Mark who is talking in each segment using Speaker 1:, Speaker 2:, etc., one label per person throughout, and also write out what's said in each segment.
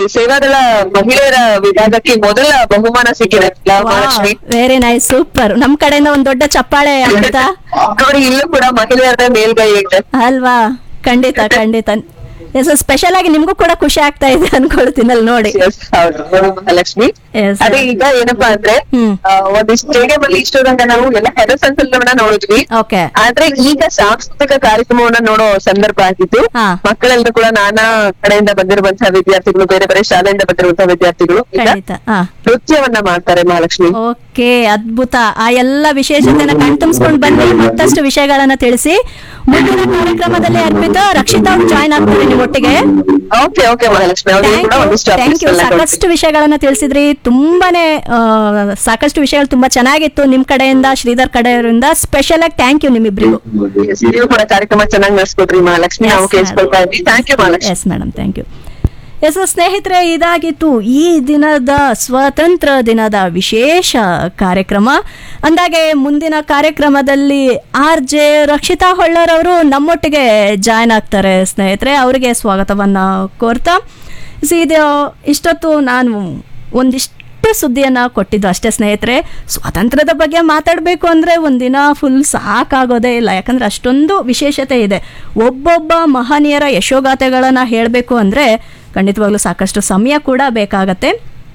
Speaker 1: ಸೇವಾದಳ ಮಹಿಳೆಯರ ವಿಭಾಗಕ್ಕೆ ಮೊದಲ ಬಹುಮಾನ ಸಿಕ್ಕಿದೆ ಅಲ್ಲ, ಮಹಾಲಕ್ಷ್ಮಿ
Speaker 2: ವೆರಿ ನೈಸ್ ಸೂಪರ್ ನಮ್ ಕಡೆಯಿಂದ ಒಂದ್ ದೊಡ್ಡ ಚಪ್ಪಾಳೆ ಅರ್ಪಿತಾ
Speaker 1: ನೋಡಿ ಇಲ್ಲೂ ಕೂಡ ಮಹಿಳೆಯರ ಮೇಲ್ಗೈ ಇದೆ
Speaker 2: ಅಲ್ವಾ ಖಂಡಿತ ಖಂಡಿತ ಎಸ್ ಸ್ಪೆಷಲ್ ಆಗಿ ನಿಮ್ಗೂ ಕೂಡ ಖುಷಿ ಆಗ್ತಾ ಇದೆ ಅನ್ಕೊಳ್ತೀನಿ ಅಲ್ಲಿ ನೋಡಿ
Speaker 1: Yes, ಹೌದು ನೋಡು ಮಹಾಲಕ್ಷ್ಮಿ
Speaker 2: Yes,
Speaker 1: ಅದೇ
Speaker 2: sir.
Speaker 1: ಈಗ ಏನಪ್ಪಾ ಅಂದ್ರೆ
Speaker 2: ಹ್ಮ್.
Speaker 1: ಆ, ಒಂದಿಷ್ಟು ಸ್ಟೇಡಿಯಂ ಅಲ್ಲಿ ಇಷ್ಟು ತನಕ ನಾವು ಎಲ್ಲ ಹೆರಸಂಚಲನವನ್ನ ನೋಡಿದ್ವಿ
Speaker 2: ಓಕೆ
Speaker 1: ಆದ್ರೆ ಈಗ ಸಾಂಸ್ಕೃತಿಕ ಕಾರ್ಯಕ್ರಮವನ್ನ ನೋಡೋ ಸಂದರ್ಭ ಆಗಿದ್ದು
Speaker 2: ಹಾ.
Speaker 1: ಮಕ್ಕಳೆಲ್ಲರೂ ಕೂಡ ನಾನಾ ಕಡೆಯಿಂದ ಬಂದಿರುವಂತಹ ವಿದ್ಯಾರ್ಥಿಗಳು ಬೇರೆ ಬೇರೆ ಶಾಲೆಯಿಂದ ಬಂದಿರುವಂತಹ ವಿದ್ಯಾರ್ಥಿಗಳು ಈಗ
Speaker 2: ಖಂಡಿತ ಹಾ
Speaker 1: ನೃತ್ಯವನ್ನ ಮಾಡ್ತಾರೆ ಮಹಾಲಕ್ಷ್ಮಿ
Speaker 2: ಓಕೆ ಅದ್ಭುತ ಆ ಎಲ್ಲ ವಿಶೇಷತೆನ ಕಣ್ತುಂಬಿಸ್ಕೊಂಡು ಬನ್ನಿ ಮತ್ತಷ್ಟು ವಿಷಯಗಳನ್ನ ತಿಳಿಸಿ ಮುಂದಿನ ಕಾರ್ಯಕ್ರಮದಲ್ಲಿ ಅರ್ಪಿತ ರಕ್ಷಿತಾ ಅವ್ರು ಜಾಯ್ನ್ ಆಗ್ತಾರೆ ನಿಮ್ಮೊಟ್ಟಿಗೆ
Speaker 1: ಓಕೆ ಓಕೆ ಮಹಾಲಕ್ಷ್ಮಿ ಅವ್ರು ಕೂಡ ಒಂದಿಷ್ಟು
Speaker 2: ಥ್ಯಾಂಕ್ ಯು
Speaker 1: updates ಎಲ್ಲ
Speaker 2: ಸಾಕಷ್ಟು ವಿಷಯಗಳನ್ನ ತಿಳಿಸಿದ್ರಿ ತುಂಬಾನೇ ಆ, ಸಾಕಷ್ಟು ವಿಷಯಗಳು ತುಂಬಾ ಚೆನ್ನಾಗಿತ್ತು ನಿಮ್ ಕಡೆಯಿಂದ ಶ್ರೀಧರ್ ಕಡೆಯವರಿಂದ ಸ್ಪೆಷಲ್ ಆಗಿ ಥ್ಯಾಂಕ್ ಯು ನಿಮ್ಮಿಬ್ರಿಗೂ
Speaker 1: ಕೊಡ್ತೀವಿ. Yes, ನೀವು ಕೂಡ ಕಾರ್ಯಕ್ರಮ ಚೆನ್ನಾಗಿ ನಡೆಸ್ಕೊಟ್ರಿ ಮಹಾಲಕ್ಷ್ಮಿ ನಾವು ಕೇಳಿಸ್ಕೊಳ್ತಾ ಇದ್ವಿ thank you Mahalakshmi
Speaker 2: yes madam thank you yes ಸ್ನೇಹಿತರೆ ಇದಾಗಿತ್ತು ಈ ದಿನದ ಸ್ವಾತಂತ್ರ್ಯ ದಿನದ ವಿಶೇಷ ಕಾರ್ಯಕ್ರಮ ಅಂದಾಗೆ ಮುಂದಿನ ಕಾರ್ಯಕ್ರಮದಲ್ಲಿ ಆರ್ ಜೆ ರಕ್ಷಿತಾ ಹೊಳ್ಳರ್ ಅವರು ನಮ್ಮೊಟ್ಟಿಗೆ ಜಾಯ್ನ್ ಆಗ್ತಾರೆ ಸ್ನೇಹಿತರೆ ಅವರಿಗೆ ಸ್ವಾಗತವನ್ನ ಕೋರ್ತಾ ಸೊ ಇದು ಇಷ್ಟೊತ್ತು ನಾನು ಒಂದಿಷ್ಟು ಸುದ್ದಿಯನ್ನ ಕೊಟ್ಟಿದ್ದು ಅಷ್ಟೇ ಸ್ನೇಹಿತರೆ ಸ್ವಾತಂತ್ರ್ಯದ ಬಗ್ಗೆ ಮಾತಾಡಬೇಕು ಅಂದರೆ ಒಂದಿನ ಫುಲ್ ಸಾಕಾಗೋದೇ ಇಲ್ಲ ಯಾಕಂದ್ರೆ ಅಷ್ಟೊಂದು ವಿಶೇಷತೆ ಇದೆ ಒಬ್ಬೊಬ್ಬ ಮಹನೀಯರ ಯಶೋಗಾಥೆಗಳನ್ನು ಹೇಳಬೇಕು ಅಂದರೆ ಖಂಡಿತವಾಗ್ಲೂ ಸಾಕಷ್ಟು ಸಮಯ ಕೂಡ ಬೇಕಾಗತ್ತೆ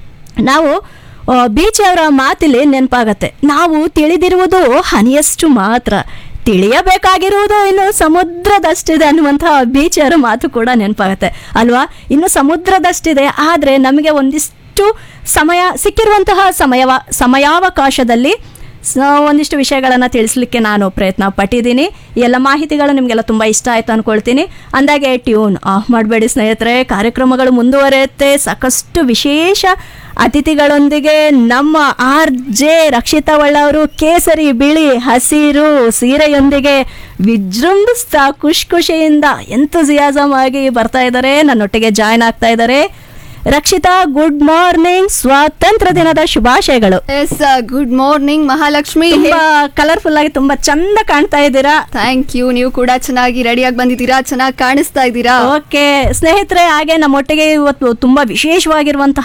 Speaker 2: ನಾವು ಆ, ಬೀಚ್ ಅವರ ಮಾತಿಲಿ ನೆನಪಾಗತ್ತೆ ನಾವು ತಿಳಿದಿರುವುದು ಹನಿಯಷ್ಟು ಮಾತ್ರ ತಿಳಿಯಬೇಕಾಗಿರುವುದು ಇನ್ನು ಸಮುದ್ರದಷ್ಟಿದೆ ಅನ್ನುವಂತಹ ಬೀಚ್ ಅವರ ಮಾತು ಕೂಡ ನೆನಪಾಗತ್ತೆ ಅಲ್ವಾ ಇನ್ನು ಸಮುದ್ರದಷ್ಟಿದೆ ಆದರೆ ನಮಗೆ ಒಂದಿಷ್ಟು ಸಮಯ ಸಿಕ್ಕಿರುವಂತಹ ಸಮಯವ ಸಮಯಾವಕಾಶದಲ್ಲಿ ಸ ಒಂದಿಷ್ಟು ವಿಷಯಗಳನ್ನು ತಿಳಿಸ್ಲಿಕ್ಕೆ ನಾನು ಪ್ರಯತ್ನ ಪಟ್ಟಿದ್ದೀನಿ ಈ ಎಲ್ಲ ಮಾಹಿತಿಗಳು ನಿಮಗೆಲ್ಲ ತುಂಬ ಇಷ್ಟ ಆಯ್ತು ಅನ್ಕೊಳ್ತೀನಿ ಅಂದಾಗೆ ಟ್ಯೂನ್ ಆಫ್ ಮಾಡಬೇಡಿ ಸ್ನೇಹಿತರೆ ಕಾರ್ಯಕ್ರಮಗಳು ಮುಂದುವರಿಯುತ್ತೆ ಸಾಕಷ್ಟು ವಿಶೇಷ ಅತಿಥಿಗಳೊಂದಿಗೆ ನಮ್ಮ ಆರ್ ಜೆ ರಕ್ಷಿತಾ ಒಳ್ಳವರು ಕೇಸರಿ ಬಿಳಿ ಹಸಿರು ಸೀರೆಯೊಂದಿಗೆ ವಿಜೃಂಭಿಸ್ತಾ ಖುಷಿ ಖುಷಿಯಿಂದ ಎಂತುಸಿಯಾಸಮ್ ಆಗಿ ಬರ್ತಾ ಇದ್ದಾರೆ ನನ್ನೊಟ್ಟಿಗೆ ಜಾಯ್ನ್ ಆಗ್ತಾ ಇದ್ದಾರೆ ರಕ್ಷಿತಾ ಗುಡ್ ಮಾರ್ನಿಂಗ್ ಸ್ವಾತಂತ್ರ್ಯ ದಿನದ ಶುಭಾಶಯಗಳು
Speaker 3: ಎಸ್ ಗುಡ್ ಮಾರ್ನಿಂಗ್ ಮಹಾಲಕ್ಷ್ಮಿ
Speaker 2: ತುಂಬಾ ಕಲರ್ಫುಲ್ ಆಗಿ ತುಂಬಾ ಚಂದ ಕಾಣ್ತಾ ಇದ್ದೀರಾ
Speaker 3: ಥ್ಯಾಂಕ್ ಯು ನೀವು ಕೂಡ ಚೆನ್ನಾಗಿ ರೆಡಿಯಾಗಿ ಬಂದಿದ್ದೀರಾ ಚೆನ್ನಾಗಿ ಕಾಣಿಸ್ತಾ ಇದ್ದೀರಾ
Speaker 2: ಓಕೆ ಸ್ನೇಹಿತರೆ ಹಾಗೆ ನಮ್ಮೊಟ್ಟಿಗೆ ಇವತ್ತು ತುಂಬಾ ವಿಶೇಷವಾಗಿರುವಂತಹ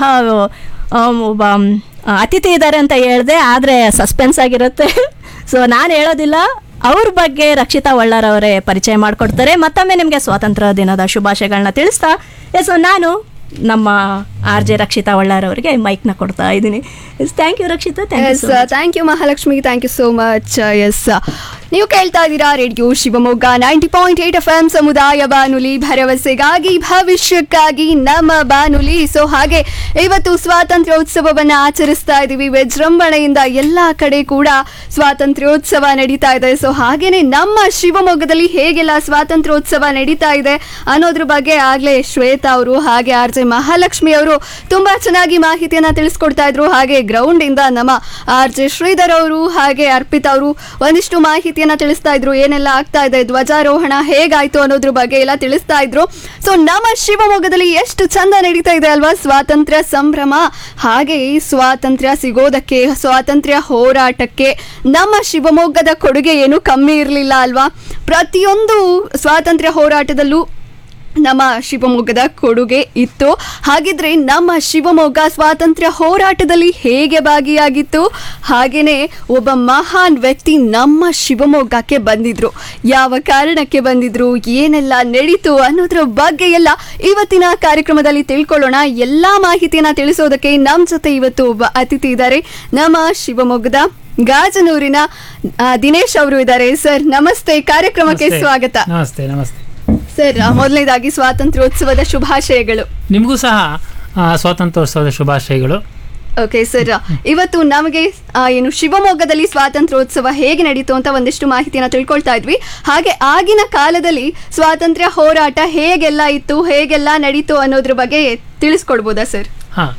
Speaker 2: ಆ, ಒಬ್ಬ ಮ್, ಅತಿಥಿ ಇದ್ದಾರೆ ಅಂತ ಹೇಳಿದೆ ಆದ್ರೆ ಸಸ್ಪೆನ್ಸ್ ಆಗಿರುತ್ತೆ ಸೊ ನಾನು ಹೇಳೋದಿಲ್ಲ ಅವ್ರ ಬಗ್ಗೆ ರಕ್ಷಿತಾ ಒಳ್ಳಾರ್ ಅವರೇ ಪರಿಚಯ ಮಾಡಿಕೊಡ್ತಾರೆ ಮತ್ತೊಮ್ಮೆ ನಿಮಗೆ ಸ್ವಾತಂತ್ರ್ಯ ದಿನದ ಶುಭಾಶಯಗಳನ್ನ ತಿಳಿಸ್ತಾ ಎಸ್ ನಾನು ನಮ್ಮ ಆರ್ ಜೆ ರಕ್ಷಿತಾ ಒಳ್ಳಾರ್ ಅವರಿಗೆ ಮೈಕ್ನ ಕೊಡ್ತಾ ಇದ್ದೀನಿ thank you Rakshita thank
Speaker 3: yes
Speaker 2: you
Speaker 3: thank you Mahalakshmi thank you so much yes ನೀವು ಕೇಳ್ತಾ ಇದ್ದೀರಾ radio Shivamogga ninety point eight F M ಸಮುದಾಯ ಬಾನುಲಿ ಭರವಸೆಗಾಗಿ ಭವಿಷ್ಯಕ್ಕಾಗಿ ನಮ್ಮ ಬಾನುಲಿ ಸೊ ಹಾಗೆ ಇವತ್ತು ಸ್ವಾತಂತ್ರ್ಯೋತ್ಸವವನ್ನ ಆಚರಿಸ್ತಾ ಇದ್ದೀವಿ ವಿಜೃಂಭಣೆಯಿಂದ ಎಲ್ಲ ಕಡೆ ಕೂಡ ಸ್ವಾತಂತ್ರ್ಯೋತ್ಸವ ನಡೀತಾ ಇದೆ ಸೊ ಹಾಗೇನೆ ನಮ್ಮ ಶಿವಮೊಗ್ಗದಲ್ಲಿ ಹೇಗೆಲ್ಲ ಸ್ವಾತಂತ್ರ್ಯೋತ್ಸವ ನಡೀತಾ ಇದೆ ಅನ್ನೋದ್ರ ಬಗ್ಗೆ ಆಗ್ಲೇ ಶ್ವೇತಾ ಅವರು ಹಾಗೆ ಆರ್ ಜೆ ಮಹಾಲಕ್ಷ್ಮಿ ಅವರು ತುಂಬಾ ಚೆನ್ನಾಗಿ ಮಾಹಿತಿಯನ್ನ ತಿಳಿಸ್ಕೊಡ್ತಾ ಇದ್ರು ಹಾಗೆ ಗ್ರೌಂಡ್ ಇಂದ ನಮ್ಮ ಆರ್ ಜೆ ಶ್ರೀಧರ್ ಅವರು ಹಾಗೆ ಅರ್ಪಿತಾ ಅವರು ಒಂದಿಷ್ಟು ಮಾಹಿತಿಯನ್ನ ತಿಳಿಸ್ತಾ ಇದ್ರು ಏನೆಲ್ಲ ಆಗ್ತಾ ಇದೆ ಧ್ವಜಾರೋಹಣ ಹೇಗಾಯ್ತು ಅನ್ನೋದ್ರ ಬಗ್ಗೆ ಎಲ್ಲ ತಿಳಿಸ್ತಾ ಇದ್ರು ಸೊ ನಮ್ಮ ಶಿವಮೊಗ್ಗದಲ್ಲಿ ಎಷ್ಟು ಚಂದ ನಡೀತಾ ಇದೆ ಅಲ್ವಾ ಸ್ವಾತಂತ್ರ್ಯ ಸಂಭ್ರಮ ಹಾಗೆ ಈ ಸ್ವಾತಂತ್ರ್ಯ ಸಿಗೋದಕ್ಕೆ ಸ್ವಾತಂತ್ರ್ಯ ಹೋರಾಟಕ್ಕೆ ನಮ್ಮ ಶಿವಮೊಗ್ಗದ ಕೊಡುಗೆ ಏನು ಕಮ್ಮಿ ಇರಲಿಲ್ಲ ಅಲ್ವಾ ಪ್ರತಿಯೊಂದು ಸ್ವಾತಂತ್ರ್ಯ ಹೋರಾಟದಲ್ಲೂ ನಮ್ಮ ಶಿವಮೊಗ್ಗದ ಕೊಡುಗೆ ಇತ್ತು ಹಾಗಿದ್ರೆ ನಮ್ಮ ಶಿವಮೊಗ್ಗ ಸ್ವಾತಂತ್ರ್ಯ ಹೋರಾಟದಲ್ಲಿ ಹೇಗೆ ಭಾಗಿಯಾಗಿತ್ತು ಹಾಗೇನೆ ಒಬ್ಬ ಮಹಾನ್ ವ್ಯಕ್ತಿ ನಮ್ಮ ಶಿವಮೊಗ್ಗಕ್ಕೆ ಬಂದಿದ್ರು ಯಾವ ಕಾರಣಕ್ಕೆ ಬಂದಿದ್ರು ಏನೆಲ್ಲ ನಡೀತು ಅನ್ನೋದ್ರ ಬಗ್ಗೆ ಎಲ್ಲ ಇವತ್ತಿನ ಕಾರ್ಯಕ್ರಮದಲ್ಲಿ ತಿಳ್ಕೊಳ್ಳೋಣ ಎಲ್ಲಾ ಮಾಹಿತಿಯನ್ನ ತಿಳಿಸೋದಕ್ಕೆ ನಮ್ಮ ಜೊತೆ ಇವತ್ತು ಒಬ್ಬ ಅತಿಥಿ ಇದ್ದಾರೆ ನಮ್ಮ ಶಿವಮೊಗ್ಗದ ಗಾಜನೂರಿನ ಆ, ದಿನೇಶ್ ಅವರು ಇದ್ದಾರೆ ಸರ್ ನಮಸ್ತೆ ಕಾರ್ಯಕ್ರಮಕ್ಕೆ
Speaker 4: ನಮಸ್ತೆ.
Speaker 3: ಸ್ವಾಗತ
Speaker 4: ನಮಸ್ತೆ ನಮಸ್ತೆ
Speaker 3: ಸರ್ ಮೊದಲನೇದಾಗಿ ಸ್ವಾತಂತ್ರ್ಯೋತ್ಸವದ ಶುಭಾಶಯಗಳು
Speaker 4: ನಿಮಗೂ ಸಹ ಆ, ಸ್ವಾತಂತ್ರ್ಯೋತ್ಸವದ ಶುಭಾಶಯಗಳು
Speaker 3: ಓಕೆ ಸರ್ ಇವತ್ತು ನಮಗೆ ಆ, ಏನು ಶಿವಮೊಗ್ಗದಲ್ಲಿ ಸ್ವಾತಂತ್ರ್ಯೋತ್ಸವ ಹೇಗೆ ನಡೀತು ಅಂತ ಒಂದಿಷ್ಟು ಮಾಹಿತಿಯನ್ನ ತಿಳ್ಕೊಳ್ತಾ ಇದ್ವಿ ಹಾಗೆ ಆಗಿನ ಕಾಲದಲ್ಲಿ ಸ್ವಾತಂತ್ರ್ಯ ಹೋರಾಟ ಹೇಗೆಲ್ಲ ಇತ್ತು ಹೇಗೆಲ್ಲ ನಡೀತು ಅನ್ನೋದ್ರ ಬಗ್ಗೆ ತಿಳಿಸ್ಕೊಡ್ಬೋದಾ ಸರ್
Speaker 4: ಹಾಂ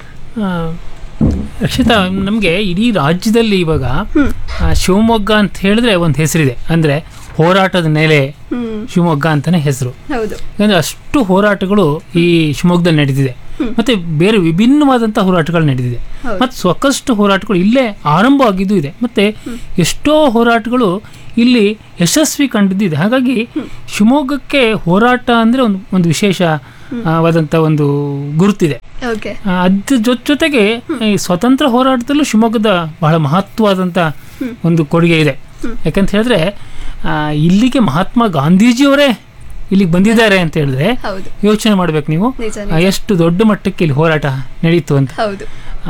Speaker 4: ರಕ್ಷಿತಾ ನಮಗೆ ಇಡೀ ರಾಜ್ಯದಲ್ಲಿ ಇವಾಗ ಆ, ಶಿವಮೊಗ್ಗ ಅಂತ ಹೇಳಿದ್ರೆ ಒಂದು ಹೆಸರಿದೆ ಅಂದರೆ ಹೋರಾಟದ ನೆಲೆ
Speaker 3: ಹ್ಮ್
Speaker 4: ಶಿವಮೊಗ್ಗ ಅಂತಲೇ ಹೆಸರು
Speaker 3: ಹೌದು
Speaker 4: ಯಾಕಂದರೆ ಅಷ್ಟು ಹೋರಾಟಗಳು ಈ ಶಿವಮೊಗ್ಗದಲ್ಲಿ ನಡೀತಿದೆ ಮತ್ತೆ ಬೇರೆ ವಿಭಿನ್ನವಾದಂಥ ಹೋರಾಟಗಳು ನಡೆದಿದೆ ಮತ್ತು ಸಾಕಷ್ಟು ಹೋರಾಟಗಳು ಇಲ್ಲೇ ಆರಂಭವಾಗಿದ್ದು ಇದೆ ಮತ್ತೆ ಎಷ್ಟೋ ಹೋರಾಟಗಳು ಇಲ್ಲಿ ಯಶಸ್ವಿ ಕಂಡಿದ್ದಿದೆ ಹಾಗಾಗಿ ಶಿವಮೊಗ್ಗಕ್ಕೆ ಹೋರಾಟ ಅಂದರೆ ಒಂದು ಒಂದು ವಿಶೇಷ ಆ, ವಾದಂಥ ಒಂದು ಗುರುತಿದೆ
Speaker 3: ಓಕೆ
Speaker 4: ಆ, ಅದ್ರ ಜೊತೆ ಜೊತೆಗೆ ಈ ಸ್ವತಂತ್ರ ಹೋರಾಟದಲ್ಲೂ ಶಿವಮೊಗ್ಗದ ಬಹಳ ಮಹತ್ವವಾದಂಥ ಒಂದು ಕೊಡುಗೆ ಇದೆ ಯಾಕಂತ ಹೇಳಿದ್ರೆ ಆ, ಇಲ್ಲಿಗೆ ಮಹಾತ್ಮ ಗಾಂಧೀಜಿಯವರೇ ಇಲ್ಲಿಗೆ ಬಂದಿದ್ದಾರೆ ಅಂತ ಹೇಳಿದ್ರೆ
Speaker 3: ಹೌದು
Speaker 4: ಯೋಚನೆ ಮಾಡ್ಬೇಕು ನೀವು
Speaker 3: ನಿಜ
Speaker 4: ಆ, ಎಷ್ಟು ದೊಡ್ಡ ಮಟ್ಟಕ್ಕೆ ಇಲ್ಲಿ ಹೋರಾಟ ನಡೀತು ಅಂತ
Speaker 3: ಹೌದು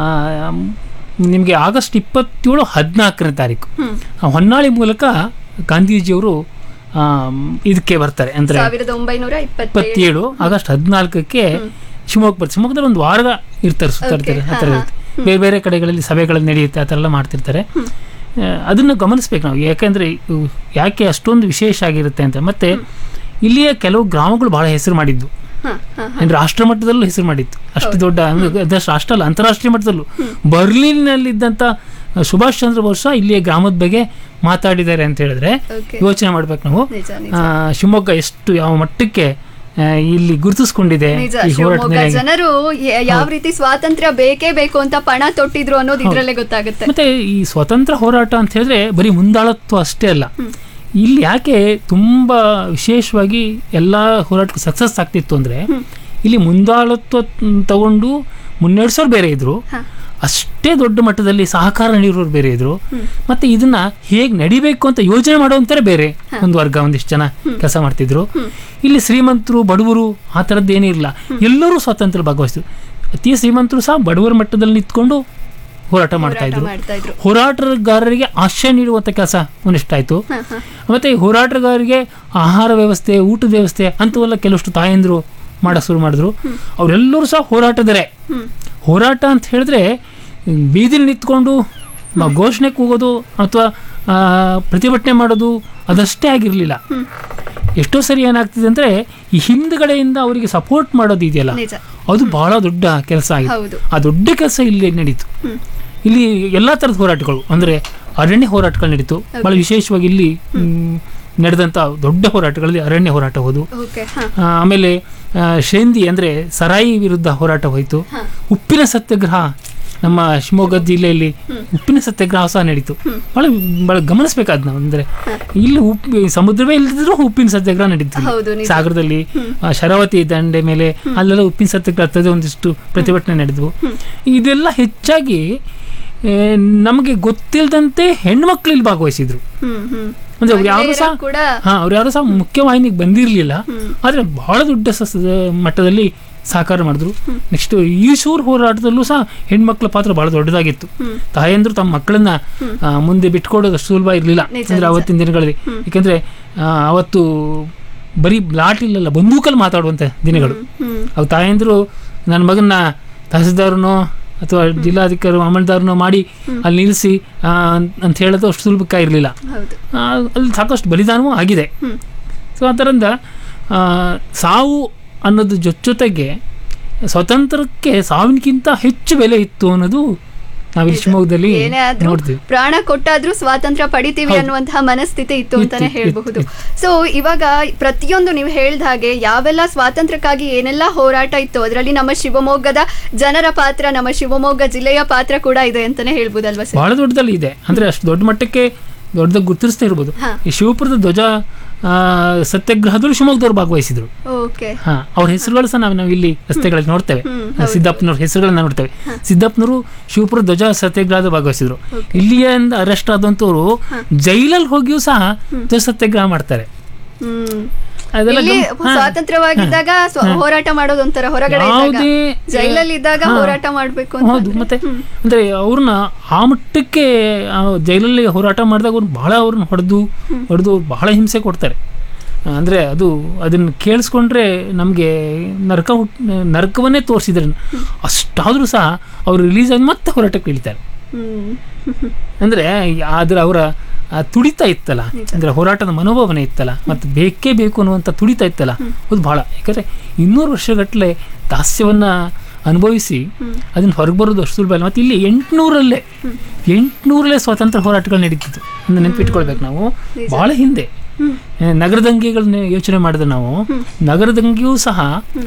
Speaker 4: ನಿಮಗೆ ಆಗಸ್ಟ್ ಇಪ್ಪತ್ತೇಳು ಹದಿನಾಲ್ಕನೇ ತಾರೀಕು
Speaker 3: ಹ್ಮ್
Speaker 4: ಆ, ಹೊನ್ನಾಳಿ ಮೂಲಕ ಗಾಂಧೀಜಿಯವರು ಆ, ಇದಕ್ಕೆ ಬರ್ತಾರೆ ಅಂದರೆ
Speaker 3: ಸಾವಿರದ ಒಂಬೈನೂರ ಇಪ್ಪತ್ತೇಳು
Speaker 4: ಇಪ್ಪತ್ತೇಳು ಆಗಸ್ಟ್ ಹದಿನಾಲ್ಕಕ್ಕೆ ಶಿವಮೊಗ್ಗ ಬರ್ತಾರೆ ಶಿವಮೊಗ್ಗದಲ್ಲಿ ಒಂದು ವಾರ ಇರ್ತಾರೆ ಸುತ್ತಾಡ್ತಾರೆ
Speaker 3: Okay,
Speaker 4: ಆ ಥರ
Speaker 3: ಹಾ,
Speaker 4: ಇರುತ್ತೆ ಬೇರೆ ಬೇರೆ ಕಡೆಗಳಲ್ಲಿ ಸಭೆಗಳಲ್ಲಿ ನಡೆಯುತ್ತೆ ಆ ಥರ ಎಲ್ಲ ಮಾಡ್ತಿರ್ತಾರೆ ಆ, ಅದನ್ನು ಗಮನಿಸ್ಬೇಕು ನಾವು ಯಾಕೆಂದರೆ ಯಾಕೆ ಅಷ್ಟೊಂದು ವಿಶೇಷ ಆಗಿರುತ್ತೆ ಅಂತ ಮತ್ತೆ ಇಲ್ಲಿಯ ಕೆಲವು ಗ್ರಾಮಗಳು ಬಹಳ ಹೆಸರು ಮಾಡಿದ್ದು
Speaker 3: ಹಾ ಹಾ
Speaker 4: ಅಂದ್ರೆ ರಾಷ್ಟ್ರ ಮಟ್ಟದಲ್ಲೂ ಹೆಸರು ಮಾಡಿತ್ತು ಅಷ್ಟು ದೊಡ್ಡ ಅಂದ್ರೆ ಅದಷ್ಟು ರಾಷ್ಟ್ರ ಅಲ್ಲ ಅಂತಾರಾಷ್ಟ್ರೀಯ ಮಟ್ಟದಲ್ಲೂ ಬರ್ಲಿನ್ನಲ್ಲಿದ್ದಂಥ ಸುಭಾಷ್ ಚಂದ್ರ ಬೋಸ್ ಇಲ್ಲಿಯ ಗ್ರಾಮದ ಬಗ್ಗೆ ಮಾತಾಡಿದ್ದಾರೆ ಅಂತ ಹೇಳಿದ್ರೆ
Speaker 3: ಓಕೆ
Speaker 4: ಯೋಚನೆ ಮಾಡ್ಬೇಕು ನಾವು
Speaker 3: ನಿಜ ನಿಜ
Speaker 4: ಆ, ಶಿವಮೊಗ್ಗ ಎಷ್ಟು ಯಾವ ಮಟ್ಟಕ್ಕೆ ಆ, ಇಲ್ಲಿ ಗುರುತಿಸ್ಕೊಂಡಿದೆ
Speaker 3: ನಿಜ
Speaker 4: ಈ
Speaker 3: ಶಿವಮೊಗ್ಗ
Speaker 4: ಹೋರಾಟದಲ್ಲಿ
Speaker 3: ಜನರು ಯ- ಯಾವ ರೀತಿ ಸ್ವಾತಂತ್ರ್ಯ ಬೇಕೇ ಬೇಕು ಅಂತ ಪಣ ತೊಟ್ಟಿದ್ರು ಅನ್ನೋದು ಇದ್ರಲ್ಲೇ ಗೊತ್ತಾಗುತ್ತೆ
Speaker 4: ಮತ್ತೆ ಈ ಸ್ವತಂತ್ರ ಹೋರಾಟ ಅಂತ ಹೇಳಿದ್ರೆ ಬರೀ ಮುಂದಾಳತ್ವ ಅಷ್ಟೇ ಅಲ್ಲ ಇಲ್ಲಿ ಯಾಕೆ ತುಂಬಾ ವಿಶೇಷವಾಗಿ ಎಲ್ಲ ಹೋರಾಟಕ್ಕೂ ಸಕ್ಸಸ್ ಆಗ್ತಿತ್ತು ಅಂದ್ರೆ ಇಲ್ಲಿ ಮುಂದಾಳತ್ವ ತಗೊಂಡು ಮುನ್ನಡೆಸೋರು ಬೇರೆ ಇದ್ರು
Speaker 3: ಹಾ.
Speaker 4: ಅಷ್ಟೇ ದೊಡ್ಡ ಮಟ್ಟದಲ್ಲಿ ಸಹಕಾರ ನೀಡೋರು ಬೇರೆ ಇದ್ರು ಮತ್ತೆ ಇದನ್ನ ಹೇಗೆ ನಡಿಬೇಕು ಅಂತ ಯೋಚನೆ ಮಾಡುವಂತಾರೆ ಬೇರೆ ಒಂದು ವರ್ಗ ಒಂದಿಷ್ಟು ಜನ ಕೆಲಸ ಮಾಡ್ತಿದ್ರು ಇಲ್ಲಿ ಶ್ರೀಮಂತರು ಬಡವರು ಆ ಥರದ್ದು ಏನಿರಲಿಲ್ಲ ಎಲ್ಲರೂ ಸ್ವಾತಂತ್ರ್ಯ ಭಾಗವಹಿಸಿದ್ರು ಅತಿ ಶ್ರೀಮಂತರು ಸಹ ಬಡವರ ಮಟ್ಟದಲ್ಲಿ ನಿಂತ್ಕೊಂಡು ಹೋರಾಟ ಮಾಡ್ತಾ
Speaker 3: ಹೋರಾಟ
Speaker 4: ಇದ್ರು
Speaker 3: ಮಾಡ್ತಾ ಇದ್ರು
Speaker 4: ಹೋರಾಟಗಾರರಿಗೆ ಆಶ್ರಯ ನೀಡುವಂಥ ಕೆಲಸ ಒಂದಿಷ್ಟಾಯ್ತು ಮತ್ತೆ ಈ ಹೋರಾಟಗಾರರಿಗೆ ಆಹಾರ ವ್ಯವಸ್ಥೆ ಊಟದ ವ್ಯವಸ್ಥೆ ಅಂಥವೆಲ್ಲ ಕೆಲವಷ್ಟು ತಾಯಂದ್ರು ಮಾಡಕ್ ಶುರು ಮಾಡಿದ್ರು ಅವರೆಲ್ಲರೂ ಸಹ ಹೋರಾಟದರೇ ಹೋರಾಟ ಅಂತ ಹೇಳಿದ್ರೆ ಬೀದಿಲಿ ನಿಂತ್ಕೊಂಡು ಮ- ಘೋಷಣೆ ಕೂಗೋದು ಅಥವಾ ಪ್ರತಿಭಟನೆ ಮಾಡೋದು ಅದಷ್ಟೇ ಆಗಿರಲಿಲ್ಲ ಎಷ್ಟೋ ಸರಿ ಏನಾಗ್ತಿದೆ ಅಂದ್ರೆ ಈ ಹಿಂದ್ಗಡೆಯಿಂದ ಅವರಿಗೆ ಸಪೋರ್ಟ್ ಮಾಡೋದು ಇದೆಯಲ್ಲ
Speaker 3: ನಿಜ
Speaker 4: ಅದು ಬಹಳ ದೊಡ್ಡ ಕೆಲಸ ಆಗಿದೆ
Speaker 3: ಹೌದು
Speaker 4: ಆ ದೊಡ್ಡ ಕೆಲಸ ಇಲ್ಲಿ ನಡೀತು ಇಲ್ಲಿ ಎಲ್ಲ ಥರದ ಹೋರಾಟಗಳು ಅಂದರೆ ಅರಣ್ಯ ಹೋರಾಟಗಳು ನಡೀತು ಬಹಳ ವಿಶೇಷವಾಗಿ ಇಲ್ಲಿ ಮ್, ನಡೆದಂಥ ದೊಡ್ಡ ಹೋರಾಟಗಳಲ್ಲಿ ಅರಣ್ಯ ಹೋರಾಟ ಹೋದು
Speaker 3: ಓಕೆ ಹಾ
Speaker 4: ಆ, ಆಮೇಲೆ ಆ, ಶೇಂದಿ ಅಂದರೆ ಸರಾಯಿ ವಿರುದ್ಧ ಹೋರಾಟ ಹೋಯಿತು ಉಪ್ಪಿನ ಸತ್ಯಾಗ್ರಹ ನಮ್ಮ ಶಿವಮೊಗ್ಗ ಜಿಲ್ಲೆಯಲ್ಲಿ ಉಪ್ಪಿನ ಸತ್ಯಾಗ್ರಹ ಸಹ ನಡೀತು ಬಹಳ ಬಹಳ ಗಮನಿಸ್ಬೇಕಾದ್ ನಾವು ಅಂದರೆ ಇಲ್ಲಿ ಉಪ್ಪು ಸಮುದ್ರವೇ ಇಲ್ಲದಿದ್ರೂ ಉಪ್ಪಿನ ಸತ್ಯಾಗ್ರಹ ನಡೀತು
Speaker 3: ಹೌದು, ನಿಜ.
Speaker 4: ಸಾಗರದಲ್ಲಿ ಆ, ಶರಾವತಿ ದಂಡೆ ಮೇಲೆ ಅಲ್ಲೆಲ್ಲ ಉಪ್ಪಿನ ಸತ್ಯಾಗ್ರಹ ಹತ್ತದೆ ಒಂದಿಷ್ಟು ಪ್ರತಿಭಟನೆ ನಡೆದವು ಇದೆಲ್ಲ ಹೆಚ್ಚಾಗಿ ಆ, ನಮಗೆ ಗೊತ್ತಿಲ್ಲದಂತೆ ಹೆಣ್ಮಕ್ಳು ಇಲ್ಲಿ ಭಾಗವಹಿಸಿದ್ರು
Speaker 3: ಹ್ಮ್ ಹ್ಮ್
Speaker 4: ಅಂದ್ರೆ ಅವ್ರು ಯಾರು ಸಹ
Speaker 3: ಮಹಿಳೆಯರು ಕೂಡ
Speaker 4: ಹಾ ಅವ್ರು ಯಾರು ಸಹ ಮುಖ್ಯವಾಹಿನಿಗೆ ಬಂದಿರಲಿಲ್ಲ ಆದರೆ ಬಹಳ ದೊಡ್ಡ ಸ- ಮಟ್ಟದಲ್ಲಿ ಸಹಕಾರ ಮಾಡಿದ್ರು ನೆಕ್ಸ್ಟ್ ಈಶೂರ್ ಹೋರಾಟದಲ್ಲೂ ಸಹ ಹೆಣ್ಮಕ್ಳ ಪಾತ್ರ ಬಹಳ ದೊಡ್ಡದಾಗಿತ್ತು ತಾಯಂದ್ರು ತಮ್ಮ ಮಕ್ಕಳನ್ನ ಆ, ಮುಂದೆ ಬಿಟ್ಕೊಡೋದು ಅಷ್ಟು ಸುಲಭ ಇರಲಿಲ್ಲ
Speaker 3: ನಿಜ,
Speaker 4: ಅಂದ್ರೆ
Speaker 3: ನಿಜ.
Speaker 4: ಅವತ್ತಿನ ದಿನಗಳಲ್ಲಿ ಯಾಕೆಂದ್ರೆ ಆ, ಅವತ್ತು ಬರೀ ಲಾಟಿಲಲ್ಲ ಬಂದೂಕಲ್ಲಿ ಮಾತಾಡುವಂಥ ದಿನಗಳು
Speaker 3: ಹ್ಮ್
Speaker 4: ಅವು ತಾಯಂದ್ರು ನನ್ನ ಮಗನ್ನ ತಹಸೀಲ್ದಾರನೋ ಅಥವಾ ಜಿಲ್ಲಾಧಿಕಾರಿ ಅಮಲ್ದಾರನೋ ಮಾಡಿ ಅಲ್ಲಿ ನಿಲ್ಲಿಸಿ ಆ, ಅಂತ- ಅಂತ ಹೇಳೋದು ಅಷ್ಟು ಸುಲಭಕ್ಕ ಇರಲಿಲ್ಲ
Speaker 3: ಹೌದು
Speaker 4: ಅಲ್ಲಿ ಸಾಕಷ್ಟು ಬಲಿದಾನವೂ ಆಗಿದೆ
Speaker 3: ಹ್ಮ್.
Speaker 4: ಸೊ ಅದರಿಂದ ಆ, ಸಾವು ಅನ್ನೋದು ಜೊತೆ ಜೊತೆಗೆ ಸ್ವತಂತ್ರಕ್ಕೆ ಸಾವಿನಕ್ಕಿಂತ ಹೆಚ್ಚು ಬೆಲೆ ಇತ್ತು ಅನ್ನೋದು ನಾವಿಲ್ಲಿ ಶಿವಮೊಗ್ಗದಲ್ಲಿ
Speaker 3: ಏನೇ ಆದ್ರೂ
Speaker 4: ನೋಡ್ತೀವಿ
Speaker 3: ಪ್ರಾಣ ಕೊಟ್ಟಾದ್ರೂ ಸ್ವಾತಂತ್ರ್ಯ ಪಡಿತೀವಿ
Speaker 4: ಹೌದು.
Speaker 3: ಅನ್ನುವಂತಹ ಮನಸ್ಥಿತಿ ಇತ್ತು ಅಂತಾನೆ
Speaker 4: ಇತ್ತು,
Speaker 3: ಹೇಳಬಹುದು
Speaker 4: ಇತ್ತು,
Speaker 3: ಸೊ ಇವಾಗ ಪ್ರತಿಯೊಂದು ನೀವು ಹೇಳ್ದ ಹಾಗೆ ಯಾವೆಲ್ಲ ಸ್ವಾತಂತ್ರ್ಯಕ್ಕಾಗಿ ಏನೆಲ್ಲ ಹೋರಾಟ ಇತ್ತು ಅದರಲ್ಲಿ ನಮ್ಮ ಶಿವಮೊಗ್ಗದ ಜನರ ಪಾತ್ರ ನಮ್ಮ ಶಿವಮೊಗ್ಗ ಜಿಲ್ಲೆಯ ಪಾತ್ರ ಕೂಡ ಇದೆ ಅಂತಾನೆ ಹೇಳ್ಬೋದಲ್ವಾ ಸರ್
Speaker 4: ಬಹಳ ದೊಡ್ಡದಲ್ಲಿ ಇದೆ ಅಂದ್ರೆ ಅಷ್ಟು ದೊಡ್ಡ ಮಟ್ಟಕ್ಕೆ ದೊಡ್ಡದಾಗಿ ಗುರುತಿಸ್ತಾ ಇರ್ಬೋದು
Speaker 3: ಹಾ.
Speaker 4: ಈ ಶಿವಪುರದ ಧ್ವಜ ಆ, ಸತ್ಯಾಗ್ರಹದಲ್ಲೂ ಶಿವಮೊಗ್ಗದವ್ರು ಭಾಗವಹಿಸಿದ್ರು
Speaker 3: ಓಕೆ
Speaker 4: ಹಾ ಅವ್ರ ಹೆಸರುಗಳು ಸಹ ನಾವು ನಾವು ಇಲ್ಲಿ ರಸ್ತೆಗಳಲ್ಲಿ ನೋಡ್ತೇವೆ
Speaker 3: ಹ್ಮ್,
Speaker 4: ಆ, ಸಿದ್ದಪ್ಪನವ್ರ ಹೆಸರುಗಳನ್ನ ನೋಡ್ತೇವೆ ಸಿದ್ದಪ್ಪನವರು ಶಿವಪುರ ಧ್ವಜ ಸತ್ಯಾಗ್ರಹದ ಭಾಗವಹಿಸಿದ್ರು ಇಲ್ಲಿಯಿಂದ ಅರೆಸ್ಟ್ ಆದಂತವ್ರು ಜೈಲಲ್ಲಿ ಹೋಗಿಯೂ ಸಹ ಧ್ವಜ ಸತ್ಯಾಗ್ರಹ ಮಾಡ್ತಾರೆ
Speaker 3: ಹ್ಮ್
Speaker 4: ಅದೆಲ್ಲ
Speaker 3: ಇಲ್ಲಿ
Speaker 4: ಗಮ್- ಹಾ.
Speaker 3: ಸ್ವಾತಂತ್ರ್ಯವಾಗಿದ್ದಾಗ ಸ್ವ- ಹೋರಾಟ ಮಾಡೋದು ಒಂಥರ ಹೊರಗಡೆ ಇದ್ದಾಗ
Speaker 4: ಯಾವುದೇ-
Speaker 3: ಜೈಲಲ್ಲಿ ಇದ್ದಾಗ
Speaker 4: ಹಾ.
Speaker 3: ಹೋರಾಟ ಮಾಡ್ಬೇಕು ಅಂತ
Speaker 4: ಹೌದು ಮತ್ತೆ ಅಂದ್ರೆ ಅವ್ರನ್ನ ಆ ಮಟ್ಟಕ್ಕೆ ಆ ಜೈಲಲ್ಲಿ ಹೋರಾಟ ಮಾಡಿದಾಗ ಅವ್ರು ಬಹಳ ಅವ್ರನ್ನ ಹೊಡೆದು ಹೊಡೆದು ಬಹಳ ಹಿಂಸೆ ಕೊಡ್ತಾರೆ ಆ, ಅಂದ್ರೆ ಅದು ಅದನ್ನ ಕೇಳಿಸ್ಕೊಂಡ್ರೆ ನಮಗೆ ನರಕ ಹುಟ್ ನರಕವನ್ನೇ ತೋರಿಸಿದ್ರೆ ಅಷ್ಟಾದರೂ ಸಹ ಅವ್ರು ರಿಲೀಸ್ ಆಗಿ ಮತ್ತೆ ಹೋರಾಟಕ್ಕೆ ಇಳಿತಾರೆ
Speaker 3: ಹ್ಮ್
Speaker 4: ಅಂದ್ರೆ ಅದ್ರ ಅವರ ಆ ತುಡಿತ ಇತ್ತಲ್ಲ ಅಂದ್ರೆ ಹೋರಾಟದ ಮನೋಭಾವನೆ ಇತ್ತಲ್ಲ ಮತ್ತು ಬೇಕೇ ಬೇಕು ಅನ್ನುವಂಥ ತುಡಿತ ಇತ್ತಲ್ಲ ಅದು ಬಹಳ ಯಾಕಂದ್ರೆ ಇನ್ನೂರು ವರ್ಷಗಟ್ಟಲೆ ದಾಸ್ಯವನ್ನ ಅನುಭವಿಸಿ ಅದನ್ನ ಹೊರಗೆ ಬರೋದು ಅಷ್ಟು ಸುಲಭ ಅಲ್ಲ ಮತ್ತು ಇಲ್ಲಿ ಎಂಟುನೂರಲ್ಲೇ ಎಂಟುನೂರಲ್ಲೇ ಸ್ವಾತಂತ್ರ್ಯ ಹೋರಾಟಗಳು ನಡೀತಿತ್ತು ಅಂತ ನೆನಪಿಟ್ಕೊಳ್ಬೇಕು ನಾವು ಬಹಳ ಹಿಂದೆ ಏ, ನಗರದಂಗೆಗಳನ್ನ ಯೋಚನೆ ಮಾಡಿದ್ರೆ ನಾವು ನಗರದಂಗೆಯೂ ಸಹ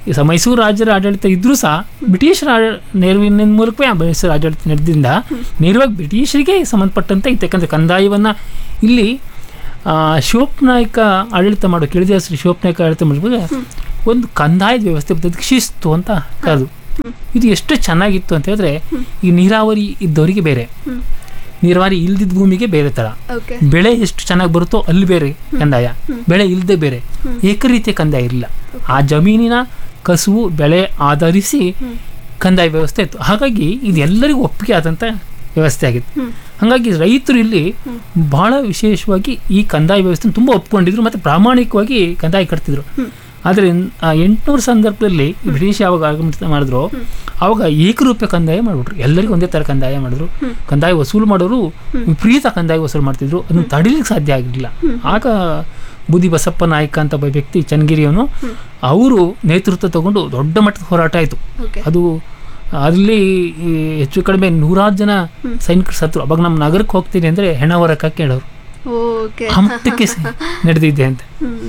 Speaker 4: ಈ ಸ- ಮೈಸೂರು ರಾಜ್ಯದ ಆಡಳಿತ ಇದ್ರೂ ಸಹ ಬ್ರಿಟಿಷರ ಆಡ- ನೆರವಿನ ಮೂಲಕವೇ ಆ ಮೈಸೂರು ಆಡಳಿತ ನಡೆದಿಂದ ನೇರವಾಗಿ ಬ್ರಿಟಿಷರಿಗೆ ಸಂಬಂಧಪಟ್ಟಂತೆ ಇತ್ತು ಯಾಕಂದರೆ ಕಂದಾಯವನ್ನು ಇಲ್ಲಿ ಆ, ಶಿವಪ್ಪನಾಯಕ ಆಡಳಿತ ಮಾಡೋ ಕೆಳದಿ ಶ್ರೀ ಶಿವಪ್ಪನಾಯಕ ಆಡಳಿತ ಮಾಡುವಾಗ ಒಂದು ಕಂದಾಯದ ವ್ಯವಸ್ಥೆ ಬರ್ತದೆ ಶಿಸ್ತು ಅಂತ ಕರೆದು ಇದು ಎಷ್ಟು ಚೆನ್ನಾಗಿತ್ತು ಅಂತ ಹೇಳಿದ್ರೆ ಈ ನೀರಾವರಿ ಇದ್ದವರಿಗೆ ಬೇರೆ ನೀರಾವರಿ ಇಲ್ದಿದ್ದ ಭೂಮಿಗೆ ಬೇರೆ ಥರ
Speaker 3: ಓಕೆ
Speaker 4: ಬೆಳೆ ಎಷ್ಟು ಚೆನ್ನಾಗಿ ಬರುತ್ತೋ ಅಲ್ಲಿ ಬೇರೆ ಕಂದಾಯ ಬೆಳೆ ಇಲ್ಲದೆ ಬೇರೆ ಏಕರೀತಿಯ ಕಂದಾಯ ಇರಲಿಲ್ಲ ಆ ಜಮೀನಿನ ಕಸುವು ಬೆಳೆ ಆಧರಿಸಿ ಕಂದಾಯ ವ್ಯವಸ್ಥೆ ಇತ್ತು ಹಾಗಾಗಿ ಇದು ಎಲ್ಲರಿಗೂ ಒಪ್ಪಿಗೆ ಆದಂಥ ವ್ಯವಸ್ಥೆ ಆಗಿತ್ತು ಹಾಗಾಗಿ ರೈತರು ಇಲ್ಲಿ ಬಹಳ ವಿಶೇಷವಾಗಿ ಈ ಕಂದಾಯ ವ್ಯವಸ್ಥೆ ತುಂಬ ಒಪ್ಕೊಂಡಿದ್ರು ಮತ್ತು ಪ್ರಾಮಾಣಿಕವಾಗಿ ಕಂದಾಯ ಕಟ್ತಿದ್ರು ಆದರೆ ಎಂಟುನೂರು ಸಂದರ್ಭದಲ್ಲಿ ಬ್ರಿಟಿಷ್ ಯಾವಾಗ ಆಗಮನ ಮಾಡಿದ್ರು ಆವಾಗ ಏಕರೂಪ ಕಂದಾಯ ಮಾಡಿಬಿಟ್ರು ಎಲ್ಲರಿಗೂ ಒಂದೇ ಥರ ಕಂದಾಯ ಮಾಡಿದ್ರು ಕಂದಾಯ ವಸೂಲು ಮಾಡೋರು ವಿಪರೀತ ಕಂದಾಯ ವಸೂಲು ಮಾಡ್ತಿದ್ರು ಅದನ್ನು ತಡಿಲಿಕ್ಕೆ ಸಾಧ್ಯ ಆಗಿರಲಿಲ್ಲ ಆಗ ಬುದಿ ಬಸಪ್ಪ ನಾಯಕ ಅಂತ ಒಬ್ಬ ವ್ಯಕ್ತಿ ಚನ್ನಗಿರಿಯವನು ಅವರು ನೇತೃತ್ವ ತಗೊಂಡು ದೊಡ್ಡ ಮಟ್ಟದ ಹೋರಾಟ ಆಯಿತು
Speaker 3: ಓಕೆ
Speaker 4: ಅದು ಅಲ್ಲಿ ಈ ಹೆಚ್ಚು ಕಡಿಮೆ ನೂರಾರು ಜನ ಸೈನಿಕರು ಸತ್ರು ಅವಾಗ ನಮ್ಮ ನಗರಕ್ಕೆ ಹೋಗ್ತೀನಿ ಅಂದರೆ ಹೆಣ ಹೊರಕ್ಕೆ ಕೇಳೋರು
Speaker 3: ಓಕೆ
Speaker 4: ಆ ಮಟ್ಟಕ್ಕೆ ಸ- ನಡೆದಿದೆ ಅಂತ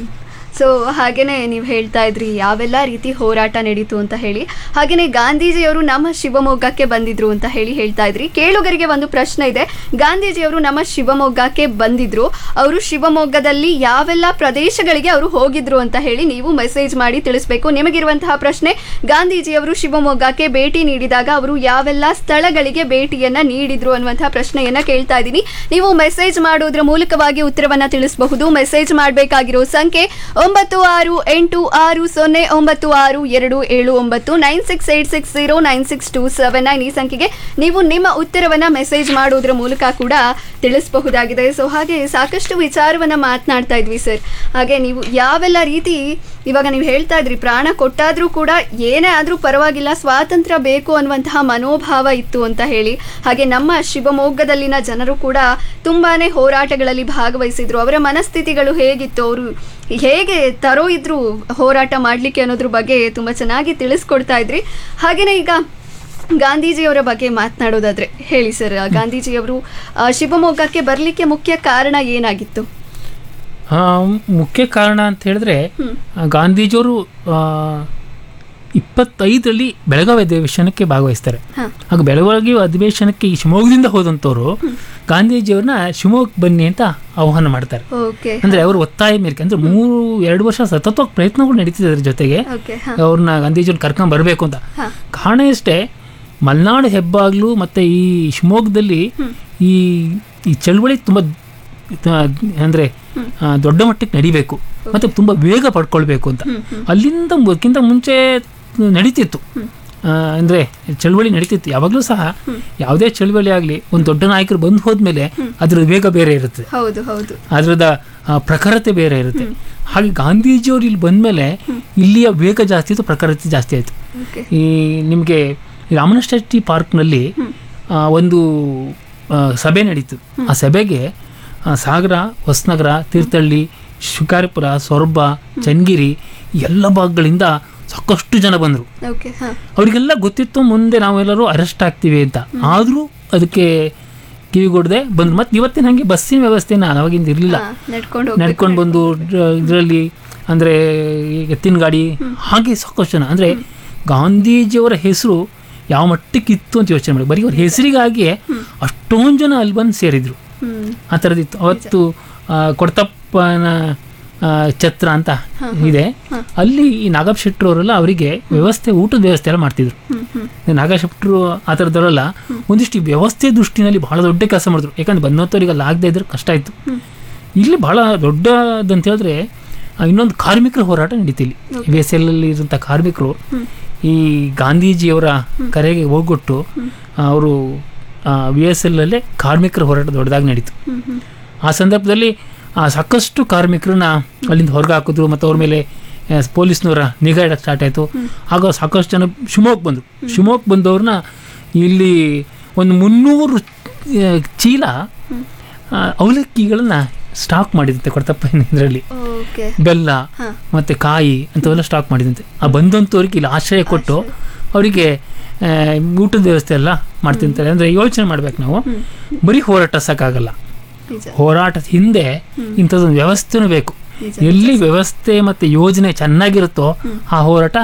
Speaker 3: ಸೊ ಹಾಗೇನೆ ನೀವು ಹೇಳ್ತಾ ಇದ್ರಿ ಯಾವೆಲ್ಲ ರೀತಿ ಹೋರಾಟ ನಡೀತು ಅಂತ ಹೇಳಿ ಹಾಗೇನೆ ಗಾಂಧೀಜಿಯವರು ನಮ್ಮ ಶಿವಮೊಗ್ಗಕ್ಕೆ ಬಂದಿದ್ರು ಅಂತ ಹೇಳಿ ಹೇಳ್ತಾ ಇದ್ರಿ ಕೇಳುಗರಿಗೆ ಒಂದು ಪ್ರಶ್ನೆ ಇದೆ ಗಾಂಧೀಜಿಯವರು ನಮ್ಮ ಶಿವಮೊಗ್ಗಕ್ಕೆ ಬಂದಿದ್ರು ಅವರು ಶಿವಮೊಗ್ಗದಲ್ಲಿ ಯಾವೆಲ್ಲ ಪ್ರದೇಶಗಳಿಗೆ ಅವರು ಹೋಗಿದ್ರು ಅಂತ ಹೇಳಿ ನೀವು ಮೆಸೇಜ್ ಮಾಡಿ ತಿಳಿಸ್ಬೇಕು ನಿಮಗಿರುವಂತಹ ಪ್ರಶ್ನೆ ಗಾಂಧೀಜಿಯವರು ಶಿವಮೊಗ್ಗಕ್ಕೆ ಭೇಟಿ ನೀಡಿದಾಗ ಅವರು ಯಾವೆಲ್ಲ ಸ್ಥಳಗಳಿಗೆ ಭೇಟಿಯನ್ನ ನೀಡಿದ್ರು ಅನ್ನುವಂತಹ ಪ್ರಶ್ನೆಯನ್ನ ಕೇಳ್ತಾ ಇದ್ದೀನಿ ನೀವು ಮೆಸೇಜ್ ಮಾಡೋದ್ರ ಮೂಲಕವಾಗಿ ಉತ್ತರವನ್ನ ತಿಳಿಸಬಹುದು ಮೆಸೇಜ್ ಮಾಡಬೇಕಾಗಿರೋ ಸಂಖ್ಯೆ ಒಂಬತ್ತು ಆರು ಎಂಟು ಆರು ಸೊನ್ನೆ ಒಂಬತ್ತು ಆರು ಎರಡು ಏಳು ಒಂಬತ್ತು nine six eight six zero nine six two seven nine ಈ ಸಂಖ್ಯೆಗೆ ನೀವು ನಿಮ್ಮ ಉತ್ತರವನ್ನ ಮೆಸೇಜ್ ಮಾಡೋದ್ರ ಮೂಲಕ ಕೂಡ ತಿಳಿಸಬಹುದಾಗಿದೆ ಸೊ ಹಾಗೆ ಸಾಕಷ್ಟು ವಿಚಾರವನ್ನ ಮಾತನಾಡ್ತಾ ಇದ್ವಿ ಸರ್ ಹಾಗೆ ನೀವು ಯಾವೆಲ್ಲ ರೀತಿ ಇವಾಗ ನೀವು ಹೇಳ್ತಾ ಇದ್ರಿ ಪ್ರಾಣ ಕೊಟ್ಟಾದ್ರೂ ಕೂಡ ಏನೇ ಆದ್ರೂ ಪರವಾಗಿಲ್ಲ ಸ್ವಾತಂತ್ರ್ಯ ಬೇಕು ಅನ್ನುವಂತಹ ಮನೋಭಾವ ಇತ್ತು ಅಂತ ಹೇಳಿ ಹಾಗೆ ನಮ್ಮ ಶಿವಮೊಗ್ಗದಲ್ಲಿನ ಜನರು ಕೂಡ ತುಂಬಾನೇ ಹೋರಾಟಗಳಲ್ಲಿ ಭಾಗವಹಿಸಿದ್ರು ಅವರ ಮನಸ್ಥಿತಿಗಳು ಹೇಗಿತ್ತು ಅವರು ಹೇಗೆ ತರೋ ಇದ್ರು ಹೋರಾಟ ಮಾಡಲಿಕ್ಕೆ ಅನ್ನೋದ್ರ ಬಗ್ಗೆ ತುಂಬ ಚೆನ್ನಾಗಿ ತಿಳಿಸ್ಕೊಡ್ತಾ ಇದ್ರಿ ಹಾಗೆಯೇ ಈಗ ಗಾಂಧೀಜಿಯವರ ಬಗ್ಗೆ ಮಾತನಾಡೋದಾದ್ರೆ ಹೇಳಿ ಸರ್ ಗಾಂಧೀಜಿಯವರು ಆ, ಶಿವಮೊಗ್ಗಕ್ಕೆ ಬರಲಿಕ್ಕೆ ಮುಖ್ಯ ಕಾರಣ ಏನಾಗಿತ್ತು
Speaker 4: ಆ, ಮುಖ್ಯ ಕಾರಣ ಅಂತ ಹೇಳಿದ್ರೆ ಆ, ಗಾಂಧೀಜಿಯವರು ಆ, ಇಪ್ಪತ್ತೈದರಲ್ಲಿ ಬೆಳಗಾವಿ ಅಧಿವೇಶನಕ್ಕೆ ಭಾಗವಹಿಸ್ತಾರೆ
Speaker 3: ಹಾಂ
Speaker 4: ಆಗ ಬೆಳಗಾವಿ ಅಧಿವೇಶನಕ್ಕೆ ಈ ಶಿವಮೊಗ್ಗದಿಂದ ಹೋದಂಥವ್ರು ಗಾಂಧೀಜಿಯವ್ರನ್ನ ಶಿವಮೊಗ್ಗಕ್ಕೆ ಬನ್ನಿ ಅಂತ ಆಹ್ವಾನ ಮಾಡ್ತಾರೆ
Speaker 3: ಓಕೆ
Speaker 4: ಅಂದ್ರೆ ಅವ್ರ ಒತ್ತಾಯ ಮೇರೆಗೆ ಅಂದ್ರೆ ಮೂರು ಎರಡು ವರ್ಷ ಸತತವಾಗಿ ಪ್ರಯತ್ನಗಳು ನಡೀತಿದೆ ಅದ್ರ ಜೊತೆಗೆ
Speaker 3: ಓಕೆ ಹಾಂ
Speaker 4: ಅವ್ರನ್ನ ಗಾಂಧೀಜಿಯವ್ರನ್ನ ಕರ್ಕೊಂಡ್ ಬರಬೇಕು ಅಂತ
Speaker 3: ಹಾಂ
Speaker 4: ಕಾರಣ ಇಷ್ಟೇ ಮಲೆನಾಡು ಹೆಬ್ಬಾಗ್ಲು ಮತ್ತೆ ಈ ಶಿವಮೊಗ್ಗದಲ್ಲಿ ಈ ಈ ಚಳವಳಿ ತುಂಬ ಅಂದರೆ ದೊಡ್ಡ ಮಟ್ಟಕ್ಕೆ ನಡಿಬೇಕು ಮತ್ತು ತುಂಬ ವೇಗ ಪಡ್ಕೊಳ್ಬೇಕು ಅಂತ ಅಲ್ಲಿಂದ ಅದಕ್ಕಿಂತ ಮುಂಚೆ ನಡೀತಿತ್ತು ಆ, ಅಂದ್ರೆ ಚಳವಳಿ ನಡೀತಿತ್ತು ಯಾವಾಗಲೂ ಸಹ ಯಾವುದೇ ಚಳವಳಿ ಆಗಲಿ ಒಂದು ದೊಡ್ಡ ನಾಯಕರು ಬಂದು ಹೋದ್ಮೇಲೆ ಅದ್ರ ವೇಗ ಬೇರೆ ಇರುತ್ತೆ
Speaker 3: ಹೌದು ಹೌದು
Speaker 4: ಅದರದ ಆ, ಪ್ರಖರತೆ ಬೇರೆ ಇರುತ್ತೆ ಹಾಗೆ ಗಾಂಧೀಜಿಯವರು ಇಲ್ಲಿ ಬಂದಮೇಲೆ ಇಲ್ಲಿಯ ವೇಗ ಜಾಸ್ತಿ ಇತ್ತು ಪ್ರಖರತೆ ಜಾಸ್ತಿ ಆಯಿತು
Speaker 3: ಓಕೆ
Speaker 4: ಈ ನಿಮಗೆ ರಾಮನಶೆಟ್ಟಿ ಪಾರ್ಕ್ನಲ್ಲಿ ಆ, ಒಂದು ಆ, ಸಭೆ ನಡೀತು ಆ ಸಭೆಗೆ ಆ, ಸಾಗರ ಹೊಸನಗರ ತೀರ್ಥಹಳ್ಳಿ ಶಿಕಾರಿಪುರ ಸೊರಬ ಚನ್ನಗಿರಿ ಎಲ್ಲ ಭಾಗಗಳಿಂದ ಸಾಕಷ್ಟು ಜನ ಬಂದರು
Speaker 3: ಓಕೆ ಹಾಂ
Speaker 4: ಅವರಿಗೆಲ್ಲ ಗೊತ್ತಿತ್ತು ಮುಂದೆ ನಾವೆಲ್ಲರೂ ಅರೆಸ್ಟ್ ಆಗ್ತೀವಿ ಅಂತ ಆದರೂ ಅದಕ್ಕೆ ಕಿವಿಗೊಡದೆ ಬಂದು ಮತ್ತೆ ಇವತ್ತಿನ ಹಾಗೆ ಬಸ್ಸಿನ ವ್ಯವಸ್ಥೆನ ಅವಾಗಿಂದ ಇರಲಿಲ್ಲ
Speaker 3: ನಡ್ಕೊಂಡು
Speaker 4: ನಡ್ಕೊಂಡು ಬಂದು ಇದರಲ್ಲಿ ಅಂದರೆ ಎತ್ತಿನ ಗಾಡಿ ಹಾಗೆ ಸಾಕಷ್ಟು ಜನ ಅಂದರೆ ಗಾಂಧೀಜಿಯವರ ಹೆಸರು ಯಾವ ಮಟ್ಟಕ್ಕೆ ಇತ್ತು ಅಂತ ಯೋಚನೆ ಮಾಡಿ ಬರೀ ಅವ್ರ ಹೆಸರಿಗಾಗಿಯೇ ಅಷ್ಟೊಂದು ಜನ ಅಲ್ಲಿ ಬಂದು ಸೇರಿದ್ರು
Speaker 3: ಹ್ಮ್
Speaker 4: ಆ ಥರದಿತ್ತು ಅವತ್ತು ಆ, ಕೊಡ್ತಪ್ಪನ ಆ, ಛತ್ರ ಅಂತ ಇದೆ ಅಲ್ಲಿ ಈ ನಾಗಪ್ಪ ಶೆಟ್ರು ಅವರೆಲ್ಲ ಅವರಿಗೆ ವ್ಯವಸ್ಥೆ ಊಟದ ವ್ಯವಸ್ಥೆ ಎಲ್ಲ ಮಾಡ್ತಿದ್ರು ನಾಗಾ ಶೆಟ್ರು ಆ ಥರದವರೆಲ್ಲ ಒಂದಿಷ್ಟು ಈ ವ್ಯವಸ್ಥೆ ದೃಷ್ಟಿನಲ್ಲಿ ಬಹಳ ದೊಡ್ಡ ಕೆಲಸ ಮಾಡಿದ್ರು ಯಾಕಂದ್ರೆ ಬಂದಂಥವ್ರಿಗೆ ಅಲ್ಲಿ ಆಗದೆ ಇದ್ರೆ ಕಷ್ಟ ಇತ್ತು ಇಲ್ಲಿ ಬಹಳ ದೊಡ್ಡದಂತ ಹೇಳಿದ್ರೆ ಆ, ಇನ್ನೊಂದು ಕಾರ್ಮಿಕರ ಹೋರಾಟ ನಡೀತು ಇಲ್ಲಿ ವಿ ಎಸ್ ಎಲ್ ಅಲ್ಲಿ ಇರುವಂಥ ಕಾರ್ಮಿಕರು ಈ ಗಾಂಧೀಜಿಯವರ ಕರೆಗೆ ಹೋಗೊಟ್ಟು ಅವರು ವಿ ಎಸ್ ಎಲ್ ಅಲ್ಲೇ ಕಾರ್ಮಿಕರ ಹೋರಾಟ ದೊಡ್ಡದಾಗಿ ನಡೀತು ಆ ಸಂದರ್ಭದಲ್ಲಿ ಆ, ಸಾಕಷ್ಟು ಕಾರ್ಮಿಕರನ್ನ ಅಲ್ಲಿಂದ ಹೊರಗೆ ಹಾಕಿದ್ರು ಮತ್ತು ಅವ್ರ ಮೇಲೆ ಆ, ಪೊಲೀಸ್ನವರ ನಿಗಾ ಇಡಕ್ಕೆ ಸ್ಟಾರ್ಟ್ ಆಯಿತು ಆಗ ಸಾಕಷ್ಟು ಜನ ಶಿವಮೊಗ್ಗ ಬಂದರು ಶಿವಮೊಗ್ಗ ಬಂದವ್ರನ್ನ ಇಲ್ಲಿ ಒಂದು ಮುನ್ನೂರು ಆ, ಚೀಲ ಆ, ಅವಲಕ್ಕಿಗಳನ್ನ ಸ್ಟಾಕ್ ಮಾಡಿದಂತೆ ಕೊಡ್ತಪ್ಪ ಇದರಲ್ಲಿ
Speaker 3: ಓಕೆ
Speaker 4: ಬೆಲ್ಲ
Speaker 3: ಹಾ.
Speaker 4: ಮತ್ತೆ ಕಾಯಿ ಅಂತವೆಲ್ಲ ಸ್ಟಾಕ್ ಮಾಡಿದಂತೆ ಆ ಬಂದಂಥವ್ರಿಗೆ ಇಲ್ಲಿ ಆಶ್ರಯ ಕೊಟ್ಟು ಅವರಿಗೆ ಆ, ಊಟದ ವ್ಯವಸ್ಥೆ ಎಲ್ಲ ಮಾಡ್ತಿರ್ತಾರೆ ಅಂದರೆ ಯೋಚನೆ ಮಾಡ್ಬೇಕು ನಾವು ಬರೀ ಹೋರಾಟ ಸಾಕಾಗಲ್ಲ
Speaker 3: ನಿಜ
Speaker 4: ಹೋರಾಟದ ಹಿಂದೆ ಇಂಥದ್ದೊಂದು ವ್ಯವಸ್ಥೆನೂ ಬೇಕು
Speaker 3: ನಿಜ.
Speaker 4: ಎಲ್ಲಿ ವ್ಯವಸ್ಥೆ ಮತ್ತು ಯೋಜನೆ ಚೆನ್ನಾಗಿರುತ್ತೋ ಆ ಹೋರಾಟ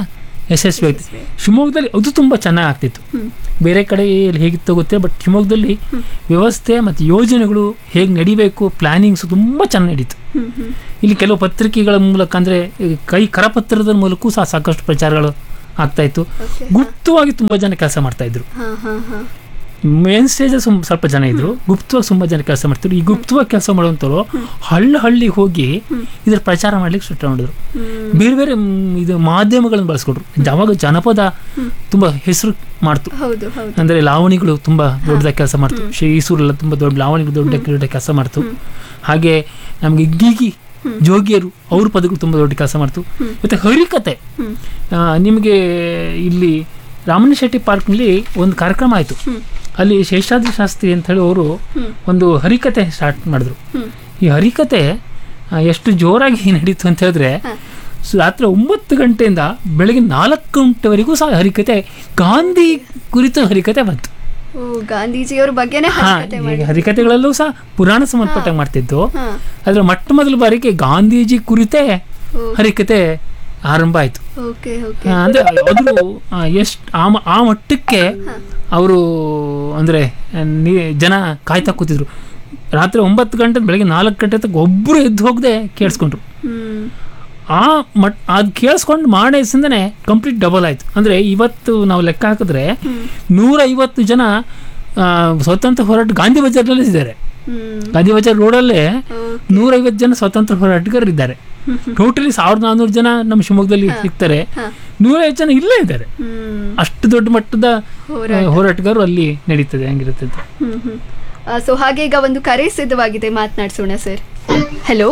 Speaker 4: ಯಶಸ್ವಿ ಆಯ್ತು ಶಿವಮೊಗ್ಗದಲ್ಲಿ ಅದು ತುಂಬ ಚೆನ್ನಾಗಿ ಆಗ್ತಿತ್ತು ಬೇರೆ ಕಡೆ ಹೇಗಿತ್ತು ಗೊತ್ತಿಲ್ಲ ಬಟ್ ಶಿವಮೊಗ್ಗದಲ್ಲಿ ವ್ಯವಸ್ಥೆ ಮತ್ತು ಯೋಜನೆಗಳು ಹೇಗೆ ನಡಿಬೇಕು ಪ್ಲಾನಿಂಗ್ಸ್ ತುಂಬ ಚೆನ್ನಾಗಿ ನಡೀತು ಇಲ್ಲಿ ಕೆಲವು ಪತ್ರಿಕೆಗಳ ಮೂಲಕ ಅಂದರೆ ಕೈ ಕರಪತ್ರದ ಮೂಲಕವೂ ಸಹ ಸಾಕಷ್ಟು ಪ್ರಚಾರಗಳು ಆಗ್ತಾ ಇತ್ತು
Speaker 3: Okay.
Speaker 4: ಗುಪ್ತವಾಗಿ ತುಂಬ ಜನ ಕೆಲಸ ಮಾಡ್ತಾ ಇದ್ರು
Speaker 3: ಹಾ ಹಾ ಹಾ
Speaker 4: ಮೇನ್ ಸ್ಟೇಜ್ ಸ್ವಲ್ಪ ಜನ ಇದ್ರು ಗುಪ್ತವಾಗಿ ತುಂಬ ಜನ ಕೆಲಸ ಮಾಡ್ತಿದ್ರು ಈ ಗುಪ್ತವಾಗಿ ಕೆಲಸ ಮಾಡುವಂಥವ್ರು ಹಳ್ಳಿ ಹಳ್ಳಿ ಹೋಗಿ ಇದ್ರ ಪ್ರಚಾರ ಮಾಡ್ಲಿಕ್ಕೆ ಶುರು ಮಾಡಿದ್ರು ಬೇರೆ ಬೇರೆ ಮ್, ಇದು ಮಾಧ್ಯಮಗಳನ್ನು ಬಳಸ್ಕೊಟ್ರು ಅವಾಗ ಜನಪದ ತುಂಬಾ ಹೆಸರು ಮಾಡ್ತು
Speaker 3: ಹೌದು ಹೌದು
Speaker 4: ಅಂದ್ರೆ ಲಾವಣಿಗಳು ತುಂಬಾ ದೊಡ್ಡದಾಗಿ ಕೆಲಸ ಮಾಡ್ತು ಶ್ರೀಸೂರೆಲ್ಲ ತುಂಬಾ ದೊಡ್ಡ ಲಾವಣಿಗಳು ದೊಡ್ಡ ದೊಡ್ಡ ಕೆಲಸ ಮಾಡ್ತು ಹಾಗೆ ನಮ್ಗೆ ಗೀಗಿ ಜೋಗಿಯರು ಅವ್ರ ಪದಗಳು ತುಂಬಾ ದೊಡ್ಡ ಕೆಲಸ ಮಾಡ್ತು ಮತ್ತೆ ಹರಿಕತೆ ಆ, ನಿಮಗೆ ಇಲ್ಲಿ ರಾಮನ ಶೆಟ್ಟಿ ಪಾರ್ಕ್ನಲ್ಲಿ ಒಂದು ಕಾರ್ಯಕ್ರಮ ಆಯಿತು ಅಲ್ಲಿ ಶೇಷಾದ್ರಿ ಶಾಸ್ತ್ರಿ ಅಂತ ಹೇಳಿ ಅವರು ಒಂದು ಹರಿಕತೆ ಸ್ಟಾರ್ಟ್ ಮಾಡಿದ್ರು ಈ ಹರಿಕತೆ ಆ, ಎಷ್ಟು ಜೋರಾಗಿ ನಡೀತು ಅಂತ ಹೇಳಿದ್ರೆ ಸೊ ರಾತ್ರಿ ಒಂಬತ್ತು ಗಂಟೆಯಿಂದ ಬೆಳಗ್ಗೆ ನಾಲ್ಕು ಗಂಟೆವರೆಗೂ ಸಹ ಹರಿಕತೆ ಗಾಂಧಿ ಕುರಿತು ಹರಿಕತೆ ಬಂತು
Speaker 3: ಓ ಗಾಂಧೀಜಿಯವ್ರ ಬಗ್ಗೆನೇ
Speaker 4: ಹಾ
Speaker 3: ಹರಿಕತೆ
Speaker 4: ಈಗ
Speaker 3: ಮಾಡಿ
Speaker 4: ಹರಿಕತೆಗಳಲ್ಲೂ ಸಹ ಪುರಾಣ ಸಂಬಂಧಪಟ್ಟಾಗ ಮಾಡ್ತಿದ್ದು
Speaker 3: ಹಾ
Speaker 4: ಅದ್ರ ಮೊಟ್ಟ ಮೊದಲ ಬಾರಿಗೆ ಗಾಂಧೀಜಿ ಕುರಿತೇ
Speaker 3: ಓ
Speaker 4: ಹರಿಕತೆ ಆರಂಭ ಆಯಿತು
Speaker 3: ಓಕೆ ಓಕೆ
Speaker 4: ಅಂದ್ರೆ ಅದು ಎಷ್ಟು ಆ ಮ- ಆ ಮಟ್ಟಕ್ಕೆ ಅವರು ಅಂದ್ರೆ ನೀ- ಜನ ಕಾಯ್ತಾ ಕೂತಿದ್ರು ರಾತ್ರಿ ಒಂಬತ್ತು ಗಂಟೆ ಬೆಳಗ್ಗೆ ನಾಲ್ಕು ಗಂಟೆ ತನಕ ಒಬ್ಬರು ಎದ್ದು ಹೋಗದೆ ಕೇಳಿಸ್ಕೊಂಡ್ರು
Speaker 3: ಹ್ಮ್
Speaker 4: ಆ ಮಟ್ ಅದು ಕೇಳಿಸ್ಕೊಂಡು ಮಾಡೇಸಿಂದನೇ ಕಂಪ್ಲೀಟ್ ಡಬಲ್ ಆಯ್ತು ಅಂದ್ರೆ ಇವತ್ತು ನಾವು ಲೆಕ್ಕ ಹಾಕಿದ್ರೆ ನೂರೈವತ್ತು ಜನ ಆ, ಸ್ವತಂತ್ರ ಹೋರಾಟ ಗಾಂಧಿ ಬಜಾರ್ನಲ್ಲಿ ಇದ್ದಾರೆ
Speaker 3: ಹ್ಮ್
Speaker 4: ಗಾಂಧಿ ಬಜಾರ್ ರೋಡಲ್ಲೇ
Speaker 3: ಓ
Speaker 4: ನೂರೈವತ್ತು ಜನ ಸ್ವತಂತ್ರ ಹೋರಾಟಗಾರರು ಇದ್ದಾರೆ ಟೋಟಲಿ ಸಾವಿರದ ನಾನ್ನೂರು ಜನ ನಮ್ಮ ಶಿವಮೊಗ್ಗದಲ್ಲಿ ಸಿಗ್ತಾರೆ
Speaker 3: ಹಾ.
Speaker 4: ನೂರೈವತ್ತು ಜನ ಇಲ್ಲೇ ಇದ್ದಾರೆ
Speaker 3: ಹ್ಮ್
Speaker 4: ಅಷ್ಟು ದೊಡ್ಡ ಮಟ್ಟದ
Speaker 3: ಹೋರಾಟ.
Speaker 4: ಆ, ಹೋರಾಟಗಾರರು ಅಲ್ಲಿ ನಡೀತದೆ ಹಂಗಿರುತ್ತೆ ಅಂತ
Speaker 3: ಹ್ಮ್ ಹ್ಮ್ ಸೊ ಹಾಗೆ ಈಗ ಒಂದು ಕರೆ ಸಿದ್ಧವಾಗಿದೆ ಮಾತನಾಡ್ಸೋಣ ಸರ್ ಹಲೋ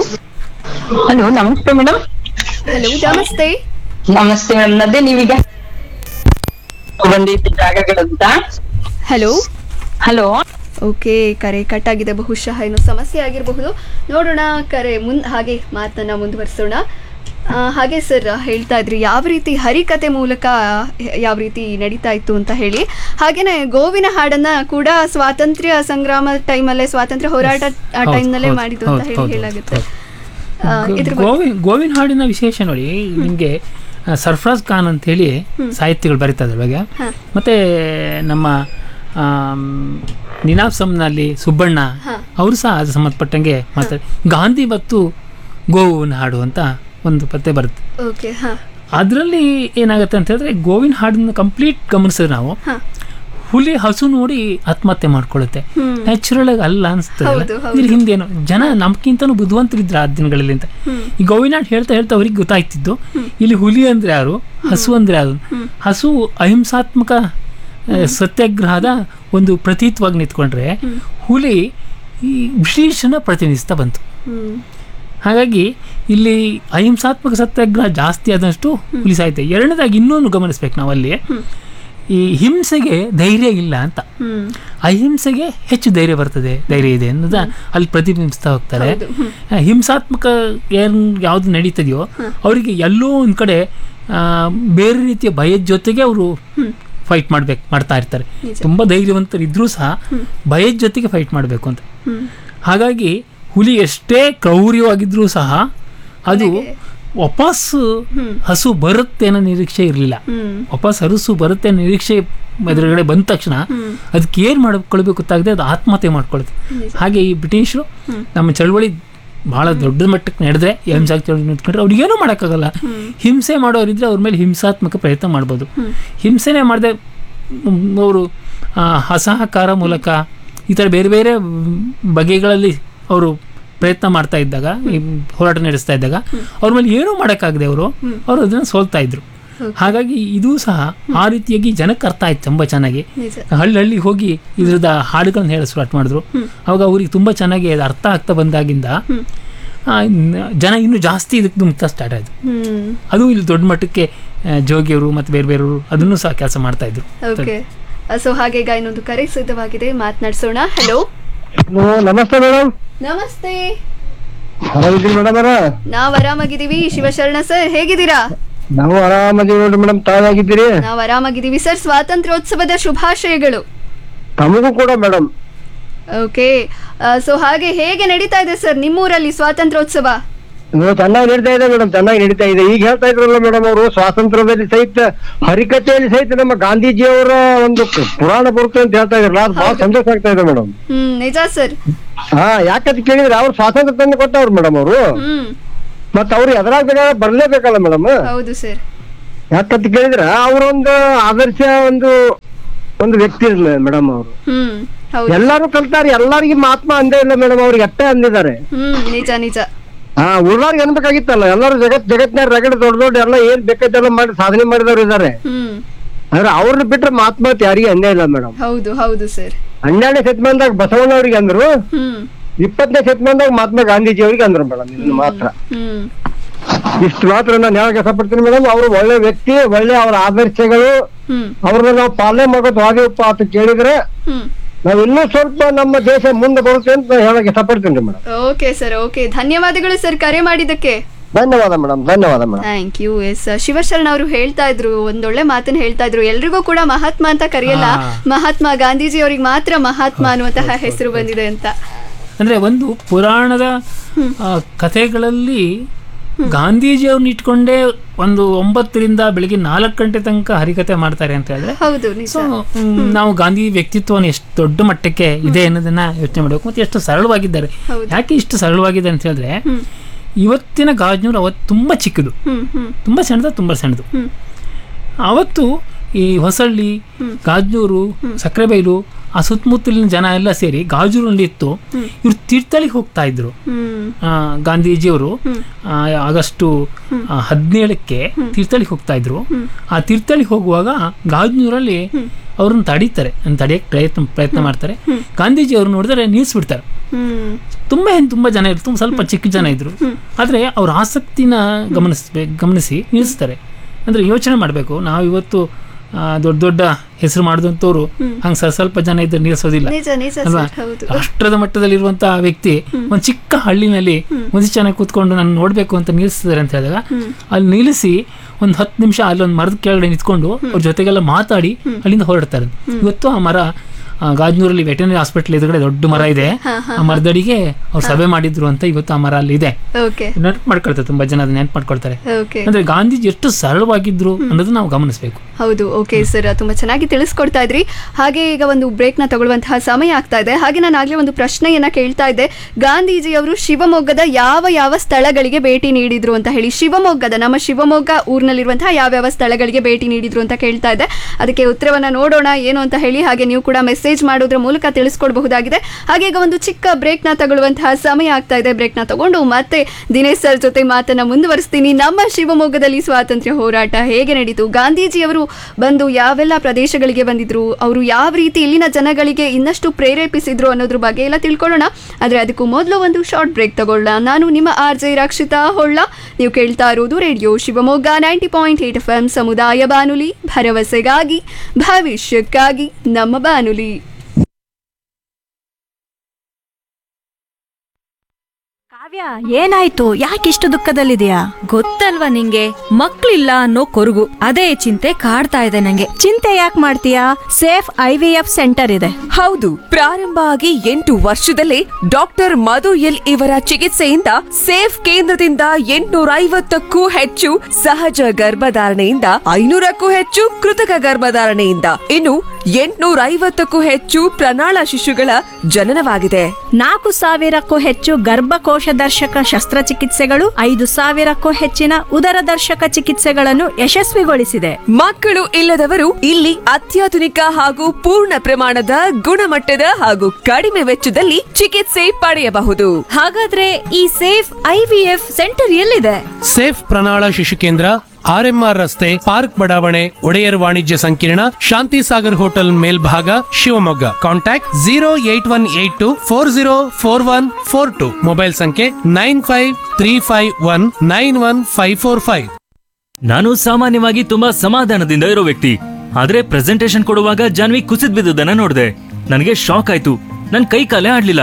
Speaker 1: ಹಲೋ ನಮಸ್ತೆ ಮೇಡಮ್
Speaker 3: ಹಲೋ ನಮಸ್ತೆ
Speaker 1: ನಮಸ್ತೆ ಮೇಡಮ್ ಅದೇ ನೀವೀಗ ಬಂದಿದ್ದ ಜಾಗಗಳಂತ
Speaker 3: ಹಲೋ
Speaker 1: ಹಲೋ
Speaker 3: ಓಕೆ ಕರೆ ಕಟ್ ಆಗಿದೆ ಬಹುಶಃ ಏನು ಸಮಸ್ಯೆ ಆಗಿರಬಹುದು ನೋಡೋಣ ಕರೆ ಮುನ್ ಹಾಗೆ ಮಾತನ್ನ ಮುಂದುವರಿಸೋಣ ಆ, ಹಾಗೆ ಸರ್ ಹೇಳ್ತಾ ಇದ್ರಿ ಯಾವ ರೀತಿ ಹರಿಕತೆ ಮೂಲಕ ಯಾವ ರೀತಿ ನಡೀತಾ ಇತ್ತು ಅಂತ ಹೇಳಿ ಹಾಗೇನೆ ಗೋವಿನ ಹಾಡನ್ನ ಕೂಡ ಸ್ವಾತಂತ್ರ್ಯ ಸಂಗ್ರಾಮ ಟೈಮಲ್ಲೇ ಸ್ವಾತಂತ್ರ್ಯ ಹೋರಾಟ
Speaker 4: ಹೌದು,
Speaker 3: ಟೈಮ್ನಲ್ಲೇ
Speaker 4: ಹೌದು,
Speaker 3: ಮಾಡಿದ್ದು ಅಂತ
Speaker 4: ಹೌದು,
Speaker 3: ಹೇಳಿ
Speaker 4: ಹೌದು,
Speaker 3: ಹೇಳಾಗುತ್ತೆ
Speaker 4: ಹೌದು.
Speaker 3: ಆ, ಇದ್ರ ಬಗ್ಗೆ
Speaker 4: ಗೋವಿನ್ ಗೋವಿನ ಹಾಡಿನ ವಿಶೇಷ ನೋಡಿ ನಿಮಗೆ ಸರ್ಫರಾಜ್ ಖಾನ್ ಅಂತ ಹೇಳಿ ಸಾಹಿತ್ಯಗಳು ಬರೀತಾ ಇದ್ದಾರೆ ಇವಾಗ
Speaker 3: ಹಾ.
Speaker 4: ಮತ್ತೆ ನಮ್ಮ ಆಮ್, ನಿನಾಸಂನಲ್ಲಿ ಸುಬ್ಬಣ್ಣ
Speaker 3: ಹಾ.
Speaker 4: ಅವರು ಸಹ ಅದು ಸಂಬಂಧಪಟ್ಟಂಗೆ ಮಾತಾಡಿ ಗಾಂಧಿ ಮತ್ತು ಗೋವಿನ ಹಾಡು ಅಂತ ಒಂದು ಪತ್ತೆ ಬರುತ್ತೆ
Speaker 3: ಓಕೆ ಹಾ
Speaker 4: ಅದರಲ್ಲಿ ಏನಾಗುತ್ತೆ ಅಂತ ಹೇಳಿದ್ರೆ ಗೋವಿನ ಹಾಡನ್ನ ಕಂಪ್ಲೀಟ್ ಗಮನಿಸಿದ್ರೆ ನಾವು
Speaker 3: ಹಾ
Speaker 4: ಹುಲಿ ಹಸು ನೋಡಿ ಆತ್ಮಹತ್ಯೆ ಮಾಡ್ಕೊಳ್ಳುತ್ತೆ
Speaker 3: ಹ್ಮ್.
Speaker 4: ನ್ಯಾಚುರಲ್ ಆಗಿ ಅಲ್ಲ ಅನ್ಸ್ತದೆ
Speaker 3: ಹೌದು, ಹೌದು.
Speaker 4: ಇದ್ರ ಹಿಂದೇನು ಜನ ನಮ್ಗಿಂತನೂ ಬುದ್ಧಿವಂತರಿದ್ರ ಆ ದಿನಗಳಲ್ಲಿ ಅಂತ
Speaker 3: ಹ್ಮ್.
Speaker 4: ಈ ಗೋವಿನಾಡ್ ಹೇಳ್ತಾ ಹೇಳ್ತಾ ಅವ್ರಿಗೆ ಗೊತ್ತಾಯ್ತಿದ್ದು ಇಲ್ಲಿ ಹುಲಿ ಅಂದ್ರೆ ಯಾರು ಹಸು ಅಂದ್ರೆ ಯಾರು ಹಸು ಅಹಿಂಸಾತ್ಮಕ ಆ, ಸತ್ಯಾಗ್ರಹದ ಒಂದು ಪ್ರತೀತವಾಗಿ ನಿಂತ್ಕೊಂಡ್ರೆ ಹುಲಿ ಈ ಬ್ರಿಟಿಷನ ಪ್ರತಿನಿಧಿಸ್ತಾ ಬಂತು
Speaker 3: ಹ್ಮ್
Speaker 4: ಹಾಗಾಗಿ ಇಲ್ಲಿ ಅಹಿಂಸಾತ್ಮಕ ಸತ್ಯಾಗ್ರಹ ಜಾಸ್ತಿ ಆದಷ್ಟು ಹುಲಿ ಸಾಹಿತ್ಯ ಎರಡನೇದಾಗಿ ಇನ್ನೊಂದು ಗಮನಿಸ್ಬೇಕು ನಾವು ಅಲ್ಲಿ ಈ ಹಿಂಸೆಗೆ ಧೈರ್ಯ ಇಲ್ಲ ಅಂತ
Speaker 3: ಹ್ಮ್
Speaker 4: ಅಹಿಂಸೆಗೆ ಹೆಚ್ಚು ಧೈರ್ಯ ಬರ್ತದೆ ಧೈರ್ಯ ಇದೆ ಅನ್ನೋದ ಅಲ್ಲಿ ಪ್ರತಿಬಿಂಬಿಸ್ತಾ ಹೋಗ್ತಾರೆ ಆ, ಹಿಂಸಾತ್ಮಕ ಏನು ಯಾವುದು ನಡೀತದೆಯೋ ಅವರಿಗೆ ಎಲ್ಲೋ ಒಂದು ಕಡೆ ಆ, ಬೇರೆ ರೀತಿಯ ಭಯದ ಜೊತೆಗೆ ಅವರು ಫೈಟ್ ಮಾಡ್ಬೇಕು ಮಾಡ್ತಾ ಇರ್ತಾರೆ
Speaker 3: ನಿಜ.
Speaker 4: ತುಂಬ ಧೈರ್ಯವಂತರು ಇದ್ರೂ ಸಹ ಭಯದ ಜೊತೆಗೆ ಫೈಟ್ ಮಾಡಬೇಕು ಅಂತ
Speaker 3: ಹ್ಮ್
Speaker 4: ಹಾಗಾಗಿ ಹುಲಿ ಎಷ್ಟೇ ಕ್ರೌರ್ಯವಾಗಿದ್ರೂ ಸಹ ಅದು
Speaker 3: ನನಗೆ-
Speaker 4: ವಾಪಸ್ ಹಸು ಬರುತ್ತೆ ಅನ್ನೋ ನಿರೀಕ್ಷೆ ಇರಲಿಲ್ಲ
Speaker 3: ಹ್ಮ್
Speaker 4: ವಾಪಸ್ ಹರಸು ಬರುತ್ತೆ ಅನ್ನೋ ನಿರೀಕ್ಷೆ ಎದುರುಗಡೆ ಬಂದ ತಕ್ಷಣ ಅದಕ್ಕೆ ಏನು ಮಾಡ್ಕೊಳ್ಬೇಕು ಗೊತ್ತಾಗದೆ ಅದು ಆತ್ಮಹತ್ಯೆ ಮಾಡ್ಕೊಳುತ್ತೆ ಹಾಗೆ ಈ ಬ್ರಿಟಿಷರು ನಮ್ಮ ಚಳವಳಿ ಬಹಳ ದೊಡ್ಡ ಮಟ್ಟಕ್ಕೆ ನಡೆದ್ರೆ ಹಿಂಸಾಕ್ ಚಳವಳಿ ನಿಂತ್ಕೊಂಡ್ರೆ ಅವ್ರಿಗೇನೂ ಮಾಡೋಕ್ಕಾಗಲ್ಲ ಹಿಂಸೆ ಮಾಡೋರಿದ್ರೆ ಅವ್ರ ಮೇಲೆ ಹಿಂಸಾತ್ಮಕ ಪ್ರಯತ್ನ ಮಾಡ್ಬೋದು ಹಿಂಸೆನೇ ಮಾಡದೆ ಅವರು ಅಸಹಕಾರ ಮೂಲಕ ಈ ಥರ ಬೇರೆ ಬೇರೆ ಬಗೆಗಳಲ್ಲಿ ಅವರು ಪ್ರಯತ್ನ ಮಾಡ್ತಾ ಇದ್ದಾಗ ಈ ಹೋರಾಟ ನಡೆಸ್ತಾ ಇದ್ದಾಗ ಅವ್ರ ಮೇಲೆ ಏನೂ ಮಾಡೋಕ್ಕಾಗದೆ ಅವರು ಅವರು ಅದನ್ನು ಸೋಲ್ತಾ ಇದ್ರು ಹಾಗಾಗಿ ಇದು ಸಹ ಆ ರೀತಿಯಾಗಿ ಜನಕ್ಕೆ ಅರ್ಥ ಆಯ್ತು ತುಂಬ ಚೆನ್ನಾಗಿ
Speaker 3: ನಿಜ
Speaker 4: ಹಳ್ಳಿ ಹಳ್ಳಿ ಹೋಗಿ ಇದ್ರದ ಹಾಡುಗಳನ್ನ ಹೇಳಿ ಸ್ಟಾರ್ಟ್ ಮಾಡಿದ್ರು ಅವಾಗ ಅವ್ರಿಗೆ ತುಂಬ ಚೆನ್ನಾಗಿ ಅದು ಅರ್ಥ ಆಗ್ತಾ ಬಂದಾಗಿಂದ ಆ, ಇನ್ನು ಜನ ಇನ್ನೂ ಜಾಸ್ತಿ ಇದಕ್ಕೆ ಧುಮುಕ್ತಾ ಸ್ಟಾರ್ಟ್ ಆಯಿತು
Speaker 3: ಹ್ಮ್
Speaker 4: ಅದು ಇಲ್ಲಿ ದೊಡ್ಡ ಮಟ್ಟಕ್ಕೆ ಆ, ಜೋಗಿಯವರು ಮತ್ತು ಬೇರೆ ಬೇರೆಯವರು ಅದನ್ನು ಸಹ ಕೆಲಸ ಮಾಡ್ತಾ ಇದ್ರು
Speaker 3: ಓಕೆ ಸೊ ಹಾಗೆ ಈಗ ಇನ್ನೊಂದು ಕರೆ ಸಿದ್ಧವಾಗಿದೆ ಮಾತನಾಡ್ಸೋಣ ಹಲೋ
Speaker 5: ಹಲೋ ನಮಸ್ತೆ ಮೇಡಮ್
Speaker 3: ನಮಸ್ತೆ
Speaker 5: ಆರಾಮಿದ್ದೀರಿ ಮೇಡಮ್ ಅವರ
Speaker 3: ನಾವ್ ಆರಾಮಾಗಿದ್ದೀವಿ ಶಿವಶರಣ ಸರ್ ಹೇಗಿದ್ದೀರಾ
Speaker 5: ನಾವು ಆರಾಮಾಗಿ ನೋಡ್ರಿ ಮೇಡಮ್ ತಾವಾಗಿದ್ದೀರಿ
Speaker 3: ನಾವ್ ಆರಾಮಾಗಿದ್ದೀವಿ ಸರ್ ಸ್ವಾತಂತ್ರ್ಯೋತ್ಸವದ ಶುಭಾಶಯಗಳು
Speaker 5: ತಮಗೂ ಕೂಡ ಮೇಡಮ್
Speaker 3: ಓಕೆ ಸೊ ಹಾಗೆ ಹೇಗೆ ನಡೀತಾ ಇದೆ ಸರ್ ನಿಮ್ಮೂರಲ್ಲಿ ಸ್ವಾತಂತ್ರ್ಯೋತ್ಸವ
Speaker 5: ನೀವು ಚೆನ್ನಾಗಿ ನಡೀತಾ ಇದೆ ಮೇಡಮ್ ಚೆನ್ನಾಗಿ ನಡೀತಾ ಇದೆ ಈಗ ಹೇಳ್ತಾ ಇದ್ರಲ್ಲ ಮೇಡಮ್ ಅವರು ಸ್ವಾತಂತ್ರ್ಯದಲ್ಲಿ ಸಹಿತ ಹರಿಕಥೆಯಲ್ಲಿ ಸಹಿತ ನಮ್ಮ ಗಾಂಧೀಜಿಯವರ ಒಂದು ಪುರಾಣ ಬರುತ್ತೆ ಅಂತ ಹೇಳ್ತಾ ಇದ್ರಲ್ಲ ಅದು ಬಹಳ ಸಂತೋಷ ಆಗ್ತಾ ಇದೆ ಮೇಡಮ್
Speaker 3: ಹ್ಮ್ ನಿಜ ಸರ್
Speaker 5: ಹಾ ಯಾಕಂತ ಕೇಳಿದ್ರೆ ಅವ್ರು ಸ್ವಾತಂತ್ರ್ಯ ತಂದು ಕೊಟ್ಟವ್ರು ಮೇಡಮ್ ಅವರು
Speaker 3: ಹ್ಮ್
Speaker 5: ಮತ್ತ ಅವ್ರು ಎದುರಾಗ ಬೇಕಾದ್ರೆ ಬರ್ಲೇಬೇಕಲ್ಲ ಮೇಡಮ್
Speaker 3: ಹೌದು ಸರ್
Speaker 5: ಯಾಕಂತ ಕೇಳಿದ್ರೆ ಅವರೊಂದು ಆದರ್ಶ ಒಂದು ಒಂದು ವ್ಯಕ್ತಿ ಇರ್ಲಿ ಮೇಡಮ್ ಅವರು
Speaker 3: ಹ್ಮ್ ಹೌದು
Speaker 5: ಎಲ್ಲಾರು ಕಲ್ತಾರೆ ಎಲ್ಲಾರಿಗೆ ಮಹಾತ್ಮ ಅಂದೇ ಇಲ್ಲ ಮೇಡಮ್ ಅವ್ರಿಗೆ ಅಷ್ಟೇ ಅಂದಿದ್ದಾರೆ
Speaker 3: ಹ್ಮ್ ನಿಜ ನಿಜ
Speaker 5: ಹಾ ಉಳ್ದವ್ರಿಗೆ ಅನ್ಬೇಕಾಗಿತ್ತಲ್ಲ ಎಲ್ಲಾರು ಜಗತ್ ಜಗತ್ನಾಗ ರಗಡ್ ದೊಡ್ಡ ದೊಡ್ಡ ಎಲ್ಲ ಏನ್ ಬೇಕಾಯ್ತೆಲ್ಲ ಮಾಡಿ ಸಾಧನೆ ಮಾಡಿದವ್ರು ಇದಾರೆ
Speaker 3: ಹ್ಮ್
Speaker 5: ಆದ್ರೆ ಅವ್ರನ್ನ ಬಿಟ್ರೆ ಮಹಾತ್ಮ ಅಂತ ಯಾರಿಗೆ ಅಂದೇ ಇಲ್ಲ ಮೇಡಮ್
Speaker 3: ಹೌದು ಹೌದು ಸರ್
Speaker 5: ಹನ್ನೆರಡನೇ ಶತಮಾನದಾಗ ಬಸವಣ್ಣವ್ರಿಗೆ ಅಂದ್ರು
Speaker 3: ಹ್ಮ್
Speaker 5: ಇಪ್ಪತ್ತನೇ ಶತಮಾನದಾಗ ಮಹಾತ್ಮ ಗಾಂಧೀಜಿ ಅವ್ರಿಗೆ ಅಂದ್ರು ಮೇಡಮ್ ಇದನ್ನ ಮಾತ್ರ
Speaker 3: ಹ್ಮ್
Speaker 5: ಇಷ್ಟು ಮಾತ್ರ ನಾನು ಹೇಳಕ್ ಇಷ್ಟಪಡ್ತೀನಿ ಮೇಡಮ್ ಅವರು ಒಳ್ಳೆ ವ್ಯಕ್ತಿ ಒಳ್ಳೆ ಅವರ ಆದರ್ಶಗಳು
Speaker 3: ಹ್ಮ್
Speaker 5: ಅವ್ರನ್ನ ನಾವು ಪಾಲನೆ ಮಾಡೋದು ಹಾಗೆಪ್ಪ ಅಂತ ಕೇಳಿದ್ರೆ
Speaker 3: ಹ್ಮ್
Speaker 5: ನಾವ್ ಇನ್ನೂ ಸ್ವಲ್ಪ ನಮ್ಮ ದೇಶ ಮುಂದೆ ಬರುತ್ತೆ ಅಂತ ಹೇಳಕ್ ಇಷ್ಟಪಡ್ತೀನಿ ಮೇಡಮ್
Speaker 3: ಓಕೆ ಸರ್ ಓಕೆ ಧನ್ಯವಾದಗಳು ಸರ್ ಕರೆ ಮಾಡಿದ್ದಕ್ಕೆ
Speaker 5: ಧನ್ಯವಾದ ಮೇಡಮ್ ಧನ್ಯವಾದ madam
Speaker 3: thank you yes Shivasharan ಅವರು ಹೇಳ್ತಾ ಇದ್ರು ಒಂದೊಳ್ಳೆ ಮಾತನ್ನ ಹೇಳ್ತಾ ಇದ್ರು ಎಲ್ರಿಗೂ ಕೂಡ ಮಹಾತ್ಮ ಅಂತ ಕರೆಯಲ್ಲ
Speaker 4: ಹಾ.
Speaker 3: ಮಹಾತ್ಮ ಗಾಂಧೀಜಿ ಅವರಿಗೆ ಮಾತ್ರ ಮಹಾತ್ಮ ಅನ್ನುವಂತಹ ಹೆಸರು ಬಂದಿದೆ ಅಂತ
Speaker 4: ಅಂದ್ರೆ ಒಂದು ಪುರಾಣದ ಆ, ಕಥೆಗಳಲ್ಲಿ ಗಾಂಧೀಜಿಯವ್ರನ್ನ ಇಟ್ಕೊಂಡೇ ಒಂದು ಒಂಬತ್ತರಿಂದ ಬೆಳಿಗ್ಗೆ ನಾಲ್ಕು ಗಂಟೆ ತನಕ ಹರಿಕತೆ ಮಾಡ್ತಾರೆ ಅಂತ ಹೇಳಿದ್ರೆ
Speaker 3: ಹೌದು ನಿಜ
Speaker 4: ಸೊ ನಾವು ಗಾಂಧಿ ವ್ಯಕ್ತಿತ್ವವನ್ನು ಎಷ್ಟು ದೊಡ್ಡ ಮಟ್ಟಕ್ಕೆ ಇದೆ ಅನ್ನೋದನ್ನ ಯೋಚನೆ ಮಾಡಬೇಕು ಮತ್ತೆ ಎಷ್ಟು ಸರಳವಾಗಿದ್ದಾರೆ
Speaker 3: ಹೌದು.
Speaker 4: ಯಾಕೆ ಇಷ್ಟು ಸರಳವಾಗಿದೆ ಅಂತ ಹೇಳಿದ್ರೆ ಇವತ್ತಿನ ಗಾಜನೂರು ಅವತ್ತು ತುಂಬಾ ಚಿಕ್ಕದು
Speaker 3: ಹ್ಮ್ ಹ್ಮ್
Speaker 4: ತುಂಬಾ ಸಣ್ಣದು ತುಂಬಾ ಸಣ್ಣದು
Speaker 3: ಹ್ಮ್.
Speaker 4: ಅವತ್ತು ಈ ಹೊಸಳ್ಳಿ ಗಾಜನೂರು ಸಕ್ಕರೆಬೈಲು ಆ ಸುತ್ತಮುತ್ತಲಿನ ಜನ ಎಲ್ಲ ಸೇರಿ ಗಾಜೂರಲ್ಲಿ ಇತ್ತು ಇವ್ರು ತೀರ್ಥಳಿಗೆ ಹೋಗ್ತಾ ಇದ್ರು
Speaker 3: ಹ್ಮ್
Speaker 4: ಆ, ಗಾಂಧೀಜಿಯವರು ಆ, ಆಗಸ್ಟು ಆ, ಹದಿನೇಳಕ್ಕೆ ತೀರ್ಥಳಿಗೆ ಹೋಗ್ತಾ ಇದ್ರು ಆ ತೀರ್ಥಳಿಗೆ ಹೋಗುವಾಗ ಗಾಜನೂರಲ್ಲಿ ಅವ್ರನ್ನ ತಡೀತಾರೆ ತಡೆಯಕ್ಕೆ ಪ್ರಯತ್ನ ಪ್ರಯತ್ನ ಮಾಡ್ತಾರೆ ಗಾಂಧೀಜಿ ಅವ್ರು ನೋಡಿದ್ರೆ ನಿಲ್ಲಿಸ್ಬಿಡ್ತಾರೆ
Speaker 3: ಹ್ಮ್
Speaker 4: ತುಂಬಾ ಏನು ತುಂಬಾ ಜನ ಇದ್ರು ತುಂಬ ಸ್ವಲ್ಪ ಚಿಕ್ಕ ಜನ ಇದ್ರು ಆದ್ರೆ ಅವ್ರ ಆಸಕ್ತಿನ ಗಮನಿಸ್ಬೇಕು ಗಮನಿಸಿ ನಿಲ್ಲಿಸ್ತಾರೆ ಅಂದ್ರೆ ಯೋಚನೆ ಮಾಡಬೇಕು ನಾವು ಇವತ್ತು ಆ, ದೊಡ್ಡ ದೊಡ್ಡ ಹೆಸರು ಮಾಡಿದಂಥವ್ರು ಹಂಗೆ ಸ್ವಲ್ಪ ಸ್ವಲ್ಪ ಜನ ಇದ್ರೆ ನಿಲ್ಲಿಸೋದಿಲ್ಲ
Speaker 3: ನಿಜ ನಿಜ
Speaker 4: ಅಲ್ವಾ
Speaker 3: ಸರ್ ಹೌದು
Speaker 4: ರಾಷ್ಟ್ರದ ಮಟ್ಟದಲ್ಲಿರುವಂತಹ ವ್ಯಕ್ತಿ ಒಂದು ಚಿಕ್ಕ ಹಳ್ಳಿನಲ್ಲಿ ಒಂದು ಚೆನ್ನಾಗಿ ಕೂತ್ಕೊಂಡು ನಾನು ನೋಡ್ಬೇಕು ಅಂತ ನಿಲ್ಲಿಸಿದ್ದಾರೆ ಅಂತ ಹೇಳಿದಾಗ ಅಲ್ಲಿ ನಿಲ್ಲಿಸಿ ಒಂದು ಹತ್ತು ನಿಮಿಷ ಅಲ್ಲೊಂದು ಮರದ ಕೆಳಗಡೆ ನಿಂತ್ಕೊಂಡು ಅವ್ರ ಜೊತೆಗೆಲ್ಲ ಮಾತಾಡಿ ಅಲ್ಲಿಂದ ಹೊರಡ್ತಾರೆ ಇವತ್ತು ಆ ಮರ ಆ, ಗಾಜನೂರಲ್ಲಿ ವೆಟರ್ನರಿ ಹಾಸ್ಪಿಟಲ್ ಎದುರುಗಡೆ ದೊಡ್ಡ ಮರ ಇದೆ ಆ ಮರದಡಿಗೆ ಅವ್ರು ಸಭೆ ಮಾಡಿದ್ರು ಅಂತ ಇವತ್ತು ಆ ಮರ ಅಲ್ಲಿ ಇದೆ
Speaker 3: ಓಕೆ
Speaker 4: ನೆನಪು ಮಾಡ್ಕೊಳ್ತಾರೆ ತುಂಬಾ ಜನ ಅದನ್ನ ನೆನಪು ಮಾಡ್ಕೊಳ್ತಾರೆ
Speaker 3: ಓಕೆ
Speaker 4: ಅಂದ್ರೆ ಗಾಂಧೀಜಿ ಎಷ್ಟು ಸರಳವಾಗಿದ್ರು ಅನ್ನೋದು ನಾವು ಗಮನಿಸಬೇಕು
Speaker 3: ಹೌದು ಓಕೆ ಸರ್ ತುಂಬಾ ಚೆನ್ನಾಗಿ ತಿಳಿಸ್ಕೊಡ್ತಾ ಇದ್ರಿ ಹಾಗೆ ಈಗ ಒಂದು ಬ್ರೇಕ್ನ ತಗೊಳ್ಳುವಂತಹ ಸಮಯ ಆಗ್ತಾ ಇದೆ ಹಾಗೆ ನಾನು ಆಗ್ಲೇ ಒಂದು ಪ್ರಶ್ನೆಯನ್ನ ಕೇಳ್ತಾ ಇದ್ದೆ ಗಾಂಧೀಜಿಯವರು ಶಿವಮೊಗ್ಗದ ಯಾವ ಯಾವ ಸ್ಥಳಗಳಿಗೆ ಭೇಟಿ ನೀಡಿದ್ರು ಅಂತ ಹೇಳಿ ಶಿವಮೊಗ್ಗದ ನಮ್ಮ ಶಿವಮೊಗ್ಗ ಊರಿನಲ್ಲಿರುವಂತಹ ಯಾವ್ಯಾವ ಸ್ಥಳಗಳಿಗೆ ಭೇಟಿ ನೀಡಿದ್ರು ಅಂತ ಕೇಳ್ತಾ ಇದ್ದೆ ಅದಕ್ಕೆ ಉತ್ತರವನ್ನ ನೋಡೋಣ ಏನು ಅಂತ ಹೇಳಿ ಹಾಗೆ ನೀವು ಕೂಡ ಮೆಸೇಜ್ ಮಾಡೋದ್ರ ಮೂಲಕ ತಿಳಿಸ್ಕೊಡ್ಬಹುದಾಗಿದೆ ಹಾಗೆ ಈಗ ಒಂದು ಚಿಕ್ಕ ಬ್ರೇಕ್ನ ತಗೊಳ್ಳುವಂತಹ ಸಮಯ ಆಗ್ತಾ ಇದೆ ಬ್ರೇಕ್ನ ತಗೊಂಡು ಮತ್ತೆ ದಿನೇಶ್ ಸರ್ ಜೊತೆ ಮಾತನ್ನ ಮುಂದುವರಿಸ್ತೀನಿ ನಮ್ಮ ಶಿವಮೊಗ್ಗದಲ್ಲಿ ಸ್ವಾತಂತ್ರ್ಯ ಹೋರಾಟ ಹೇಗೆ ನಡೀತು ಗಾಂಧೀಜಿಯವರು ಬಂದು ಯಾವೆಲ್ಲ ಪ್ರದೇಶಗಳಿಗೆ ಬಂದಿದ್ರು ಅವರು ಯಾವ ರೀತಿ ಇಲ್ಲಿನ ಜನಗಳಿಗೆ ಇನ್ನಷ್ಟು ಪ್ರೇರೇಪಿಸಿದ್ರು ಅನ್ನೋದ್ರ ಬಗ್ಗೆ ಎಲ್ಲ ತಿಳ್ಕೊಳ್ಳೋಣ ಆದರೆ ಅದಕ್ಕೂ ಮೊದಲು ಒಂದು ಶಾರ್ಟ್ ಬ್ರೇಕ್ ತಗೊಳ್ಳೋಣ ನಾನು ನಿಮ್ಮ ಆರ್ ಜೆ ರಕ್ಷಿತಾ ಹೊಳ್ಳ ನೀವು ಕೇಳ್ತಾ ಇರೋದು radio Shivamogga ninety point eight F M ಸಮುದಾಯ ಬಾನುಲಿ ಭರವಸೆಗಾಗಿ ಭವಿಷ್ಯಕ್ಕಾಗಿ ನಮ್ಮ ಬಾನುಲಿ
Speaker 2: ಕಾವ್ಯ ಏನಾಯ್ತು ಯಾಕಿಷ್ಟು ದುಃಖದಲ್ಲಿದೆಯಾ
Speaker 6: ಗೊತ್ತಲ್ವಾ ನಿಂಗೆ ಮಕ್ಳಿಲ್ಲ ಅನ್ನೋ ಕೊರಗು ಅದೇ ಚಿಂತೆ ಕಾಡ್ತಾ ಇದೆ ನಂಗೆ
Speaker 2: ಚಿಂತೆ ಯಾಕೆ ಮಾಡ್ತೀಯಾ safe I V F centre ಇದೆ
Speaker 7: ಹೌದು ಪ್ರಾರಂಭ ಆಗಿ ಎಂಟು ವರ್ಷದಲ್ಲೇ ಡಾಕ್ಟರ್ ಮಧು ಎಲ್ ಇವರ ಚಿಕಿತ್ಸೆಯಿಂದ ಸೇಫ್ ಕೇಂದ್ರದಿಂದ ಎಂಟುನೂರ ಐವತ್ತಕ್ಕೂ ಹೆಚ್ಚು ಸಹಜ ಗರ್ಭಧಾರಣೆಯಿಂದ ಐನೂರಕ್ಕೂ ಹೆಚ್ಚು ಕೃತಕ ಗರ್ಭಧಾರಣೆಯಿಂದ ಇನ್ನು ಎಂಟುನೂರ ಐವತ್ತಕ್ಕೂ ಹೆಚ್ಚು ಪ್ರಣಾಳ ಶಿಶುಗಳ ಜನನವಾಗಿದೆ
Speaker 2: ನಾಲ್ಕು ಸಾವಿರಕ್ಕೂ ಹೆಚ್ಚು ಗರ್ಭಕೋಶ ದರ್ಶಕ ಶಸ್ತ್ರಚಿಕಿತ್ಸೆಗಳು ಐದು ಸಾವಿರಕ್ಕೂ ಹೆಚ್ಚಿನ ಉದರ ದರ್ಶಕ ಚಿಕಿತ್ಸೆಗಳನ್ನು ಯಶಸ್ವಿಗೊಳಿಸಿದೆ
Speaker 7: ಮಕ್ಕಳು ಇಲ್ಲದವರು ಇಲ್ಲಿ ಅತ್ಯಾಧುನಿಕ ಹಾಗೂ ಪೂರ್ಣ ಪ್ರಮಾಣದ ಗುಣಮಟ್ಟದ ಹಾಗೂ ಕಡಿಮೆ ವೆಚ್ಚದಲ್ಲಿ ಚಿಕಿತ್ಸೆ ಪಡೆಯಬಹುದು
Speaker 6: ಹಾಗಾದ್ರೆ ಈ ಸೇಫ್ ಐವಿಎಫ್ ಸೆಂಟರ್ ಎಲ್ಲಿದೆ
Speaker 8: ಸೇಫ್ ಪ್ರಣಾಳ ಶಿಶು ಕೇಂದ್ರ ಆರ್ಎಂಆರ್ ರಸ್ತೆ ಪಾರ್ಕ್ ಬಡಾವಣೆ ಒಡೆಯರ್ ವಾಣಿಜ್ಯ ಸಂಕೀರ್ಣ ಶಾಂತಿ ಸಾಗರ್ ಹೋಟೆಲ್ ಮೇಲ್ಭಾಗ Shivamogga contact zero eight one eight two four zero four one four two mobile ಸಂಖ್ಯೆ nine five three five one nine one five four five
Speaker 9: ನಾನು ಸಾಮಾನ್ಯವಾಗಿ ತುಂಬಾ ಸಮಾಧಾನದಿಂದ ಇರೋ ವ್ಯಕ್ತಿ ಆದ್ರೆ ಪ್ರೆಸೆಂಟೇಶನ್ ಕೊಡುವಾಗ ಜಾನ್ವಿ ಕುಸಿದ್ ಬಿದ್ದುದನ್ನ ನೋಡಿದೆ ನನಗೆ ಶಾಕ್ ಆಯ್ತು ನನ್ ಕೈ ಕಾಲೇ ಆಡ್ಲಿಲ್ಲ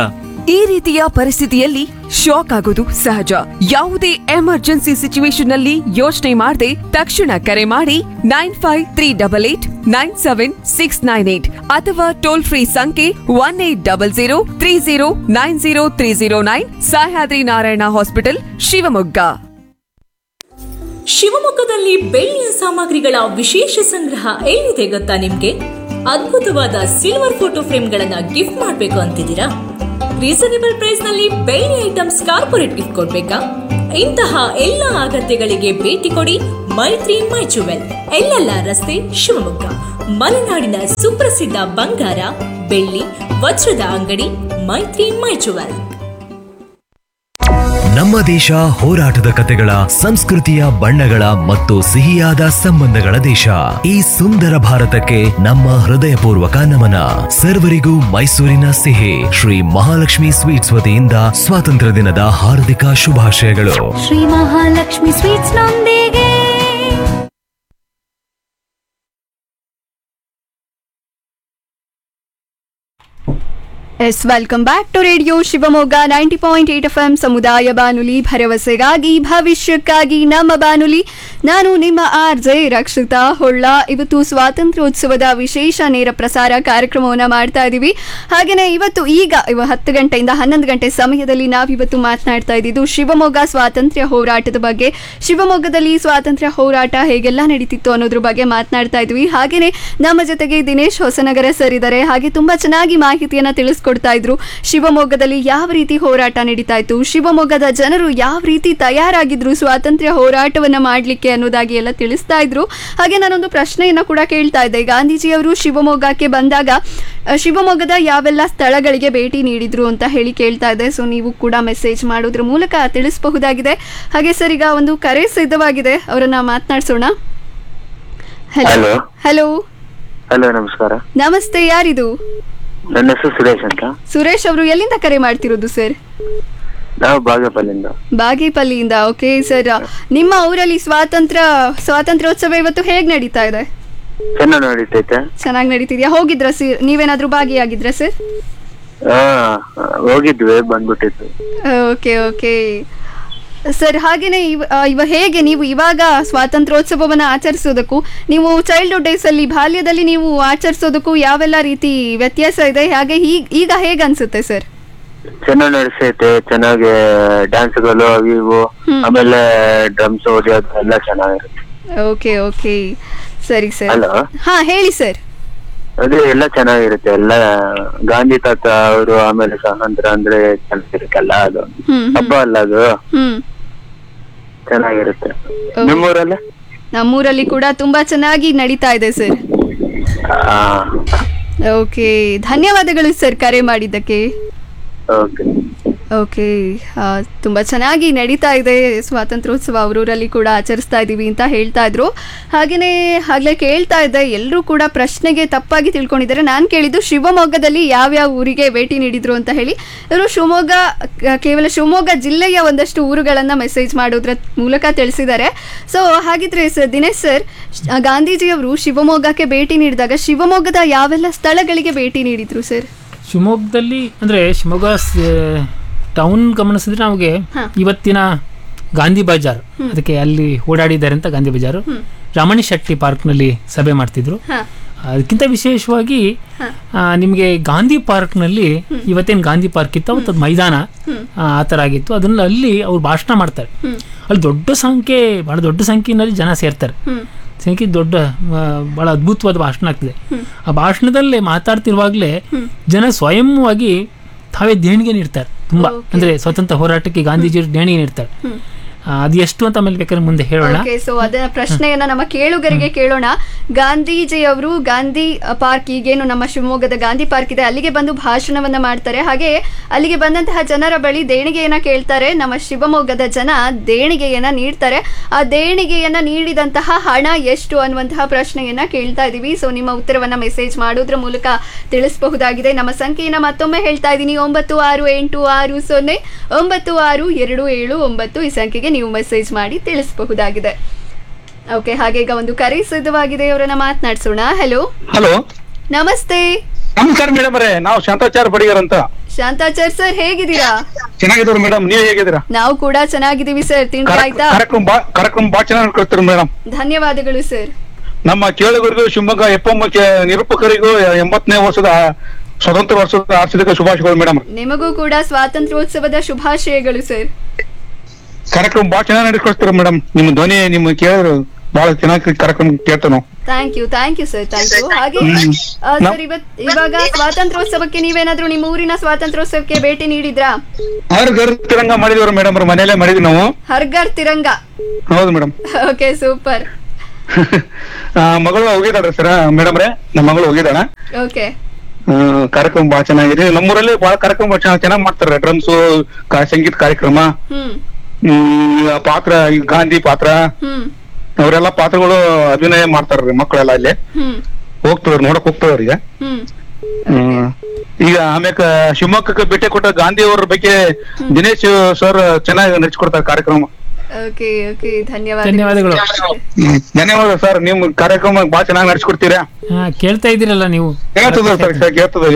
Speaker 7: ಈ ರೀತಿಯ ಪರಿಸ್ಥಿತಿಯಲ್ಲಿ ಶಾಕ್ ಆಗೋದು ಸಹಜ ಯಾವುದೇ ಎಮರ್ಜೆನ್ಸಿ ಸಿಚುವೇಶನ್ ನಲ್ಲಿ ಯೋಚನೆ ಮಾಡದೆ ತಕ್ಷಣ ಕರೆ ಮಾಡಿ nine five three double eight nine seven six nine eight ಅಥವಾ ಟೋಲ್ ಫ್ರೀ ಸಂಖ್ಯೆ one eight double zero three zero nine zero three zero nine Sahyadri Narayana hospital Shivamogga
Speaker 10: ಶಿವಮೊಗ್ಗದಲ್ಲಿ ಬೆಳ್ಳಿಯ ಸಾಮಗ್ರಿಗಳ ವಿಶೇಷ ಸಂಗ್ರಹ ಎಲ್ಲಿದೆ ಗೊತ್ತಾ ನಿಮ್ಗೆ ಅದ್ಭುತವಾದ ಸಿಲ್ವರ್ ಫೋಟೋ ಫ್ರೇಮ್ಗಳನ್ನ ಗಿಫ್ಟ್ ಮಾಡ್ಬೇಕು ಅಂತಿದ್ದೀರಾ ರೀಸನೇಬಲ್ ಪ್ರೈಸ್ ನಲ್ಲಿ ಬೆಳ್ಳಿ ಐಟಮ್ಸ್ ಕಾರ್ಪೊರೇಟ್ ಗಿಫ್ಟ್ ಕೊಡ್ಬೇಕಾ ಇಂತಹ ಎಲ್ಲ ಅಗತ್ಯಗಳಿಗೆ ಭೇಟಿ ಕೊಡಿ ಮೈತ್ರಿ ಮೈ ಜುವೆಲ್ ಎಲ್ಲೆಲ್ಲ ರಸ್ತೆ ಶಿವಮೊಗ್ಗ ಮಲೆನಾಡಿನ ಸುಪ್ರಸಿದ್ಧ ಬಂಗಾರ ಬೆಳ್ಳಿ ವಜ್ರದ ಅಂಗಡಿ ಮೈತ್ರಿ ಮೈ ಜುವೆಲ್
Speaker 11: ನಮ್ಮ ದೇಶ ಹೋರಾಟದ ಕತೆಗಳ ಸಂಸ್ಕೃತಿಯ ಬಣ್ಣಗಳ ಮತ್ತು ಸಿಹಿಯಾದ ಸಂಬಂಧಗಳ ದೇಶ ಈ ಸುಂದರ ಭಾರತಕ್ಕೆ ನಮ್ಮ ಹೃದಯಪೂರ್ವಕ ನಮನ ಸರ್ವರಿಗೂ ಮೈಸೂರಿನ ಸಿಹಿ ಶ್ರೀ ಮಹಾಲಕ್ಷ್ಮಿ ಸ್ವೀಟ್ಸ್ ವತಿಯಿಂದ ಸ್ವಾತಂತ್ರ್ಯ ದಿನದ ಹಾರ್ದಿಕ ಶುಭಾಶಯಗಳು
Speaker 12: ಶ್ರೀ ಮಹಾಲಕ್ಷ್ಮಿ ಸ್ವೀಟ್ಸ್ ನೊಂದಿಗೆ
Speaker 3: yes welcome back to radio Shivamogga ninety point eight F M ಸಮುದಾಯ ಬಾನುಲಿ ಭರವಸೆಗಾಗಿ ಭವಿಷ್ಯಕ್ಕಾಗಿ ನಮ್ಮ ಬಾನುಲಿ ನಾನು ನಿಮ್ಮ ಆರ್ ಜೆ ರಕ್ಷಿತಾ ಹೊಳ್ಳ ಇವತ್ತು ಸ್ವಾತಂತ್ರ್ಯೋತ್ಸವದ ವಿಶೇಷ ನೇರ ಪ್ರಸಾರ ಕಾರ್ಯಕ್ರಮವನ್ನು ಮಾಡ್ತಾ ಇದ್ದೀವಿ ಹಾಗೆಯೇ ಇವತ್ತು ಈಗ ಇವ ಹತ್ತು ಗಂಟೆಯಿಂದ ಹನ್ನೊಂದು ಗಂಟೆ ಸಮಯದಲ್ಲಿ ನಾವಿವತ್ತು ಮಾತನಾಡ್ತಾ ಇದ್ದಿದ್ದು ಶಿವಮೊಗ್ಗ ಸ್ವಾತಂತ್ರ್ಯ ಹೋರಾಟದ ಬಗ್ಗೆ ಶಿವಮೊಗ್ಗದಲ್ಲಿ ಸ್ವಾತಂತ್ರ್ಯ ಹೋರಾಟ ಹೇಗೆಲ್ಲ ನಡೀತಿತ್ತು ಅನ್ನೋದ್ರ ಬಗ್ಗೆ ಮಾತನಾಡ್ತಾ ಇದ್ವಿ ಹಾಗೆಯೇ ನಮ್ಮ ಜೊತೆಗೆ ದಿನೇಶ್ ಹೊಸನಗರ ಸರ್ ಇದ್ದಾರೆ ಹಾಗೆ ತುಂಬಾ ಚೆನ್ನಾಗಿ ಮಾಹಿತಿಯನ್ನ ತಿಳಿಸ್ಕೊಡ್ತಾ ಇದ್ರು ಶಿವಮೊಗ್ಗದಲ್ಲಿ ಯಾವ ರೀತಿ ಹೋರಾಟ ನಡೀತಾ ಇತ್ತು ಶಿವಮೊಗ್ಗದ ಜನರು ಯಾವ ರೀತಿ ತಯಾರಾಗಿದ್ರು ಸ್ವಾತಂತ್ರ್ಯ ಹೋರಾಟವನ್ನ ಮಾಡ್ಲಿಕ್ಕೆ ಅನ್ನೋದಾಗಿ ಎಲ್ಲ ತಿಳಿಸ್ತಾ ಇದ್ರು ಹಾಗೆ ನಾನೊಂದು ಪ್ರಶ್ನೆಯನ್ನ ಕೂಡ ಕೇಳ್ತಾ ಇದ್ದೆ ಗಾಂಧೀಜಿಯವರು ಶಿವಮೊಗ್ಗಕ್ಕೆ ಬಂದಾಗ ಅ, ಶಿವಮೊಗ್ಗದ ಯಾವೆಲ್ಲ ಸ್ಥಳಗಳಿಗೆ ಭೇಟಿ ನೀಡಿದ್ರು ಅಂತ ಹೇಳಿ ಕೇಳ್ತಾ ಇದ್ದೆ ಸೊ ನೀವು ಕೂಡ ಮೆಸೇಜ್ ಮಾಡೋದ್ರ ಮೂಲಕ ತಿಳಿಸಬಹುದಾಗಿದೆ ಹಾಗೆ ಸರ್ ಈಗ ಒಂದು ಕರೆ ಸಿದ್ಧವಾಗಿದೆ ಅವರನ್ನ ಮಾತನಾಡಿಸೋಣ ಹಲೋ
Speaker 13: ಹಲೋ
Speaker 3: ಹಲೋ
Speaker 13: ಹಲೋ ನಮಸ್ಕಾರ
Speaker 3: ನಮಸ್ತೆ ಯಾರಿದು
Speaker 13: ನನ್ನ ಹೆಸರು ಸುರೇಶ್ ಅಂತ
Speaker 3: ಸುರೇಶ್ ಅವರು ಎಲ್ಲಿಂದ ಕರೆ ಮಾಡ್ತಿರೋದು ಸರ್
Speaker 13: ನಾವು ಬಾಗೇಪಲ್ಲಿಂದ
Speaker 3: ಬಾಗೇಪಲ್ಲಿಯಿಂದ ಓಕೆ ಸರ್ ನಿಮ್ಮ ಊರಲ್ಲಿ ಸ್ವಾತಂತ್ರ್ಯ ಸ್ವಾತಂತ್ರ್ಯೋತ್ಸವ ಇವತ್ತು ಹೇಗ್ ನಡೀತಾ ಇದೆ
Speaker 13: ಚೆನ್ನಾಗಿ ನಡೀತೈತೆ
Speaker 3: ಚೆನ್ನಾಗಿ ನಡೀತಿದ್ಯಾ ಹೋಗಿದ್ರ ಸರ್ ನೀವೇನಾದ್ರೂ ಭಾಗಿಯಾಗಿದ್ರ ಸರ್
Speaker 13: ಹಾ ಹೋಗಿದ್ವಿ ಬಂದ್ಬಿಟ್ಟಿದ್ವಿ
Speaker 3: ಓಕೆ ಓಕೆ ಸರ್ ಹಾಗೇನೆ ಇವ ಆ, ಇವ ಹೇಗೆ ನೀವು ಇವಾಗ ಸ್ವಾತಂತ್ರ್ಯೋತ್ಸವವನ್ನು ಆಚರಿಸೋದಕ್ಕೂ ನೀವು ಚೈಲ್ಡ್ಹುಡ್ ಡೇಸ್ ಅಲ್ಲಿ ಬಾಲ್ಯದಲ್ಲಿ ನೀವು ಆಚರಿಸೋದಕ್ಕೂ ಯಾವೆಲ್ಲ ರೀತಿ ವ್ಯತ್ಯಾಸ ಇದೆ ಹಾಗೆ ಈಗ ಈಗ ಹೇಗೆ ಅನ್ಸುತ್ತೆ ಸರ್
Speaker 13: ಚೆನ್ನಾಗಿ ನಡೆಸೈತೆ ಚೆನ್ನಾಗಿ ಡ್ಯಾನ್ಸ್ಗಳು ಅವು ಇವು ಆಮೇಲೆ ಡ್ರಮ್ಸ್ ಹೊಡಿಯೋದು ಎಲ್ಲ ಚೆನ್ನಾಗಿರುತ್ತೆ
Speaker 3: ಓಕೆ ಓಕೆ ಸರಿ ಸರ್
Speaker 13: ಹಲೋ
Speaker 3: ಹಾ ಹೇಳಿ ಸರ್
Speaker 13: ಅದೇ ಎಲ್ಲ ಚೆನ್ನಾಗಿರುತ್ತೆ ಎಲ್ಲ ಗಾಂಧಿ ತಾತ ಅವರು ಆಮೇಲೆ ಸ್ವಾತಂತ್ರ್ಯ ಅಂದ್ರೆ ಚೆನ್ನಾಗಿರುತ್ತಲ್ಲ ಅದು
Speaker 3: ಹ್ಮ್
Speaker 13: ಹಬ್ಬ ಅಲ್ಲ ಅದು
Speaker 3: ಹ್ಮ್
Speaker 13: ಚೆನ್ನಾಗಿರುತ್ತೆ ನಿಮ್ಮೂರಲ್ಲಿ
Speaker 3: ನಮ್ಮೂರಲ್ಲಿ ಕೂಡ ತುಂಬಾ ಚೆನ್ನಾಗಿ ನಡೀತಾ ಇದೆ ಸರ್
Speaker 13: ಹಾ
Speaker 3: ಓಕೆ ಧನ್ಯವಾದಗಳು ಸರ್ ಕರೆ ಮಾಡಿದ್ದಕ್ಕೆ
Speaker 13: ಓಕೆ
Speaker 3: ಓಕೆ ತುಂಬ ಚೆನ್ನಾಗಿ ನಡೀತಾ ಇದೆ ಸ್ವಾತಂತ್ರ್ಯೋತ್ಸವ ಅವರೂರಲ್ಲಿ ಕೂಡ ಆಚರಿಸ್ತಾ ಇದ್ದೀವಿ ಅಂತ ಹೇಳ್ತಾ ಇದ್ರು ಹಾಗೆಯೇ ಆಗಲೇ ಕೇಳ್ತಾ ಇದ್ದೆ ಎಲ್ಲರೂ ಕೂಡ ಪ್ರಶ್ನೆಗೆ ತಪ್ಪಾಗಿ ತಿಳ್ಕೊಂಡಿದ್ದಾರೆ ನಾನು ಕೇಳಿದ್ದು ಶಿವಮೊಗ್ಗದಲ್ಲಿ ಯಾವ್ಯಾವ ಊರಿಗೆ ಭೇಟಿ ನೀಡಿದ್ರು ಅಂತ ಹೇಳಿ ಇವರು ಶಿವಮೊಗ್ಗ ಕ- ಕೇವಲ ಶಿವಮೊಗ್ಗ ಜಿಲ್ಲೆಯ ಒಂದಷ್ಟು ಊರುಗಳನ್ನು ಮೆಸೇಜ್ ಮಾಡೋದ್ರ ಮೂಲಕ ತಿಳಿಸಿದ್ದಾರೆ ಸೊ ಹಾಗಿದ್ರೆ ಸರ್ ದಿನೇಶ್ ಸರ್ ಶ್- ಗಾಂಧೀಜಿಯವರು ಶಿವಮೊಗ್ಗಕ್ಕೆ ಭೇಟಿ ನೀಡಿದಾಗ ಶಿವಮೊಗ್ಗದ ಯಾವೆಲ್ಲ ಸ್ಥಳಗಳಿಗೆ ಭೇಟಿ ನೀಡಿದ್ರು ಸರ್
Speaker 4: ಶಿವಮೊಗ್ಗದಲ್ಲಿ ಅಂದರೆ ಶಿವಮೊಗ್ಗ ಟೌನ್ ಗಮನಿಸಿದ್ರೆ ನಮಗೆ ಇವತ್ತಿನ ಗಾಂಧಿ ಬಜಾರ್ ಅದಕ್ಕೆ ಅಲ್ಲಿ ಓಡಾಡಿದ್ದಾರೆ ಅಂತ ಗಾಂಧಿ ಬಜಾರು ರಮಣಿ ಶೆಟ್ಟಿ ಪಾರ್ಕ್ನಲ್ಲಿ ಸಭೆ ಮಾಡ್ತಿದ್ರು ಅದಕ್ಕಿಂತ ವಿಶೇಷವಾಗಿ ನಿಮಗೆ ಗಾಂಧಿ ಪಾರ್ಕ್ನಲ್ಲಿ ಇವತ್ತೇನು ಗಾಂಧಿ ಪಾರ್ಕ್ ಇತ್ತು ಅವತ್ತು ಅದು ಮೈದಾನ ಆ ಆ ಥರ ಆಗಿತ್ತು ಅದನ್ನ ಅಲ್ಲಿ ಅವ್ರು ಭಾಷಣ ಮಾಡ್ತಾರೆ ಅಲ್ಲಿ ದೊಡ್ಡ ಸಂಖ್ಯೆ ಭಾಳ ದೊಡ್ಡ ಸಂಖ್ಯೆಯಲ್ಲಿ ಜನ ಸೇರ್ತಾರೆ ಸಂಖ್ಯೆ ದೊಡ್ಡ ಆ, ಬಹಳ ಅದ್ಭುತವಾದ ಭಾಷಣ ಆಗ್ತದೆ ಆ ಭಾಷಣದಲ್ಲಿ ಮಾತಾಡ್ತಿರುವಾಗಲೇ ಜನ ಸ್ವಯಂವಾಗಿ ತಾವೇ ದೇಣಿಗೆ ನೀಡ್ತಾರೆ ತುಂಬಾ ಅಂದ್ರೆ ಸ್ವಾತಂತ್ರ್ಯ ಹೋರಾಟಕ್ಕೆ ಗಾಂಧೀಜಿಯವರು ದೇಣಿಗೆ ನೀಡ್ತಾರೆ ಆ, ಅದು ಎಷ್ಟು ಅಂತ ಆಮೇಲೆ ಬೇಕಾದ್ರೆ ಮುಂದೆ ಹೇಳೋಣ
Speaker 3: ಓಕೆ ಸೊ ಅದನ್ನ ಪ್ರಶ್ನೆಯನ್ನ ನಮ್ಮ ಕೇಳುಗರಿಗೆ ಕೇಳೋಣ ಗಾಂಧೀಜಿಯವರು ಗಾಂಧಿ ಪಾರ್ಕ್ ಈಗೇನು ನಮ್ಮ ಶಿವಮೊಗ್ಗದ ಗಾಂಧಿ ಪಾರ್ಕ್ ಇದೆ ಅಲ್ಲಿಗೆ ಬಂದು ಭಾಷಣವನ್ನ ಮಾಡ್ತಾರೆ ಹಾಗೆ ಅಲ್ಲಿಗೆ ಬಂದಂತಹ ಜನರ ಬಳಿ ದೇಣಿಗೆಯನ್ನ ಕೇಳ್ತಾರೆ ನಮ್ಮ ಶಿವಮೊಗ್ಗದ ಜನ ದೇಣಿಗೆಯನ್ನ ನೀಡ್ತಾರೆ ಆ ದೇಣಿಗೆಯನ್ನ ನೀಡಿದಂತಹ ಹಣ ಎಷ್ಟು ಅನ್ನುವಂತಹ ಪ್ರಶ್ನೆಯನ್ನ ಕೇಳ್ತಾ ಇದೀವಿ ಸೊ ನಿಮ್ಮ ಉತ್ತರವನ್ನ ಮೆಸೇಜ್ ಮಾಡೋದ್ರ ಮೂಲಕ ತಿಳಿಸಬಹುದಾಗಿದೆ ನಮ್ಮ ಸಂಖ್ಯೆಯನ್ನ ಮತ್ತೊಮ್ಮೆ ಹೇಳ್ತಾ ಇದ್ದೀನಿ ಒಂಬತ್ತು ಆರು ಎಂಟು ಆರು ಸೊನ್ನೆ ಒಂಬತ್ತು ಆರು ಎರಡು ಏಳು ಒಂಬತ್ತು ಈ ಸಂಖ್ಯೆಗೆ ನೀವು ಮೆಸೇಜ್ ಮಾಡಿ ತಿಳಿಸಬಹುದಾಗಿದೆ ಓಕೆ ಹಾಗೆ ಈಗ ಒಂದು ಕರೆ ಸಿದ್ಧವಾಗಿದೆ ಅವರನ್ನ ಮಾತನಾಡಿಸೋಣ ಹಲೋ
Speaker 14: ಹಲೋ
Speaker 3: ನಮಸ್ತೆ
Speaker 14: ನಮಸ್ಕಾರ ಮೇಡಮ್ ಅವರೇ ನಾವು ಶಾಂತಾಚಾರ ಬಡಿಗರ್ ಅಂತ
Speaker 3: ಶಾಂತಾಚಾರ್ ಸರ್ ಹೇಗಿದ್ದೀರಾ
Speaker 14: ಚೆನ್ನಾಗಿದ್ರು ಮೇಡಮ್ ನೀವ್ ಹೇಗಿದ್ದೀರಾ
Speaker 3: ನಾವು ಕೂಡ ಚೆನ್ನಾಗಿದ್ದೀವಿ ಸರ್ ತಿಂಡಿ
Speaker 14: ಕಾರ್ಯ-
Speaker 3: ಆಯ್ತಾ
Speaker 14: ಕಾರ್ಯಕ್ರಮ ಬಾ ಕಾರ್ಯಕ್ರಮ ಬಾ ಚೆನ್ನಾಗಿ ನಡ್ಕೊಳ್ತೀರಿ ಮೇಡಮ್
Speaker 3: ಧನ್ಯವಾದಗಳು ಸರ್
Speaker 14: ನಮ್ಮ ಕೇಳುಗರಿಗೂ ಶಿವಮೊಗ್ಗ ಎಫ್ ನಿರೂಪಕರಿಗೂ ಎಂಬತ್ತನೇ ವರ್ಷದ ಸ್ವತಂತ್ರ ವರ್ಷದ ಆರ್ಥಿಕ ಶುಭಾಶಯಗಳು ಮೇಡಮ್
Speaker 3: ನಿಮಗೂ ಕೂಡ ಸ್ವಾತಂತ್ರ್ಯೋತ್ಸವದ ಶುಭಾಶಯಗಳು ಸರ್
Speaker 14: ಕಾರ್ಯಕ್ರಮ ಬಾ ಚೆನ್ನಾಗಿ ನಡ್ಕೊಳ್ತೀರಿ ಮೇಡಮ್ ನಿಮ್ಮ ಧ್ವನಿ ನಿಮ್ಮ ಕೇಳಿದ್ರು ಬಹಳ ಚೆನ್ನಾಗಿ ಕಾರ್ಯಕ್ರಮ ಕೇಳ್ತೇವೆ ನಾವು
Speaker 3: thank you thank you sir thank you ಹಾಗೆ
Speaker 14: ಹ್ಮ್.
Speaker 3: ಆ, ಸರ್ ಇವತ್ ಇವಾಗ ಸ್ವಾತಂತ್ರ್ಯೋತ್ಸವಕ್ಕೆ ನೀವೇನಾದ್ರೂ ನಿಮ್ಮ ಊರಿನ ಸ್ವಾತಂತ್ರ್ಯೋತ್ಸವಕ್ಕೆ ಭೇಟಿ ನೀಡಿದ್ರಾ
Speaker 14: ಆರು ಗರ್ ತಿರಂಗ ಮಾಡಿದವ್ರು ಮೇಡಮ್ ಅವ್ರ ಮನೇಲೆ ಮಾಡಿದ್ವಿ ನಾವು
Speaker 3: ಹರ್ಗರ್ ತಿರಂಗ
Speaker 14: ಹೌದು ಮೇಡಮ್
Speaker 3: ಓಕೆ ಸೂಪರ್
Speaker 14: ಮಗಳು ಹೋಗಿದ್ದಾಳೆ ಸರ್ ಮೇಡಮ್ ರೇ ನಮ್ಮ ಮಗಳು ಹೋಗಿದ್ದಾಳ
Speaker 3: ಓಕೆ
Speaker 14: ಆ, ಕಾರ್ಯಕ್ರಮ ಬಹಳ ಚೆನ್ನಾಗಿದೆ ನಮ್ಮೂರಲ್ಲಿ ಬಹಳ ಕಾರ್ಯಕ್ರಮ ಚೆನ್ನಾಗಿ ಚೆನ್ನಾಗಿ ಮಾಡ್ತಾರೆ ಡ್ರಮ್ಸ್ ಸಂಗೀತ ಕಾರ್ಯಕ್ರಮ
Speaker 3: ಹ್ಮ್
Speaker 14: ಹ್ಮ್, ಪಾತ್ರ ಈ ಗಾಂಧಿ ಪಾತ್ರ
Speaker 3: ಹ್ಮ್
Speaker 14: ಅವರೆಲ್ಲ ಪಾತ್ರಗಳು ಅಭಿನಯ ಮಾಡ್ತಾರ್ರಿ ಮಕ್ಕಳೆಲ್ಲ ಅಲ್ಲಿ
Speaker 3: ಹ್ಮ್
Speaker 14: ಹೋಗ್ತವ್ರಿ ನೋಡಕ್ ಹೋಗ್ತವ್ರಿ ಈಗ
Speaker 3: ಹ್ಮ್
Speaker 14: ಹ್ಮ್. ಈಗ ಆಮ್ಯಾಕ ಶಿವಮೊಗ್ಗಕ್ಕೆ ಭೇಟಿ ಕೊಟ್ಟ ಗಾಂಧಿ ಅವ್ರ ಬಗ್ಗೆ ದಿನೇಶ್ ಸರ್ ಚೆನ್ನಾಗಿ ನಡೆಸ್ಕೊಡ್ತಾರೆ ಕಾರ್ಯಕ್ರಮ
Speaker 3: ಓಕೆ ಓಕೆ ಧನ್ಯವಾದ
Speaker 4: ಧನ್ಯವಾದಗಳು.
Speaker 14: ಹ್ಮ್. ಧನ್ಯವಾದ ಸರ್ ನಿಮ್ ಕಾರ್ಯಕ್ರಮ ಬಹಳ ಚೆನ್ನಾಗಿ ನಡೆಸ್ಕೊಡ್ತೀರಾ
Speaker 4: ಹಾ, ಕೇಳ್ತಾ ಇದ್ದೀರಲ್ಲ ನೀವು
Speaker 14: ಕೇಳ್ತದ ಸರ್ ಸರ್ ಕೇಳ್ತದ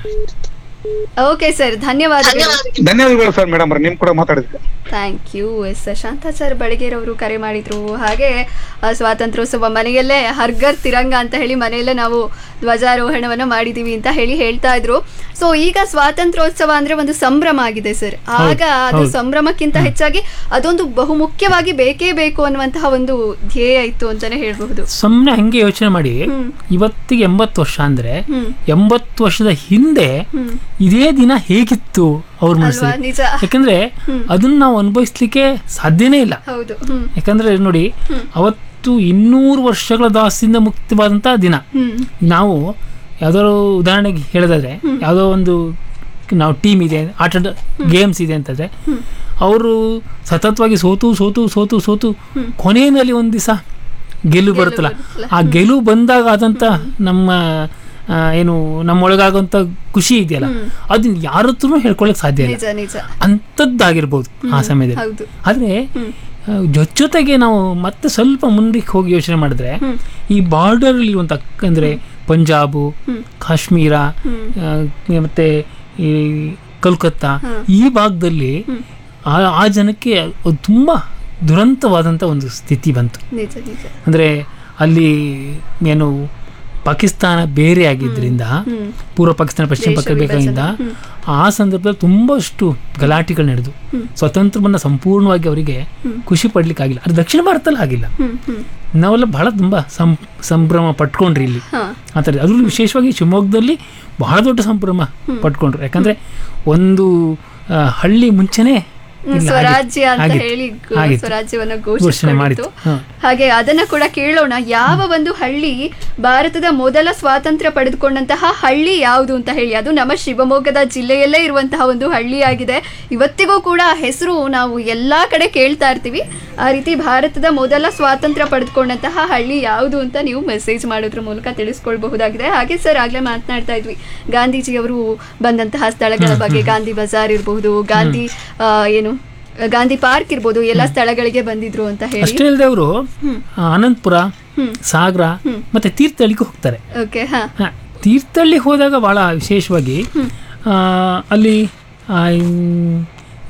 Speaker 3: ಓಕೆ ಸರ್ ಧನ್ಯವಾದಗಳು
Speaker 14: ಧನ್ಯವಾದಗಳು ಸರ್ ಮೇಡಮ್ ನಿಮ್ ಕೂಡ ಮಾತಾಡಿದ್ರಿ
Speaker 3: ಥ್ಯಾಂಕ್ ಯು ಎಸ್ ಶಾಂತಾಚಾರ್ ಬಡಗೇರವರು ಕರೆ ಮಾಡಿದ್ರು ಹಾಗೆ ಆ, ಸ್ವಾತಂತ್ರ್ಯೋತ್ಸವ ಮನೆಯಲ್ಲೇ ಹರ್ಗರ್ ತಿರಂಗ ಅಂತ ಹೇಳಿ ಮನೆಯಲ್ಲೇ ನಾವು ಧ್ವಜಾರೋಹಣವನ್ನು ಮಾಡಿದೀವಿ ಅಂತ ಹೇಳಿ ಹೇಳ್ತಾ ಇದ್ರು ಸೊ ಈಗ ಸ್ವಾತಂತ್ರ್ಯೋತ್ಸವ ಅಂದ್ರೆ ಒಂದು ಸಂಭ್ರಮ ಆಗಿದೆ ಸರ್ ಆಗ ಅದು
Speaker 4: ಹೌದು.
Speaker 3: ಸಂಭ್ರಮಕ್ಕಿಂತ ಹೆಚ್ಚಾಗಿ ಅದೊಂದು ಬಹುಮುಖ್ಯವಾಗಿ ಬೇಕೇ ಬೇಕು ಅನ್ನುವಂತಹ ಒಂದು ಧ್ಯೇಯ ಇತ್ತು ಅಂತಾನೆ ಹೇಳ್ಬಹುದು
Speaker 4: ಸುಮ್ಮನೆ ಹಂಗೆ ಯೋಚನೆ ಮಾಡಿ ಇವತ್ತಿಗೆ ಎಂಬತ್ತು ವರ್ಷ ಅಂದ್ರೆ ಎಂಬತ್ತು ವರ್ಷದ ಹಿಂದೆ ಇದೇ ದಿನ ಹೇಗಿತ್ತು ಅವ್ರ
Speaker 3: ಅಲ್ವಾ
Speaker 4: ಮನಸ್ಸಲ್ಲಿ
Speaker 3: ನಿಜ
Speaker 4: ಯಾಕಂದ್ರೆ ಅದನ್ನ ನಾವು ಅನುಭವಿಸ್ಲಿಕ್ಕೆ ಸಾಧ್ಯನೇ ಇಲ್ಲ
Speaker 3: ಹೌದು ಹ್ಮ್
Speaker 4: ಯಾಕಂದ್ರೆ ನೋಡಿ ಅವತ್ತು ಇನ್ನೂರು ವರ್ಷಗಳ ದಾಸದಿಂದ ಮುಕ್ತವಾದಂತಹ ದಿನ
Speaker 3: ಹ್ಮ್
Speaker 4: ನಾವು ಯಾವ್ದಾದ್ರು ಉದಾಹರಣೆಗೆ ಹೇಳೋದಾದ್ರೆ ಯಾವುದೋ ಒಂದು ನಾವು ಟೀಮ್ ಇದೆ ಆಟದ ಗೇಮ್ಸ್ ಇದೆ ಅಂತಂದ್ರೆ ಅವರು ಸತತವಾಗಿ ಸೋತು ಸೋತು ಸೋತು ಸೋತು ಕೊನೆಯಲ್ಲಿ ಒಂದು ದಿವಸ ಗೆಲುವು ಬರುತ್ತಲ್ಲ ಆ ಗೆಲುವು ಬಂದಾಗ ಆದಂತ ನಮ್ಮ ಆ, ಏನು ನಮ್ಮೊಳಗಾಗುವಂತ ಖುಷಿ ಇದೆಯಲ್ಲ ಅದನ್ನ ಯಾರ ಹತ್ರನೂ ಹೇಳ್ಕೊಳಕ್ ಸಾಧ್ಯ ಇಲ್ಲ
Speaker 3: ನಿಜ ನಿಜ
Speaker 4: ಅಂಥದ್ದಾಗಿರ್ಬೋದು ಆ ಸಮಯದಲ್ಲಿ
Speaker 3: ಹೌದು
Speaker 4: ಆದ್ರೆ ಆ, ಜೊ- ಜೊತೆಗೆ ನಾವು ಮತ್ತೆ ಸ್ವಲ್ಪ ಮುಂದಕ್ಕೆ ಹೋಗಿ ಯೋಚನೆ ಮಾಡಿದ್ರೆ ಈ ಬಾರ್ಡರ್ ಇರುವಂತ ಅಂದ್ರೆ ಪಂಜಾಬು ಕಾಶ್ಮೀರ ಆ, ಮತ್ತೆ ಈ ಕಲ್ಕತ್ತಾ ಈ ಭಾಗದಲ್ಲಿ ಆ- ಆ ಜನಕ್ಕೆ ಅದು ತುಂಬಾ ದುರಂತವಾದಂತ ಒಂದು ಸ್ಥಿತಿ ಬಂತು
Speaker 3: ನಿಜ ನಿಜ
Speaker 4: ಅಂದ್ರೆ ಅಲ್ಲಿ ಏನು ಪಾಕಿಸ್ತಾನ ಬೇರೆ ಆಗಿದ್ರಿಂದ ಪೂರ್ವ ಪಾಕಿಸ್ತಾನ ಪಶ್ಚಿಮ
Speaker 3: ದೇಶ
Speaker 4: ಬೇಕಾಗಿಂದ
Speaker 3: ವಿಭಜನೆ.
Speaker 4: ಆ ಸಂದರ್ಭದಲ್ಲಿ ತುಂಬಷ್ಟು ಗಲಾಟೆಗಳು ನಡೆದು ಸ್ವತಂತ್ರವನ್ನ ಸಂಪೂರ್ಣವಾಗಿ ಅವರಿಗೆ ಖುಷಿ ಪಡ್ಲಿಕ್ಕಾಗಿಲ್ಲ ಅದು ದಕ್ಷಿಣ ಭಾರತದಲ್ಲಿ ಆಗಿಲ್ಲ
Speaker 3: ಹ್ಮ್ ಹ್ಮ್
Speaker 4: ನಾವೆಲ್ಲ ಬಹಳ ತುಂಬಾ ಸಂ ಸಂಭ್ರಮ ಪಟ್ಕೊಂಡ್ರಿ ಇಲ್ಲಿ
Speaker 3: ಹಾ.
Speaker 4: ಆ ಥರ ಅದರಲ್ಲೂ ವಿಶೇಷವಾಗಿ ಶಿವಮೊಗ್ಗದಲ್ಲಿ ಬಹಳ ದೊಡ್ಡ ಸಂಭ್ರಮ ಪಟ್ಕೊಂಡ್ರು ಯಾಕಂದ್ರೆ ಒಂದು ಆ, ಹಳ್ಳಿ ಮುಂಚೆನೆ ಇಲ್ಲಿ ಆಗಿತ್ತು.
Speaker 3: ಸ್ವರಾಜ್ಯ ಅಂತ
Speaker 4: ಆಗಿತ್ತು.
Speaker 3: ಹೇಳಿ ಗೋ-
Speaker 4: ಆಗಿತ್ತು.
Speaker 3: ಸ್ವರಾಜ್ಯವನ್ನ
Speaker 4: ಘೋಷಣೆ
Speaker 3: ಘೋಷಿಸಿಕೊಂಡಿತ್ತು
Speaker 4: ಮಾಡಿತ್ತು ಹಾ.
Speaker 3: ಹಾಗೆ ಅದನ್ನ ಕೂಡ ಕೇಳೋಣ ಯಾವ ಒಂದು ಹಳ್ಳಿ ಭಾರತದ ಮೊದಲ ಸ್ವಾತಂತ್ರ್ಯ ಪಡೆದುಕೊಂಡಂತಹ ಹಳ್ಳಿ ಯಾವುದು ಅಂತ ಹೇಳಿ ಅದು ನಮ್ಮ ಶಿವಮೊಗ್ಗದ ಜಿಲ್ಲೆಯಲ್ಲೇ ಇರುವಂತಹ ಒಂದು ಹಳ್ಳಿ ಆಗಿದೆ ಇವತ್ತಿಗೂ ಕೂಡ ಆ ಹೆಸರು ನಾವು ಎಲ್ಲಾ ಕಡೆ ಕೇಳ್ತಾ ಇರ್ತೀವಿ ಆ ರೀತಿ ಭಾರತದ ಮೊದಲ ಸ್ವಾತಂತ್ರ್ಯ ಪಡೆದುಕೊಂಡಂತಹ ಹಳ್ಳಿ ಯಾವುದು ಅಂತ ನೀವು ಮೆಸೇಜ್ ಮಾಡೋದ್ರ ಮೂಲಕ ತಿಳಿಸ್ಕೊಳ್ಬಹುದಾಗಿದೆ ಹಾಗೆ ಸರ್ ಆಗ್ಲೇ ಮಾತನಾಡ್ತಾ ಇದ್ವಿ ಗಾಂಧೀಜಿಯವರು ಬಂದಂತಹ ಸ್ಥಳಗಳ ಬಗ್ಗೆ ಗಾಂಧಿ ಬಜಾರ್ ಇರಬಹುದು ಗಾಂಧಿ ಆ, ಏನು ಗಾಂಧಿ ಪಾರ್ಕ್ ಇರ್ಬೋದು ಎಲ್ಲ ಸ್ಥಳಗಳಿಗೆ ಬಂದಿದ್ರು ಅಂತ ಹೇಳಿ
Speaker 4: ಅಷ್ಟೇ ಅಲ್ಲದೆ ಅವರು ಅನಂತಪುರ ಸಾಗರ ಮತ್ತೆ ತೀರ್ಥಹಳ್ಳಿಗೆ ಹೋಗ್ತಾರೆ
Speaker 3: ಓಕೆ ಹಾ
Speaker 4: ಹ, ತೀರ್ಥಹಳ್ಳಿ ಹೋದಾಗ ಬಹಳ ವಿಶೇಷವಾಗಿ ಆ, ಅಲ್ಲಿ ಆ, ಇನ್-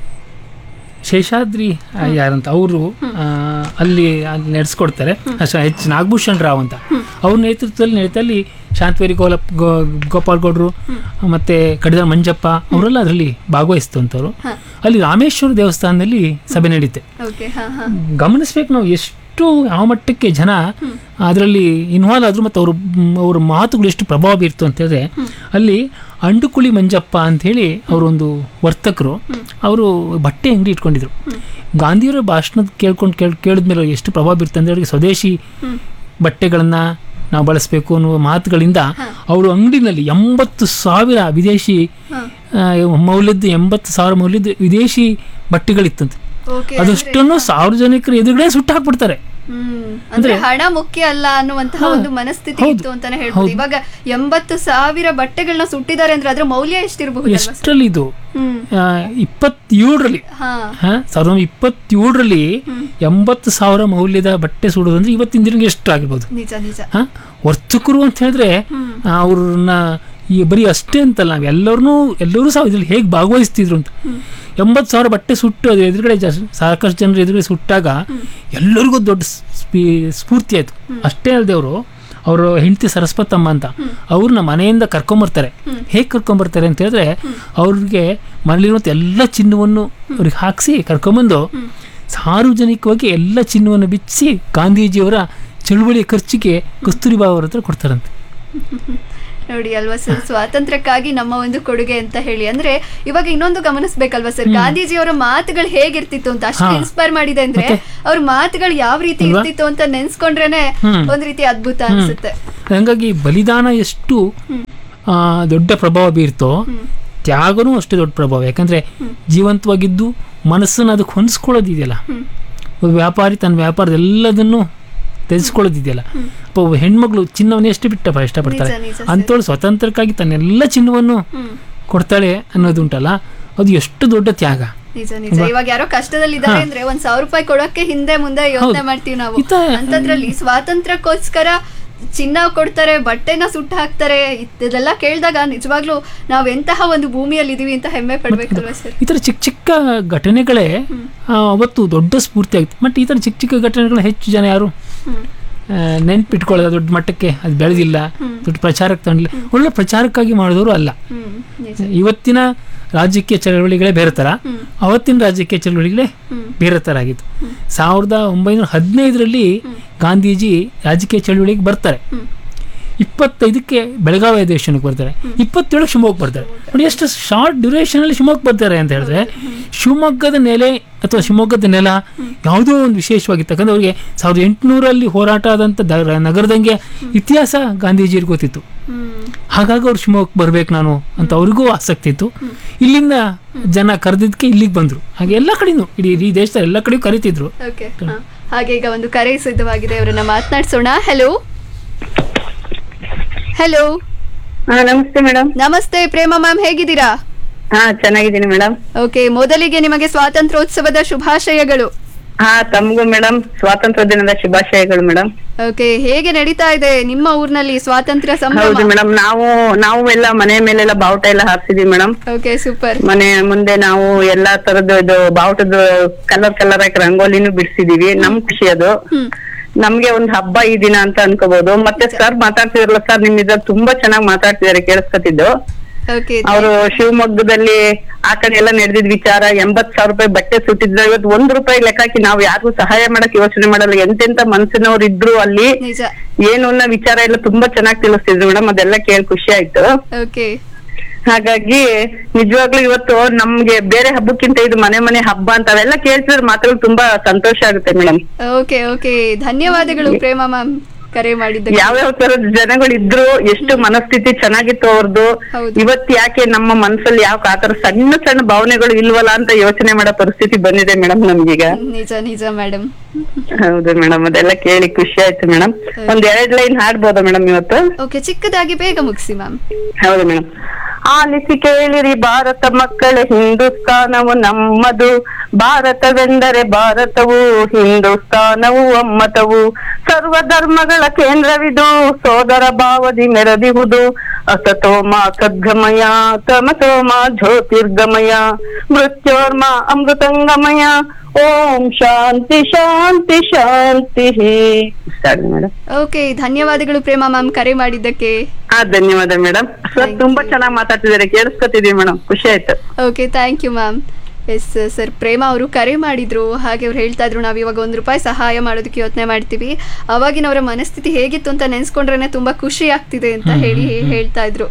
Speaker 4: ಶೇಷಾದ್ರಿ ಆ, ಯಾರಂತ ಅವರು ಅಲ್ಲಿ ಅಲ್ಲಿ ನಡೆಸ್ಕೊಡ್ತಾರೆ ಅಷ್ಟ- ಎಚ್ ನಾಗಭೂಷಣ್ ರಾವ್ ಅಂತ ಅವ್ರ ನೇತೃತ್ವದಲ್ಲಿ ನಡೀತಲ್ಲಿ ಶಾಂತವೇರಿ ಗೋಲಪ್ ಗೋ ಗೋಪಾಲ್ ಗೌಡ್ರು ಮತ್ತೆ ಕಡಿದ ಮಂಜಪ್ಪ ಅವರೆಲ್ಲ ಅದರಲ್ಲಿ ಭಾಗವಹಿಸ್ತಂಥವ್ರು ಅಲ್ಲಿ ರಾಮೇಶ್ವರ ದೇವಸ್ಥಾನದಲ್ಲಿ ಸಭೆ ನಡೀತೆ
Speaker 3: ಓಕೆ ಹಾ ಹಾ
Speaker 4: ಗಮನಿಸ್ಬೇಕು ನಾವು ಎಷ್ಟು ಯಾವ ಮಟ್ಟಕ್ಕೆ ಜನ ಅದರಲ್ಲಿ ಇನ್ವಾಲ್ವ್ ಆದ್ರು ಮತ್ತು ಅವರು ಅವ್ರ ಮಾತುಗಳು ಎಷ್ಟು ಪ್ರಭಾವ ಬೀರ್ತು ಅಂತ ಹೇಳಿದ್ರೆ ಅಲ್ಲಿ ಅಂಡುಕುಳಿ ಮಂಜಪ್ಪ ಅಂತ ಹೇಳಿ ಅವರೊಂದು ವರ್ತಕರು ಅವರು ಬಟ್ಟೆ ಅಂಗಡಿ ಇಟ್ಕೊಂಡಿದ್ರು ಗಾಂಧಿಯವರ ಭಾಷಣ ಕೇಳ್ಕೊಂಡು ಕೇಳ್ ಕೇಳಿದ್ಮೇಲೆ ಎಷ್ಟು ಪ್ರಭಾವ ಬೀರ್ತು ಅಂದ್ರೆ ಅವರಿಗೆ ಸ್ವದೇಶಿ ಬಟ್ಟೆಗಳನ್ನ ನಾವು ಬಳಸಬೇಕು ಅನ್ನುವ ಮಾತುಗಳಿಂದ ಅವರು ಅಂಗಡಿನಲ್ಲಿ ಎಂಬತ್ತು ಸಾವಿರ ವಿದೇಶಿ ಆ, ಮೌಲ್ಯದ ಎಂಬತ್ತು ಸಾವಿರ ಮೌಲ್ಯದ ವಿದೇಶಿ ಬಟ್ಟೆಗಳಿತ್ತಂತೆ
Speaker 3: ಓಕೆ
Speaker 4: ಅದಷ್ಟನ್ನು ಸಾರ್ವಜನಿಕರ ಎದುರುಗಡೆ ಸುಟ್ಟು ಹಾಕ್ಬಿಡ್ತಾರೆ
Speaker 3: ಹ್ಮ್ ಅಂದ್ರೆ ಹಣ ಮುಖ್ಯ ಅಲ್ಲ ಅನ್ನುವಂತಹ ಒಂದು ಮನಸ್ಥಿತಿ ಇತ್ತು ಅಂತಾನೆ ಹೇಳ್ಬೋದು ಇವಾಗ ಎಂಬತ್ತು ಸಾವಿರ ಬಟ್ಟೆಗಳನ್ನ ಸುಟ್ಟಿದ್ದಾರೆ ಅಂದ್ರೆ ಅದ್ರ ಮೌಲ್ಯ ಎಷ್ಟಿರಬಹುದು
Speaker 4: ಎಷ್ಟರಲ್ಲಿ ಇದು
Speaker 3: ಹ್ಮ್
Speaker 4: ಆ, ಇಪ್ಪತ್ತೇಳರಲ್ಲಿ
Speaker 3: ಹಾ
Speaker 4: ಹಾ ಸಾವಿರದ ಒಂಬೈನೂರ ಇಪ್ಪತ್ತೇಳರಲ್ಲಿ ಎಂಬತ್ತು ಸಾವಿರ ಮೌಲ್ಯದ ಬಟ್ಟೆ ಸುಡೋದು ಅಂದ್ರೆ ಇವತ್ತಿನ ದಿನಕ್ಕೆ ಎಷ್ಟು ಆಗಿರ್ಬೋದು
Speaker 3: ನಿಜ ನಿಜ
Speaker 4: ಹಾ ವರ್ತಕರು ಅಂತ ಹೇಳಿದ್ರೆ ಅವ್ರನ್ನ ಈ ಬರೀ ಅಷ್ಟೇ ಅಂತಲ್ಲ ನಾವು ಎಲ್ಲರೂ ಎಲ್ಲರೂ ಸಹ ಇದ್ರಲ್ಲಿ ಹೇಗೆ ಭಾಗವಹಿಸ್ತಿದ್ರು ಅಂತ ಎಂಬತ್ತು ಸಾವಿರ ಬಟ್ಟೆ ಸುಟ್ಟು ಅದು ಎದುರುಗಡೆ ಜಾಸ್ತಿ ಸಾಕಷ್ಟು ಜನರು ಎದುರುಗಡೆ ಸುಟ್ಟಾಗ ಎಲ್ಲರಿಗೂ ದೊಡ್ಡ ಸ್ಫೀ ಸ್ಫೂರ್ತಿ ಆಯಿತು ಅಷ್ಟೇ ಅಲ್ಲದೆ ಅವರು ಅವರು ಹೆಂಡತಿ ಸರಸ್ವತಮ್ಮ ಅಂತ ಅವ್ರನ್ನ ಮನೆಯಿಂದ ಕರ್ಕೊಂಬರ್ತಾರೆ ಹೇಗೆ ಕರ್ಕೊಂಬರ್ತಾರೆ ಅಂತ ಹೇಳಿದ್ರೆ ಅವ್ರಿಗೆ ಮನೇಲಿರುವಂಥ ಎಲ್ಲ ಚಿನ್ನವನ್ನು ಅವ್ರಿಗೆ ಹಾಕಿಸಿ ಕರ್ಕೊಂಬಂದು ಸಾರ್ವಜನಿಕವಾಗಿ ಎಲ್ಲ ಚಿನ್ನವನ್ನು ಬಿಚ್ಚಿಸಿ ಗಾಂಧೀಜಿಯವರ ಚಳುವಳಿಯ ಖರ್ಚಿಗೆ ಕಸ್ತೂರಿಬಾ ಅವ್ರ ಹತ್ರ ಕೊಡ್ತಾರಂತೆ
Speaker 3: ನೋಡಿ ಅಲ್ವಾ ಸರ್ ಸ್ವಾತಂತ್ರ್ಯಕ್ಕಾಗಿ ನಮ್ಮ ಒಂದು ಕೊಡುಗೆ ಅಂತ ಹೇಳಿ ಅಂದ್ರೆ ಇವಾಗ ಇನ್ನೊಂದು ಗಮನಿಸ್ಬೇಕಲ್ವಾ ಸರ್ ಗಾಂಧೀಜಿಯವರ ಮಾತುಗಳು ಹೇಗಿರ್ತಿತ್ತು ಅಂತ ಅಷ್ಟು
Speaker 4: ಹಾ.
Speaker 3: ಇನ್ಸ್ಪೈರ್ ಮಾಡಿದೆ ಅಂದ್ರೆ
Speaker 4: ಮತ್ತೆ?
Speaker 3: ಅವ್ರ ಮಾತುಗಳು ಯಾವ ರೀತಿ
Speaker 4: ಅಲ್ವಾ?
Speaker 3: ಇರ್ತಿತ್ತು ಅಂತ ನೆನ್ಸ್ಕೊಂಡ್ರೇನೆ
Speaker 4: ಹ್ಮ್.
Speaker 3: ಒಂದ್ ರೀತಿ ಅದ್ಭುತ
Speaker 4: ಹ್ಮ್.
Speaker 3: ಅನ್ಸುತ್ತೆ
Speaker 4: ಹಂಗಾಗಿ ಬಲಿದಾನ ಎಷ್ಟು ಆ, ದೊಡ್ಡ ಪ್ರಭಾವ ಬೀರ್ತೋ ತ್ಯಾಗನೂ ಅಷ್ಟೇ ದೊಡ್ಡ ಪ್ರಭಾವ ಯಾಕಂದ್ರೆ ಜೀವಂತವಾಗಿದ್ದು ಮನಸ್ಸನ್ನು ಅದಕ್ಕೆ ಹೊಂದಿಸ್ಕೊಳ್ಳೋದಿದೆಯಲ್ಲ ಒಬ್ಬ ವ್ಯಾಪಾರಿ ತನ್ನ ವ್ಯಾಪಾರದ ಎಲ್ಲದನ್ನು ತೆಗೆಸ್ಕೊಳ್ಳೋದಿದೆಯಲ್ಲ ಅಪ್ಪ ಒಬ್ಬ ಹೆಣ್ಮಗಳು ಚಿನ್ನವನ್ನು ಎಷ್ಟು ಬಿಟ್ಟಪ್ಪ ಇಷ್ಟಪಡ್ತಾಳೆ
Speaker 3: ನಿಜ, ನಿಜ ಸರ್.
Speaker 4: ಅಂಥವಳು ಸ್ವತಂತ್ರಕ್ಕಾಗಿ ತನ್ನೆಲ್ಲ ಚಿನ್ನವನ್ನು ಕೊಡ್ತಾಳೆ ಅನ್ನೋದುಂಟಲ್ಲ ಅದು ಎಷ್ಟು ದೊಡ್ಡ ತ್ಯಾಗ
Speaker 3: ನಿಜ ನಿಜ
Speaker 4: ಅಲ್ವಾ?
Speaker 3: ಇವಾಗ ಯಾರೋ ಕಷ್ಟದಲ್ಲಿದ್ದಾರೆ
Speaker 4: ಹಾ.
Speaker 3: ಅಂದ್ರೆ ಒಂದ್ ಸಾವಿರ ರೂಪಾಯಿ ಕೊಡೋಕೆ ಹಿಂದೆ ಮುಂದೆ ಯೋಚನೆ
Speaker 4: ಹೌದು.
Speaker 3: ಮಾಡ್ತೀವಿ ನಾವು
Speaker 4: ಇತ-
Speaker 3: ಅಂತದ್ರಲ್ಲಿ ಸ್ವಾತಂತ್ರ್ಯಕ್ಕೋಸ್ಕರ ಚಿನ್ನ ಕೊಡ್ತಾರೆ ಬಟ್ಟೆನ ಸುಟ್ಟು ಹಾಕ್ತಾರೆ ಇದೆಲ್ಲ ಕೇಳಿದಾಗ ನಿಜವಾಗ್ಲೂ ನಾವ್ ಎಂತಹ ಒಂದು ಭೂಮಿಯಲ್ಲಿ ಇದೀವಿ ಅಂತ ಹೆಮ್ಮೆ ಪಡ್ಬೇಕಲ್ವಾ ಸರ್
Speaker 4: ಈ ಥರ ಚಿಕ್ಕ ಚಿಕ್ಕ ಘಟನೆಗಳೇ ಆ, ಅವತ್ತು ದೊಡ್ಡ ಸ್ಫೂರ್ತಿ ಆಗುತ್ತೆ ಬಟ್ ಈ ಥರ ಚಿಕ್ಕ ಚಿಕ್ಕ ಘಟನೆಗಳನ್ನ ಹೆಚ್ಚು ಜನ ಯಾರು ನೆನ್ಪಿಟ್ಕೊಳ್ಳೋದು ದೊಡ್ಡ ಮಟ್ಟಕ್ಕೆ ಅದು ಬೆಳೆದಿಲ್ಲ ದೊಡ್ಡ ಪ್ರಚಾರಕ್ಕೆ ತಗೊಂಡಿಲ್ಲ ಒಳ್ಳೆ ಪ್ರಚಾರಕ್ಕಾಗಿ ಮಾಡಿದವರು ಅಲ್ಲ ಇವತ್ತಿನ ರಾಜಕೀಯ ಚಳವಳಿಗಳೇ ಬೇರೆ ಥರ ಅವತ್ತಿನ ರಾಜಕೀಯ ಚಳವಳಿಗಳೇ ಬೇರೆ ಥರ ಆಗಿತ್ತು ಸಾವಿರದ ಒಂಬೈನೂರ ಹದಿನೈದರಲ್ಲಿ ಗಾಂಧೀಜಿ ರಾಜಕೀಯ ಚಳವಳಿಗೆ ಬರ್ತಾರೆ ಇಪ್ಪತ್ತೈದಕ್ಕೆ ಬೆಳಗಾವಿ ಅಧಿವೇಶನಕ್ಕೆ ಬರ್ತಾರೆ ಇಪ್ಪತ್ತೇಳಕ್ಕೆ ಶಿವಮೊಗ್ಗ ಬರ್ತಾರೆ ನೋಡಿ ಎಷ್ಟು ಶಾರ್ಟ್ ಡ್ಯೂರೇಷನ್ ಅಲ್ಲಿ ಶಿವಮೊಗ್ಗ ಬರ್ತಾರೆ ಅಂತ ಹೇಳಿದ್ರೆ ಶಿವಮೊಗ್ಗದ ನೆಲೆ ಅಥವಾ ಶಿವಮೊಗ್ಗದ ನೆಲ ಯಾವುದೋ ಒಂದು ವಿಶೇಷವಾಗಿತ್ತು ಯಾಕಂದ್ರೆ ಅವರಿಗೆ ಸಾವಿರದ ಎಂಟುನೂರಲ್ಲಿ ಹೋರಾಟ ಆದಂಥ ದ- ನಗರದಂಗೆ ಇತಿಹಾಸ ಗಾಂಧೀಜಿಯವ್ರಿಗೆ ಗೊತ್ತಿತ್ತು ಹಾಗಾಗಿ ಅವ್ರು ಶಿವಮೊಗ್ಗಕ್ಕೆ ಬರ್ಬೇಕು ನಾನು ಅಂತ ಅವ್ರಿಗೂ ಆಸಕ್ತಿ ಇತ್ತು ಇಲ್ಲಿಂದ ಜನ ಕರೆದಿದ್ದಕ್ಕೆ ಇಲ್ಲಿಗೆ ಬಂದರು ಹಾಗೆ ಎಲ್ಲ ಕಡೆನೂ ಇಡೀ ಇಡೀ ದೇಶದ ಎಲ್ಲ ಕಡೆಯೂ ಕರಿತಿದ್ರು
Speaker 3: ಓಕೆ ಹಾಗೆ ಈಗ ಒಂದು ಕರೆ ಸಿದ್ಧವಾಗಿದೆ ಅವರನ್ನ ಮಾತನಾಡ್ಸೋಣ ಹೆಲೋ ಹೆಲೋ
Speaker 15: ನಮಸ್ತೆ ಮೇಡಮ್
Speaker 3: ನಮಸ್ತೆ ಪ್ರೇಮ ಮ್ಯಾಮ್ ಹೇಗಿದ್ದೀರಾ
Speaker 15: ಹಾ ಚೆನ್ನಾಗಿದ್ದೀನಿ ಮೇಡಮ್
Speaker 3: ಓಕೆ ಮೊದಲಿಗೆ ನಿಮಗೆ ಸ್ವಾತಂತ್ರ್ಯೋತ್ಸವದ ಶುಭಾಶಯಗಳು
Speaker 15: ಹಾ ತಮಗೂ ಮೇಡಮ್ ಸ್ವಾತಂತ್ರ್ಯ ದಿನದ ಶುಭಾಶಯಗಳು ಮೇಡಮ್
Speaker 3: ಓಕೆ ಹೇಗೆ ನಡೀತಾ ಇದೆ ನಿಮ್ಮ ಊರಿನಲ್ಲಿ ಸ್ವಾತಂತ್ರ್ಯ
Speaker 15: ಹೌದು
Speaker 3: ಸಂಭ್ರಮ
Speaker 15: ಮೇಡಮ್ ನಾವು ನಾವು ಎಲ್ಲ ಮನೆ ಮೇಲೆಲ್ಲ ಬಾವುಟ ಎಲ್ಲ ಹಾಕ್ಸಿದೀವಿ ಮೇಡಮ್
Speaker 3: ಓಕೆ ಸೂಪರ್
Speaker 15: ಮನೆ ಮುಂದೆ ನಾವು ಎಲ್ಲಾ ತರದ್ದು ಇದು ಬಾವುಟದ ಕಲರ್ ಕಲರ್ ಹಾಕಿ ರಂಗೋಲಿನೂ ಬಿಡಿಸಿದೀವಿ ನಮ್ ಖುಷಿ ಅದು ನಮ್ಗೆ ಒಂದ್ ಹಬ್ಬ ಈ ದಿನ ಅಂತ ಅನ್ಕೋಬಹುದು ಮತ್ತೆ ಸರ್ ಮಾತಾಡ್ತಿದ್ರಲ್ಲ ಸರ್ ನಿಮ್ ಇದ್ರಲ್ಲಿ ತುಂಬಾ ಚೆನ್ನಾಗಿ ಮಾತಾಡ್ತಿದಾರೆ ಕೇಳಿಸ್ಕೊತಿದ್ದು
Speaker 3: ಓಕೆ
Speaker 15: ಅವರು ಶಿವಮೊಗ್ಗದಲ್ಲಿ ಆ ಕಡೆ ಎಲ್ಲ ನಡೆದಿದ್ ವಿಚಾರ ಎಂಬತ್ ಸಾವಿರ ರೂಪಾಯಿ ಬಟ್ಟೆ ಸುಟ್ಟಿದ್ರು ಇವತ್ತು ಒಂದ್ ರೂಪಾಯಿ ಲೆಕ್ಕ ಹಾಕಿ ನಾವು ಯಾರಿಗೂ ಸಹಾಯ ಮಾಡಕ್ ಯೋಚನೆ ಮಾಡಲ್ಲ ಎಂತೆಂತ ಮನ್ಸಿನವ್ರು ಇದ್ರು ಅಲ್ಲಿ
Speaker 3: ನಿಜ
Speaker 15: ಏನು ಅನ್ನೋ ವಿಚಾರ ಎಲ್ಲ ತುಂಬಾ ಚೆನ್ನಾಗಿ ತಿಳಿಸ್ತಿದ್ರು ಮೇಡಮ್ ಅದೆಲ್ಲ ಕೇಳಿ ಖುಷಿ ಆಯ್ತು
Speaker 3: ಓಕೆ
Speaker 15: ಹಾಗಾಗಿ ನಿಜವಾಗ್ಲೂ ಇವತ್ತು ನಮ್ಗೆ ಬೇರೆ ಹಬ್ಬಕ್ಕಿಂತ ಇದು ಮನೆ ಮನೆ ಹಬ್ಬ ಅಂತ ಅವೆಲ್ಲ ಕೇಳ್ತಿದ್ರೆ ಮಾತುಗಳು ತುಂಬಾ ಸಂತೋಷ ಆಗುತ್ತೆ ಮೇಡಮ್
Speaker 3: ಓಕೆ ಓಕೆ ಧನ್ಯವಾದಗಳು ಪ್ರೇಮ ಮ್ಯಾಮ್ ಕರೆ ಮಾಡಿದ್ದಕ್ಕೆ
Speaker 15: ಯಾವ್ಯಾವ ತರದ ಜನಗಳು ಇದ್ರು ಎಷ್ಟು ಮನಸ್ಥಿತಿ ಚೆನ್ನಾಗಿತ್ತು ಅವ್ರದ್ದು ಇವತ್ ಯಾಕೆ ನಮ್ಮ ಮನ್ಸಲ್ಲಿ ಯಾವ ಆತರ ಸಣ್ಣ ಸಣ್ಣ ಭಾವನೆಗಳು ಇಲ್ವಲ್ಲ ಅಂತ ಯೋಚನೆ ಮಾಡೋ ಪರಿಸ್ಥಿತಿ ಬಂದಿದೆ ಮೇಡಮ್ ನಮ್ಗೀಗ
Speaker 3: ನಿಜ ನಿಜ ಮೇಡಮ್
Speaker 15: ಹೌದು ಮೇಡಮ್ ಅದೆಲ್ಲ ಕೇಳಿ ಖುಷಿ ಆಯ್ತು ಮೇಡಮ್ ಒಂದ್ ಎರಡ್ ಲೈನ್ ಹಾಡ್ಬೋದಾ ಮೇಡಮ್ ಇವತ್ತು
Speaker 3: ಓಕೆ ಚಿಕ್ಕದಾಗಿ ಬೇಗ ಮುಗಿಸಿ ಮ್ಯಾಮ್
Speaker 15: ಹೌದು ಮೇಡಮ್ ಆಲಿಸಿ ಕೇಳಿರಿ ಭಾರತ ಮಕ್ಕಳೇ ಹಿಂದೂಸ್ತಾನವು ನಮ್ಮದು ಭಾರತವೆಂದರೆ ಭಾರತವು ಹಿಂದೂಸ್ತಾನವು ಅಮ್ಮತವು ಸರ್ವ ಧರ್ಮಗಳ ಕೇಂದ್ರವಿದು ಸೋದರ ಭಾವದಿ ಮೆರೆದಿಹುದು ಅಸತೋಮ ಸದ್ಗಮಯ ತಮಸೋಮ ಜ್ಯೋತಿರ್ಗಮಯ ಮೃತ್ಯೋರ್ಮ ಅಮೃತಂಗಮಯ ಓಂ ಶಾಂತಿ ಶಾಂತಿ ಶಾಂತಿ ಮೇಡಮ್
Speaker 3: ಓಕೆ ಧನ್ಯವಾದಗಳು ಪ್ರೇಮ ಮ್ಯಾಮ್ ಕರೆ ಮಾಡಿದ್ದಕ್ಕೆ
Speaker 15: ಹಾ ಧನ್ಯವಾದ ಮೇಡಮ್ ಸರ್ ತುಂಬಾ ಚೆನ್ನಾಗಿ ಮಾತಾಡ್ತಿದ್ದಾರೆ ಕೇಳಿಸ್ಕೊತಿದೀವಿ ಮೇಡಮ್ ಖುಷಿ ಆಯ್ತು
Speaker 3: okay thank you ma'am yes sir Prema ಅವರು ಕರೆ ಮಾಡಿದ್ರು ಹಾಗೆ ಅವ್ರು ಹೇಳ್ತಾ ಇದ್ರು ನಾವು ಇವಾಗ ಒಂದು ರೂಪಾಯಿ ಸಹಾಯ ಮಾಡೋದಕ್ಕೆ ಯೋಚನೆ ಮಾಡ್ತೀವಿ ಅವಾಗಿನವರ ಮನಸ್ಥಿತಿ ಹೇಗಿತ್ತು ಅಂತ ನೆನೆಸ್ಕೊಂಡ್ರೆ ತುಂಬಾ ಖುಷಿ ಆಗ್ತಿದೆ ಅಂತ ಹೇಳಿ ಹೇಳ್ತಾ ಇದ್ರು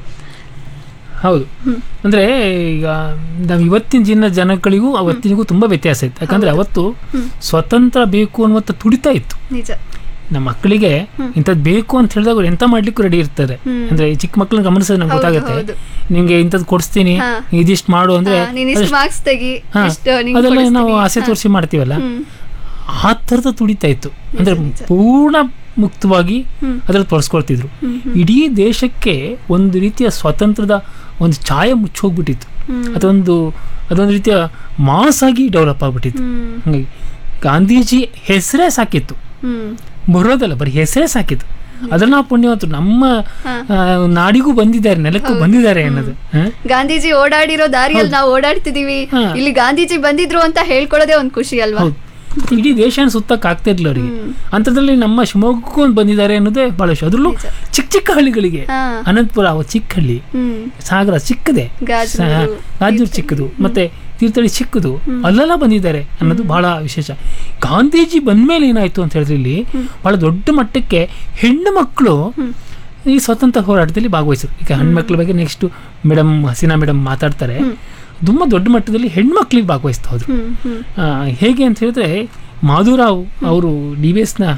Speaker 4: ಹೌದು ಅಂದ್ರೆ ಈಗ ನಾವು ಇವತ್ತಿನ ಜಿನ್ನ ಜನಗಳಿಗೂ ಅವತ್ತಿನಿಗೂ ತುಂಬಾ ವ್ಯತ್ಯಾಸ ಇತ್ತು ಯಾಕಂದ್ರೆ ಅವತ್ತು ಸ್ವತಂತ್ರ ಬೇಕು ಅನ್ನುವಂಥ ತುಡಿತಾ ಇತ್ತು
Speaker 3: ನಿಜ
Speaker 4: ನಮ್ಮ ಮಕ್ಕಳಿಗೆ ಇಂಥದ್ದು ಬೇಕು ಅಂತ ಹೇಳಿದಾಗ ಅವ್ರು ಎಂತ ಮಾಡ್ಲಿಕ್ಕೂ ರೆಡಿ ಇರ್ತಾರೆ
Speaker 3: ಹ್ಮ್.
Speaker 4: ಅಂದ್ರೆ ಈ ಚಿಕ್ಕ ಮಕ್ಕಳನ್ನ ಗಮನಿಸಿದ್ರೆ ನಮ್ಗೆ
Speaker 3: ಹೌದು,
Speaker 4: ಗೊತ್ತಾಗುತ್ತೆ
Speaker 3: ಹೌದು.
Speaker 4: ನಿಮ್ಗೆ ಇಂಥದ್ದು ಕೊಡಿಸ್ತೀನಿ
Speaker 3: ಹಾ.
Speaker 4: ಇದಿಷ್ಟು ಮಾಡು ಅಂದ್ರೆ
Speaker 3: ಹಾ, ನೀನ್ ಇಷ್ಟು
Speaker 4: ಅದೆಷ್ಟು-
Speaker 3: ಮಾರ್ಕ್ಸ್ ತೆಗಿ
Speaker 4: ಹಾ,
Speaker 3: ಇಷ್ಟು ನಿಂಗೆ
Speaker 4: ಅದೆಲ್ಲ
Speaker 3: ಕೊಡಿಸ್ತೀನಿ.
Speaker 4: ನಾವು ಆಸೆ
Speaker 3: ಹಾ.
Speaker 4: ತೋರಿಸಿ ಮಾಡ್ತೀವಲ್ಲ
Speaker 3: ಹ್ಮ್.
Speaker 4: ಆ ಥರದ ತುಡಿತಾ ಇತ್ತು ಅಂದ್ರೆ ಪೂರ್ಣ ಮುಕ್ತವಾಗಿ
Speaker 3: ಹ್ಮ್.
Speaker 4: ಅದ್ರಲ್ಲಿ ತೊಳಸ್ಕೊಳ್ತಿದ್ರು
Speaker 3: ಹ್ಮ್, ಹ್ಮ್.
Speaker 4: ಇಡೀ ದೇಶಕ್ಕೆ ಒಂದು ರೀತಿಯ ಸ್ವಾತಂತ್ರ್ಯದ ಒಂದು ಛಾಯೆ ಮುಚ್ಚೋಗ್ಬಿಟ್ಟಿತ್ತು
Speaker 3: ಹ್ಮ್.
Speaker 4: ಅದೊಂದು ಅದೊಂದು ರೀತಿಯ ಮಾಸ್ ಆಗಿ ಡೆವಲಪ್ ಆಗ್ಬಿಟ್ಟಿತ್ತು
Speaker 3: ಹ್ಮ್.
Speaker 4: ಹಾಗಾಗಿ ಗಾಂಧೀಜಿ ಹೆಸರೇ ಸಾಕಿತ್ತು
Speaker 3: ಹ್ಮ್
Speaker 4: ಬರೋದಲ್ಲ ಬರೀ ಹೆಸರೇ ಸಾಕಿತ್ತು ಅದನ್ನ ನಾವು ಪುಣ್ಯವಂತರು ನಮ್ಮ ಆ, ನಾಡಿಗೂ ಬಂದಿದ್ದಾರೆ ನೆಲಕ್ಕೂ ಬಂದಿದ್ದಾರೆ ಅನ್ನೋದು ಹ?
Speaker 3: ಗಾಂಧೀಜಿ ಓಡಾಡಿರೋ ದಾರಿಯಲ್ಲಿ ನಾವು ಓಡಾಡ್ತಿದೀವಿ ಇಲ್ಲಿ ಗಾಂಧೀಜಿ ಬಂದಿದ್ರು ಅಂತ ಹೇಳ್ಕೊಳ್ಳೋದೇ ಒಂದ್ ಖುಷಿ ಅಲ್ವಾ
Speaker 4: ಇಡೀ ದೇಶ ಸುತ್ತಕ್ಕೆ ಆಗ್ತಾ ಇರ್ಲಿಲ್ಲ ಅವರಿಗೆ ಅಂಥದ್ರಲ್ಲಿ ನಮ್ಮ ಶಿವಮೊಗ್ಗಕ್ಕೂ ಒಂದು ಬಂದಿದ್ದಾರೆ ಅನ್ನೋದೇ ಬಹಳ ವಿಷಯ ಅದ್ರಲ್ಲೂ ಚಿಕ್ಕ ಚಿಕ್ಕ ಹಳ್ಳಿಗಳಿಗೆ
Speaker 3: ಹಾ.
Speaker 4: ಅನಂತಪುರ ಅವ ಚಿಕ್ಕ ಹಳ್ಳಿ
Speaker 3: ಹ್ಮ್
Speaker 4: ಸಾಗರ ಚಿಕ್ಕದೆ
Speaker 3: ಗಾಜನೂರು,
Speaker 4: ಗಾಜೂರು ಚಿಕ್ಕದು ಮತ್ತೆ ತೀರ್ಥಹಳ್ಳಿ ಚಿಕ್ಕದು ಅಲ್ಲೆಲ್ಲ ಬಂದಿದ್ದಾರೆ ಅನ್ನೋದು ಬಹಳ ವಿಶೇಷ ಗಾಂಧೀಜಿ ಬಂದ್ಮೇಲೆ ಏನಾಯ್ತು ಅಂತ ಹೇಳಿದ್ರೆ ಇಲ್ಲಿ ಬಹಳ ದೊಡ್ಡ ಮಟ್ಟಕ್ಕೆ ಹೆಣ್ಣು ಮಕ್ಕಳು ಈ ಸ್ವತಂತ್ರ ಹೋರಾಟದಲ್ಲಿ ಭಾಗವಹಿಸಿದ್ರು ಈಗ ಹೆಣ್ಮಕ್ಳ ಬಗ್ಗೆ ನೆಕ್ಸ್ಟ್ ಮೇಡಮ್ ಹಸೀನಾ ಮೇಡಮ್ ಮಾತಾಡ್ತಾರೆ ತುಂಬ ದೊಡ್ಡ ಮಟ್ಟದಲ್ಲಿ ಹೆಣ್ಮಕ್ಳಿಗೆ ಭಾಗವಹಿಸ್ತಾ ಹೋದ್ರು
Speaker 3: ಹ್ಮ್ ಹ್ಮ್
Speaker 4: ಆ, ಹೇಗೆ ಅಂತ ಹೇಳಿದ್ರೆ ಮಾಧುರಾವ್ ಅವರು ಡಿ ವಿ ಎಸ್ನ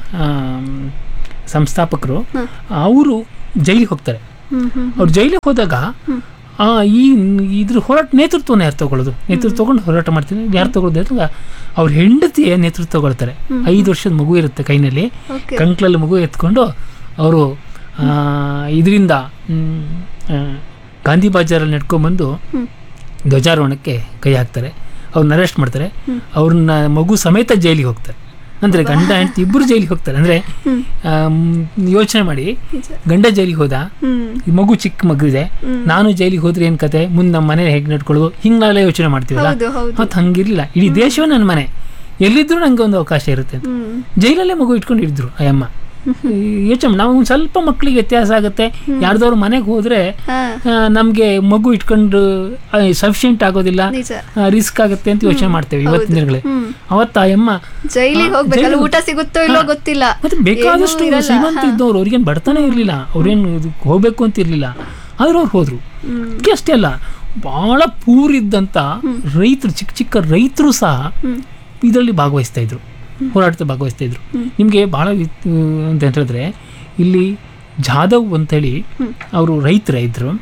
Speaker 4: ಸಂಸ್ಥಾಪಕರು ಅವರು ಜೈಲಿಗೆ ಹೋಗ್ತಾರೆ
Speaker 3: ಹ್ಮ್ ಹ್ಮ್
Speaker 4: ಅವ್ರು ಜೈಲಿಗೆ ಹೋದಾಗ ಆ, ಈ ಇದ್ರ ಹೋರಾಟ ನೇತೃತ್ವನ ಯಾರು ತಗೊಳ್ಳೋದು ನೇತೃತ್ವ ತಗೊಂಡು ಹೋರಾಟ ಮಾಡ್ತೀನಿ ಯಾರು ತಗೊಳ್ಳೋದು ಅಂತ ಅವ್ರ ಹೆಂಡತಿಯ ನೇತೃತ್ವ ತಗೊಳ್ತಾರೆ
Speaker 3: ಹ್ಮ್.
Speaker 4: ಐದು ವರ್ಷದ ಮಗು ಇರುತ್ತೆ ಕೈನಲ್ಲಿ
Speaker 3: Okay.
Speaker 4: ಕಂಕ್ಳಲ್ಲಿ ಮಗು ಎತ್ಕೊಂಡು ಅವರು ಇದರಿಂದ ಗಾಂಧಿ ಬಾಜಾರಲ್ಲಿ ನಡ್ಕೊಂಡ್ಬಂದು
Speaker 3: ಹ್ಮ್.
Speaker 4: ಧ್ವಜಾರೋಹಣಕ್ಕೆ ಕೈ ಹಾಕ್ತಾರೆ ಅವ್ರನ್ನ ಅರೆಸ್ಟ್ ಮಾಡ್ತಾರೆ ಅವ್ರನ್ನ ಮಗು ಸಮೇತ ಜೈಲಿಗೆ ಹೋಗ್ತಾರೆ ಅಂದರೆ ಗಂಡ ಹೆಂಡತಿ ಇಬ್ಬರು ಜೈಲಿಗೆ ಹೋಗ್ತಾರೆ ಅಂದರೆ ಯೋಚನೆ ಮಾಡಿ ಗಂಡ ಜೈಲಿಗೆ ಹೋದ
Speaker 3: ಹ್ಮ್
Speaker 4: ಈ ಮಗು ಚಿಕ್ಕ ಮಗು ಇದೆ ನಾನು ಜೈಲಿಗೆ ಹೋದ್ರೆ ಏನ್ ಕತೆ ಮುಂದೆ ನಮ್ಮ ಮನೆ ಹೇಗೆ ನಡ್ಕೊಳ್ಳೋದು ಹಿಂಗ್ ನಾವೆಲ್ಲ ಯೋಚನೆ ಮಾಡ್ತೀವಲ್ಲ
Speaker 3: ಹೌದು, ಹೌದು.
Speaker 4: ಮತ್ತೆ ಹಂಗಿರ್ಲಿಲ್ಲ ಇಡೀ ದೇಶವೇ ನನ್ನ ಮನೆ ಎಲ್ಲಿದ್ರು ನಂಗೆ ಒಂದು ಅವಕಾಶ ಇರುತ್ತೆ ಅಂತ
Speaker 3: ಹ್ಮ್
Speaker 4: ಜೈಲಲ್ಲೇ ಮಗು ಇಟ್ಕೊಂಡು ಇದ್ರು ಆ ಅಮ್ಮ ಯೋಚನೆ ನಾವು ಒಂದು ಸ್ವಲ್ಪ ಮಕ್ಕಳಿಗೆ ವ್ಯತ್ಯಾಸ ಆಗುತ್ತೆ ಯಾರ್ದವ್ರ ಮನೆಗೆ ಹೋದ್ರೆ
Speaker 3: ಹಾ
Speaker 4: ಆ, ನಮ್ಗೆ ಮಗು ಇಟ್ಕೊಂಡು ಸಫಿಷಿಯಂಟ್ ಆಗೋದಿಲ್ಲ
Speaker 3: ನಿಜ
Speaker 4: ರಿಸ್ಕ್ ಆಗುತ್ತೆ ಅಂತ ಯೋಚನೆ ಮಾಡ್ತೇವೆ ಇವತ್ತಿನ ದಿನಗಳಲ್ಲಿ
Speaker 3: ಹ್ಮ್.
Speaker 4: ಅವತ್ತ ಆ ಅಮ್ಮ
Speaker 3: ಜೈಲಿಗೆ
Speaker 4: ಆ,
Speaker 3: ಹೋಗ್ಬೇಕಲ್ಲ
Speaker 4: ಜೈಲಿಗೆ
Speaker 3: ಊಟ ಸಿಗುತ್ತೋ ಇಲ್ಲೋ ಗೊತ್ತಿಲ್ಲ
Speaker 4: ಮತ್ತೆ ಬೇಕಾದಷ್ಟು
Speaker 3: ಏನೂ ಇರಲ್ಲ.
Speaker 4: ಶ್ರೀಮಂತ ಇದ್ದವ್ರು ಅವ್ರಿಗೇನು ಬಡತನ ಇರಲಿಲ್ಲ ಅವ್ರೇನು ಇದಕ್ಕೆ ಹೋಗ್ಬೇಕು ಅಂತ ಇರಲಿಲ್ಲ ಆದ್ರೆ ಅವ್ರು ಹೋದ್ರು ಅದಕ್ಕೆ ಅಷ್ಟೇ ಅಲ್ಲ ಬಹಳ ಪೂರಿದ್ದಂಥ ರೈತರು ಚಿಕ್ಕ ಚಿಕ್ಕ ರೈತರು ಸಹ ಇದರಲ್ಲಿ ಭಾಗವಹಿಸ್ತಾ ಇದ್ರು ಹೋರಾಟದಲ್ಲಿ ಭಾಗವಹಿಸ್ತಾ ಇದ್ರು ನಿಮಗೆ ಬಹಳ ವಿ- ಅಂತ ಹೇಳಿದ್ರೆ ಇಲ್ಲಿ ಜಾಧವ್ ಅಂತೇಳಿ ಅವರು ರೈತರ ಇದ್ರು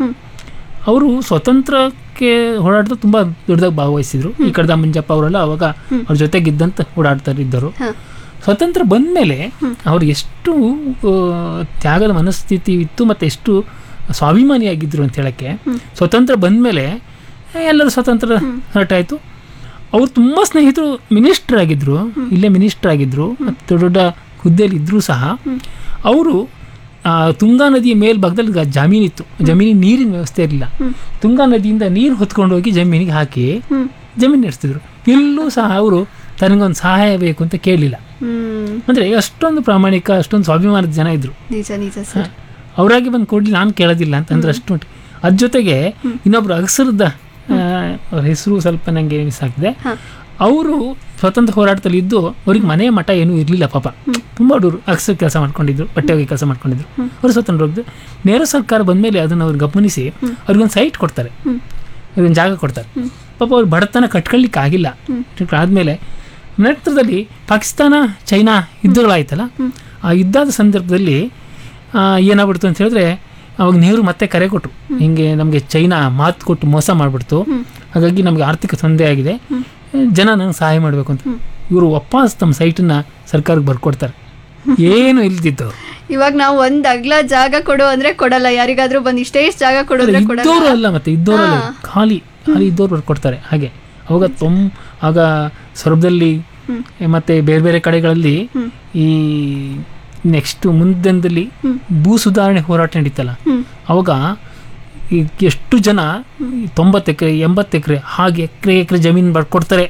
Speaker 4: ಅವರು ಸ್ವತಂತ್ರಕ್ಕೆ ಹೋರಾಟದ ತುಂಬ ದೊಡ್ಡದಾಗಿ ಭಾಗವಹಿಸಿದ್ರು ಈ ಕಡದ ಮಂಜಪ್ಪ ಅವರೆಲ್ಲ ಅವಾಗ ಅವ್ರ ಜೊತೆಗಿದ್ದಂತ ಓಡಾಡ್ತಾ ಇದ್ದರು
Speaker 3: ಹ.
Speaker 4: ಸ್ವತಂತ್ರ ಬಂದ ಮೇಲೆ ಅವ್ರು ಎಷ್ಟು ಆ, ತ್ಯಾಗದ ಮನಸ್ಥಿತಿ ಇತ್ತು ಮತ್ತು ಎಷ್ಟು ಸ್ವಾಭಿಮಾನಿಯಾಗಿದ್ರು ಅಂತ ಹೇಳಕ್ಕೆ ಸ್ವತಂತ್ರ ಬಂದ ಮೇಲೆ ಎಲ್ಲರೂ ಸ್ವತಂತ್ರ ಹೋರಾಟ ಆಯಿತು ಅವ್ರು ತುಂಬ ಸ್ನೇಹಿತರು ಮಿನಿಸ್ಟರ್ ಆಗಿದ್ರು ಇಲ್ಲೇ ಮಿನಿಸ್ಟರ್ ಆಗಿದ್ರು ಮತ್ತು ದೊಡ್ಡ ದೊಡ್ಡ ಹುದ್ದೆಯಲ್ಲಿ ಇದ್ದರೂ ಸಹ ಅವರು ತುಂಗಾ ನದಿಯ ಮೇಲ್ಭಾಗದಲ್ಲಿ ಗ- ಜಮೀನಿತ್ತು ಜಮೀನಿಗೆ ನೀರಿನ ವ್ಯವಸ್ಥೆ ಇರಲಿಲ್ಲ ತುಂಗಾ ನದಿಯಿಂದ ನೀರು ಹೊತ್ಕೊಂಡು ಹೋಗಿ ಜಮೀನಿಗೆ ಹಾಕಿ ಜಮೀನು ನಡೆಸ್ತಿದ್ರು ಎಲ್ಲೂ ಸಹ ಅವರು ತನಗೊಂದು ಸಹಾಯ ಬೇಕು ಅಂತ ಕೇಳಲಿಲ್ಲ
Speaker 3: ಹ್ಮ್
Speaker 4: ಅಂದರೆ ಅಷ್ಟೊಂದು ಪ್ರಾಮಾಣಿಕ ಅಷ್ಟೊಂದು ಸ್ವಾಭಿಮಾನದ ಜನ ಇದ್ರು
Speaker 3: ನಿಜ ನಿಜ ಸರ್
Speaker 4: ಅವರಾಗಿ ಬಂದು ಕೊಡ್ಲಿ ನಾನು ಕೇಳೋದಿಲ್ಲ ಅಂತಂದ್ರೆ ಅಷ್ಟು ಮಟ್ಟಿಗೆ ಅದ್ರ ಜೊತೆಗೆ ಇನ್ನೊಬ್ರು ಅಗಸರದ ಅವ್ರ ಹೆಸರು ಸ್ವಲ್ಪ ನನಗೆ ಮಿಸ್ ಆಗ್ತಿದೆ ಅವರು ಸ್ವತಂತ್ರ ಹೋರಾಟದಲ್ಲಿ ಇದ್ದು ಅವ್ರಿಗೆ ಮನೆ ಮಠ ಏನೂ ಇರಲಿಲ್ಲ ಪಾಪ ತುಂಬ ಹುಡುಗರು ಅಗಸರ ಕೆಲಸ ಮಾಡ್ಕೊಂಡಿದ್ರು ಬಟ್ಟೆ ಹೋಗಿ ಕೆಲಸ ಮಾಡ್ಕೊಂಡಿದ್ರು ಅವರು ಸ್ವತಂತ್ರ ಹೋಗಿದ್ದು ನೇರ ಸರ್ಕಾರ ಬಂದಮೇಲೆ ಅದನ್ನು ಅವ್ರು ಗಮನಿಸಿ ಅವ್ರಿಗೊಂದು ಸೈಟ್ ಕೊಡ್ತಾರೆ ಅವ್ರಿಗೊಂದು ಜಾಗ ಕೊಡ್ತಾರೆ ಪಾಪ ಅವ್ರು ಬಡತನ ಕಟ್ಕೊಳ್ಳಿಕ್ಕೆ ಆಗಿಲ್ಲ ಆದಮೇಲೆ ನಂತರದಲ್ಲಿ ಪಾಕಿಸ್ತಾನ ಚೈನಾ ಯುದ್ಧಗಳಾಯ್ತಲ್ಲ ಆ ಯುದ್ಧದ ಸಂದರ್ಭದಲ್ಲಿ ಆ, ಏನಾಗ್ಬಿಡ್ತು ಅಂತ ಹೇಳಿದ್ರೆ ಅವಾಗ ನೆಹರು ಮತ್ತೆ ಕರೆ ಕೊಟ್ಟರು ಹಿಂಗೆ ನಮಗೆ ಚೈನಾ ಮಾತು ಕೊಟ್ಟು ಮೋಸ ಮಾಡಿಬಿಡ್ತು ಹಾಗಾಗಿ ನಮಗೆ ಆರ್ಥಿಕ ತೊಂದರೆ ಆಗಿದೆ ಜನ ನಂಗೆ ಸಹಾಯ ಮಾಡಬೇಕು ಅಂತ ಇವರು ವಾಪಸ್ ತಮ್ಮ ಸೈಟನ್ನ ಸರ್ಕಾರಕ್ಕೆ ಬರ್ಕೊಡ್ತಾರೆ ಏನು ಇಲ್ದಿದ್ದು
Speaker 3: ಇವಾಗ ನಾವು ಒಂದ್ ಅಗ್ಲ ಜಾಗ ಕೊಡು ಅಂದ್ರೆ ಕೊಡಲ್ಲ ಯಾರಿಗಾದ್ರೂ ಬಂದ್ ಇಷ್ಟೇ ಇಷ್ಟ್ ಜಾಗ ಕೊಡು ಅಂದ್ರೆ
Speaker 4: ಇದ್ದವರು
Speaker 3: ಕೊಡಲ್ಲ
Speaker 4: ಅಲ್ಲ ಮತ್ತೆ ಇದ್ದವರಲ್ಲ ಖಾಲಿ ಖಾಲಿ ಇದ್ದವ್ರು ಬರ್ಕೊಡ್ತಾರೆ ಹಾಗೆ ಅವಾಗ ತೊಮ್ ಆಗ ಸೊರಬದಲ್ಲಿ ಮತ್ತೆ ಬೇರೆ ಬೇರೆ ಕಡೆಗಳಲ್ಲಿ ಈ ನೆಕ್ಸ್ಟ್ ಮುಂದಿನದಲ್ಲಿ ಭೂ ಸುಧಾರಣೆ ಹೋರಾಟ ನಡೀತಲ್ಲ ಅವಾಗ ಈ ಎಷ್ಟು ಜನ ಈ ತೊಂಬತ್ತು ಎಕರೆ ಎಂಬತ್ತು ಎಕರೆ ಹಾಗೆ ಎಕರೆ ಎಕರೆ ಜಮೀನು ಬರ್ಕೊಡ್ತಾರೆ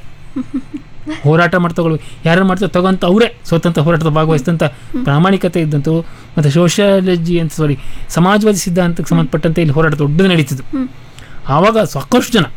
Speaker 4: ಹೋರಾಟ ಮಾಡ್ತಗಳು ಯಾರು ಮಾಡ್ತಾರೆ ತಗೊಂತ ಅವರೇ ಸ್ವತಂತ್ರ ಹೋರಾಟದ ಭಾಗವಹಿಸಿದಂಥ ಪ್ರಾಮಾಣಿಕತೆ ಇದ್ದಂತು ಮತ್ತು ಸೋಷಿಯಾಲಜಿ ಅಂತ ಸಾರಿ ಸಮಾಜವಾದಿ ಸಿದ್ಧಾಂತಕ್ಕೆ ಸಂಬಂಧಪಟ್ಟಂತೆ ಇಲ್ಲಿ ಹೋರಾಟ ದೊಡ್ಡದು ನಡೀತಿದ್ದು ಆವಾಗ ಸಾಕಷ್ಟು ಜನ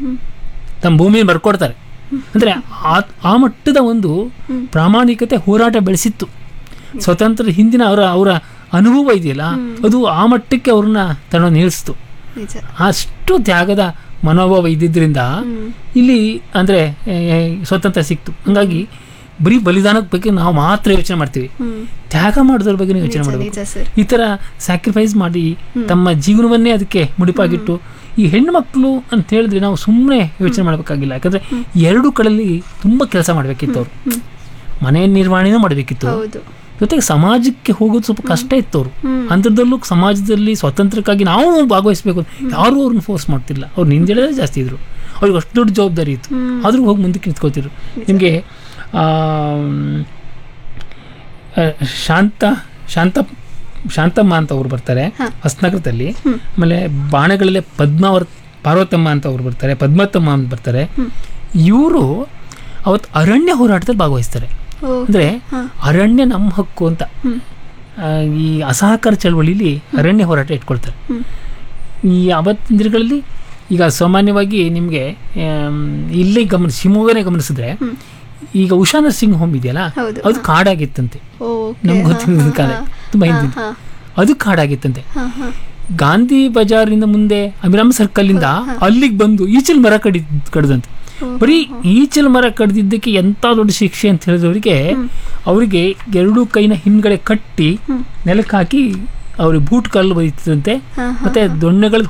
Speaker 4: ತಮ್ಮ ಭೂಮಿಯನ್ನು ಬರ್ಕೊಡ್ತಾರೆ ಅಂದರೆ ಆ ಆ ಮಟ್ಟದ ಒಂದು ಪ್ರಾಮಾಣಿಕತೆ ಹೋರಾಟ ಬೆಳೆಸಿತ್ತು ಸ್ವತಂತ್ರದ ಹಿಂದಿನ ಅವರ ಅವರ ಅನುಭವ ಇದೆಯಲ್ಲ ಅದು ಆ ಮಟ್ಟಕ್ಕೆ ಅವ್ರನ್ನ ತನ್ನ ನಿಲ್ಲಿಸ್ತು
Speaker 3: ನಿಜ
Speaker 4: ಅಷ್ಟು ತ್ಯಾಗದ ಮನೋಭಾವ ಇದ್ದಿದ್ದರಿಂದ ಇಲ್ಲಿ ಅಂದರೆ ಸ್ವತಂತ್ರ ಸಿಕ್ತು ಹಂಗಾಗಿ ಬರೀ ಬಲಿದಾನದ ಬಗ್ಗೆ ನಾವು ಮಾತ್ರ ಯೋಚನೆ ಮಾಡ್ತೀವಿ ತ್ಯಾಗ ಮಾಡೋದ್ರ ಬಗ್ಗೆ ಯೋಚನೆ
Speaker 3: ನಿಜ,
Speaker 4: ಮಾಡಬೇಕು
Speaker 3: ನಿಜ ಸರ್.
Speaker 4: ಈ ಥರ ಸ್ಯಾಕ್ರಿಫೈಸ್ ಮಾಡಿ ತಮ್ಮ ಜೀವನವನ್ನೇ ಅದಕ್ಕೆ ಮುಡಿಪಾಗಿಟ್ಟು ಈ ಹೆಣ್ಮಕ್ಳು ಅಂತ ಹೇಳಿದ್ರೆ ನಾವು ಸುಮ್ಮನೆ ಯೋಚನೆ ಮಾಡಬೇಕಾಗಿಲ್ಲ ಯಾಕಂದ್ರೆ ಎರಡು ಕಡೆಯಲ್ಲಿ ತುಂಬ ಕೆಲಸ ಮಾಡಬೇಕಿತ್ತು ಅವರು ಮನೆ ನಿರ್ವಹಣೆನೂ ಮಾಡಬೇಕಿತ್ತು
Speaker 3: ಹೌದು
Speaker 4: ಜೊತೆಗೆ ಸಮಾಜಕ್ಕೆ ಹೋಗೋದು ಸ್ವಲ್ಪ ಕಷ್ಟ ಇತ್ತು ಅವರು ಅಂಥದ್ದಲ್ಲೂ ಸಮಾಜದಲ್ಲಿ ಸ್ವಾತಂತ್ರ್ಯಕ್ಕಾಗಿ ನಾವು ಭಾಗವಹಿಸಬೇಕು ಯಾರು ಅವ್ರನ್ನ ಫೋರ್ಸ್ ಮಾಡ್ತಿಲ್ಲ ಅವ್ರು ನಿಂದಿಡೋದೇ ಜಾಸ್ತಿ ಇದ್ರು ಅವ್ರಿಗೆ ಅಷ್ಟು ದೊಡ್ಡ ಜವಾಬ್ದಾರಿ ಇತ್ತು ಆದರೂ ಹೋಗಿ ಮುಂದಕ್ಕೆ ನಿಂತ್ಕೋತಿದ್ರು ನಿಮಗೆ ಶಾಂತ ಶಾಂತ ಶಾಂತಮ್ಮ ಅಂತ ಅವ್ರು ಬರ್ತಾರೆ ಹೊಸನಗರದಲ್ಲಿ ಆಮೇಲೆ ಬಾಣಗಳಲ್ಲೇ ಪದ್ಮಾವರ್ ಪಾರ್ವತಮ್ಮ ಅಂತ ಅವ್ರು ಬರ್ತಾರೆ ಪದ್ಮತ್ತಮ್ಮ ಅಂತ ಬರ್ತಾರೆ ಇವರು ಅವತ್ತು ಅರಣ್ಯ ಹೋರಾಟದಲ್ಲಿ ಭಾಗವಹಿಸ್ತಾರೆ
Speaker 3: ಓ.
Speaker 4: ಅಂದ್ರೆ ಅರಣ್ಯ ನಮ್ಮ ಹಕ್ಕು ಅಂತ ಆ, ಈ ಅಸಹಕಾರ ಚಳವಳಿಲಿ ಅರಣ್ಯ ಹೋರಾಟ ಇಟ್ಕೊಳ್ತಾರೆ ಈ ಅವತ್ತಿನ ದಿನಗಳಲ್ಲಿ ಈಗ ಸಾಮಾನ್ಯವಾಗಿ ನಿಮಗೆ ಇಲ್ಲೇ ಗಮನ ಶಿವಮೊಗ್ಗನೇ ಗಮನಿಸಿದ್ರೆ ಈಗ ಉಷಾ ನರ್ಸಿಂಗ್ ಹೋಮ್ ಇದೆಯಲ್ಲ
Speaker 3: ಹೌದು,
Speaker 4: ಅದು ಕಾಡಾಗಿತ್ತಂತೆ
Speaker 3: ಓಕೆ,
Speaker 4: ನಮ್ಗೆ ಗೊತ್ತಿದ್ದ ಕಾಲ ತುಂಬ ಹಿಂದಿನ
Speaker 3: ಹಾ,
Speaker 4: ಅದು ಕಾಡಾಗಿತ್ತಂತೆ
Speaker 3: ಹಾ, ಹಾ.
Speaker 4: ಗಾಂಧಿ ಬಜಾರಿಂದ ಮುಂದೆ ಅಮಿರಾಮ್ ಸರ್ಕಲ್ ಇಂದ ಅಲ್ಲಿಗೆ ಬಂದು ಈಚಲ್ ಮರ ಕಡಿ ಕಡ್ದಂತೆ ಬರೀ ಈಚಲ್ ಮರ ಕಡ್ದಿದ್ದಕ್ಕೆ ಎಂತ ದೊಡ್ಡ ಶಿಕ್ಷೆ ಅಂತ ಹೇಳಿದವರಿಗೆ ಅವರಿಗೆ ಎರಡು ಕೈನ ಹಿಂದ್ಗಡೆ ಕಟ್ಟಿ ನೆಲಕ್ಕೆ ಹಾಕಿ ಅವ್ರಿಗೆ ಬೂಟ್ ಕಲ್ಲು ಬೈತಂತೆ ಮತ್ತೆ ದೊಣ್ಣೆಗಳು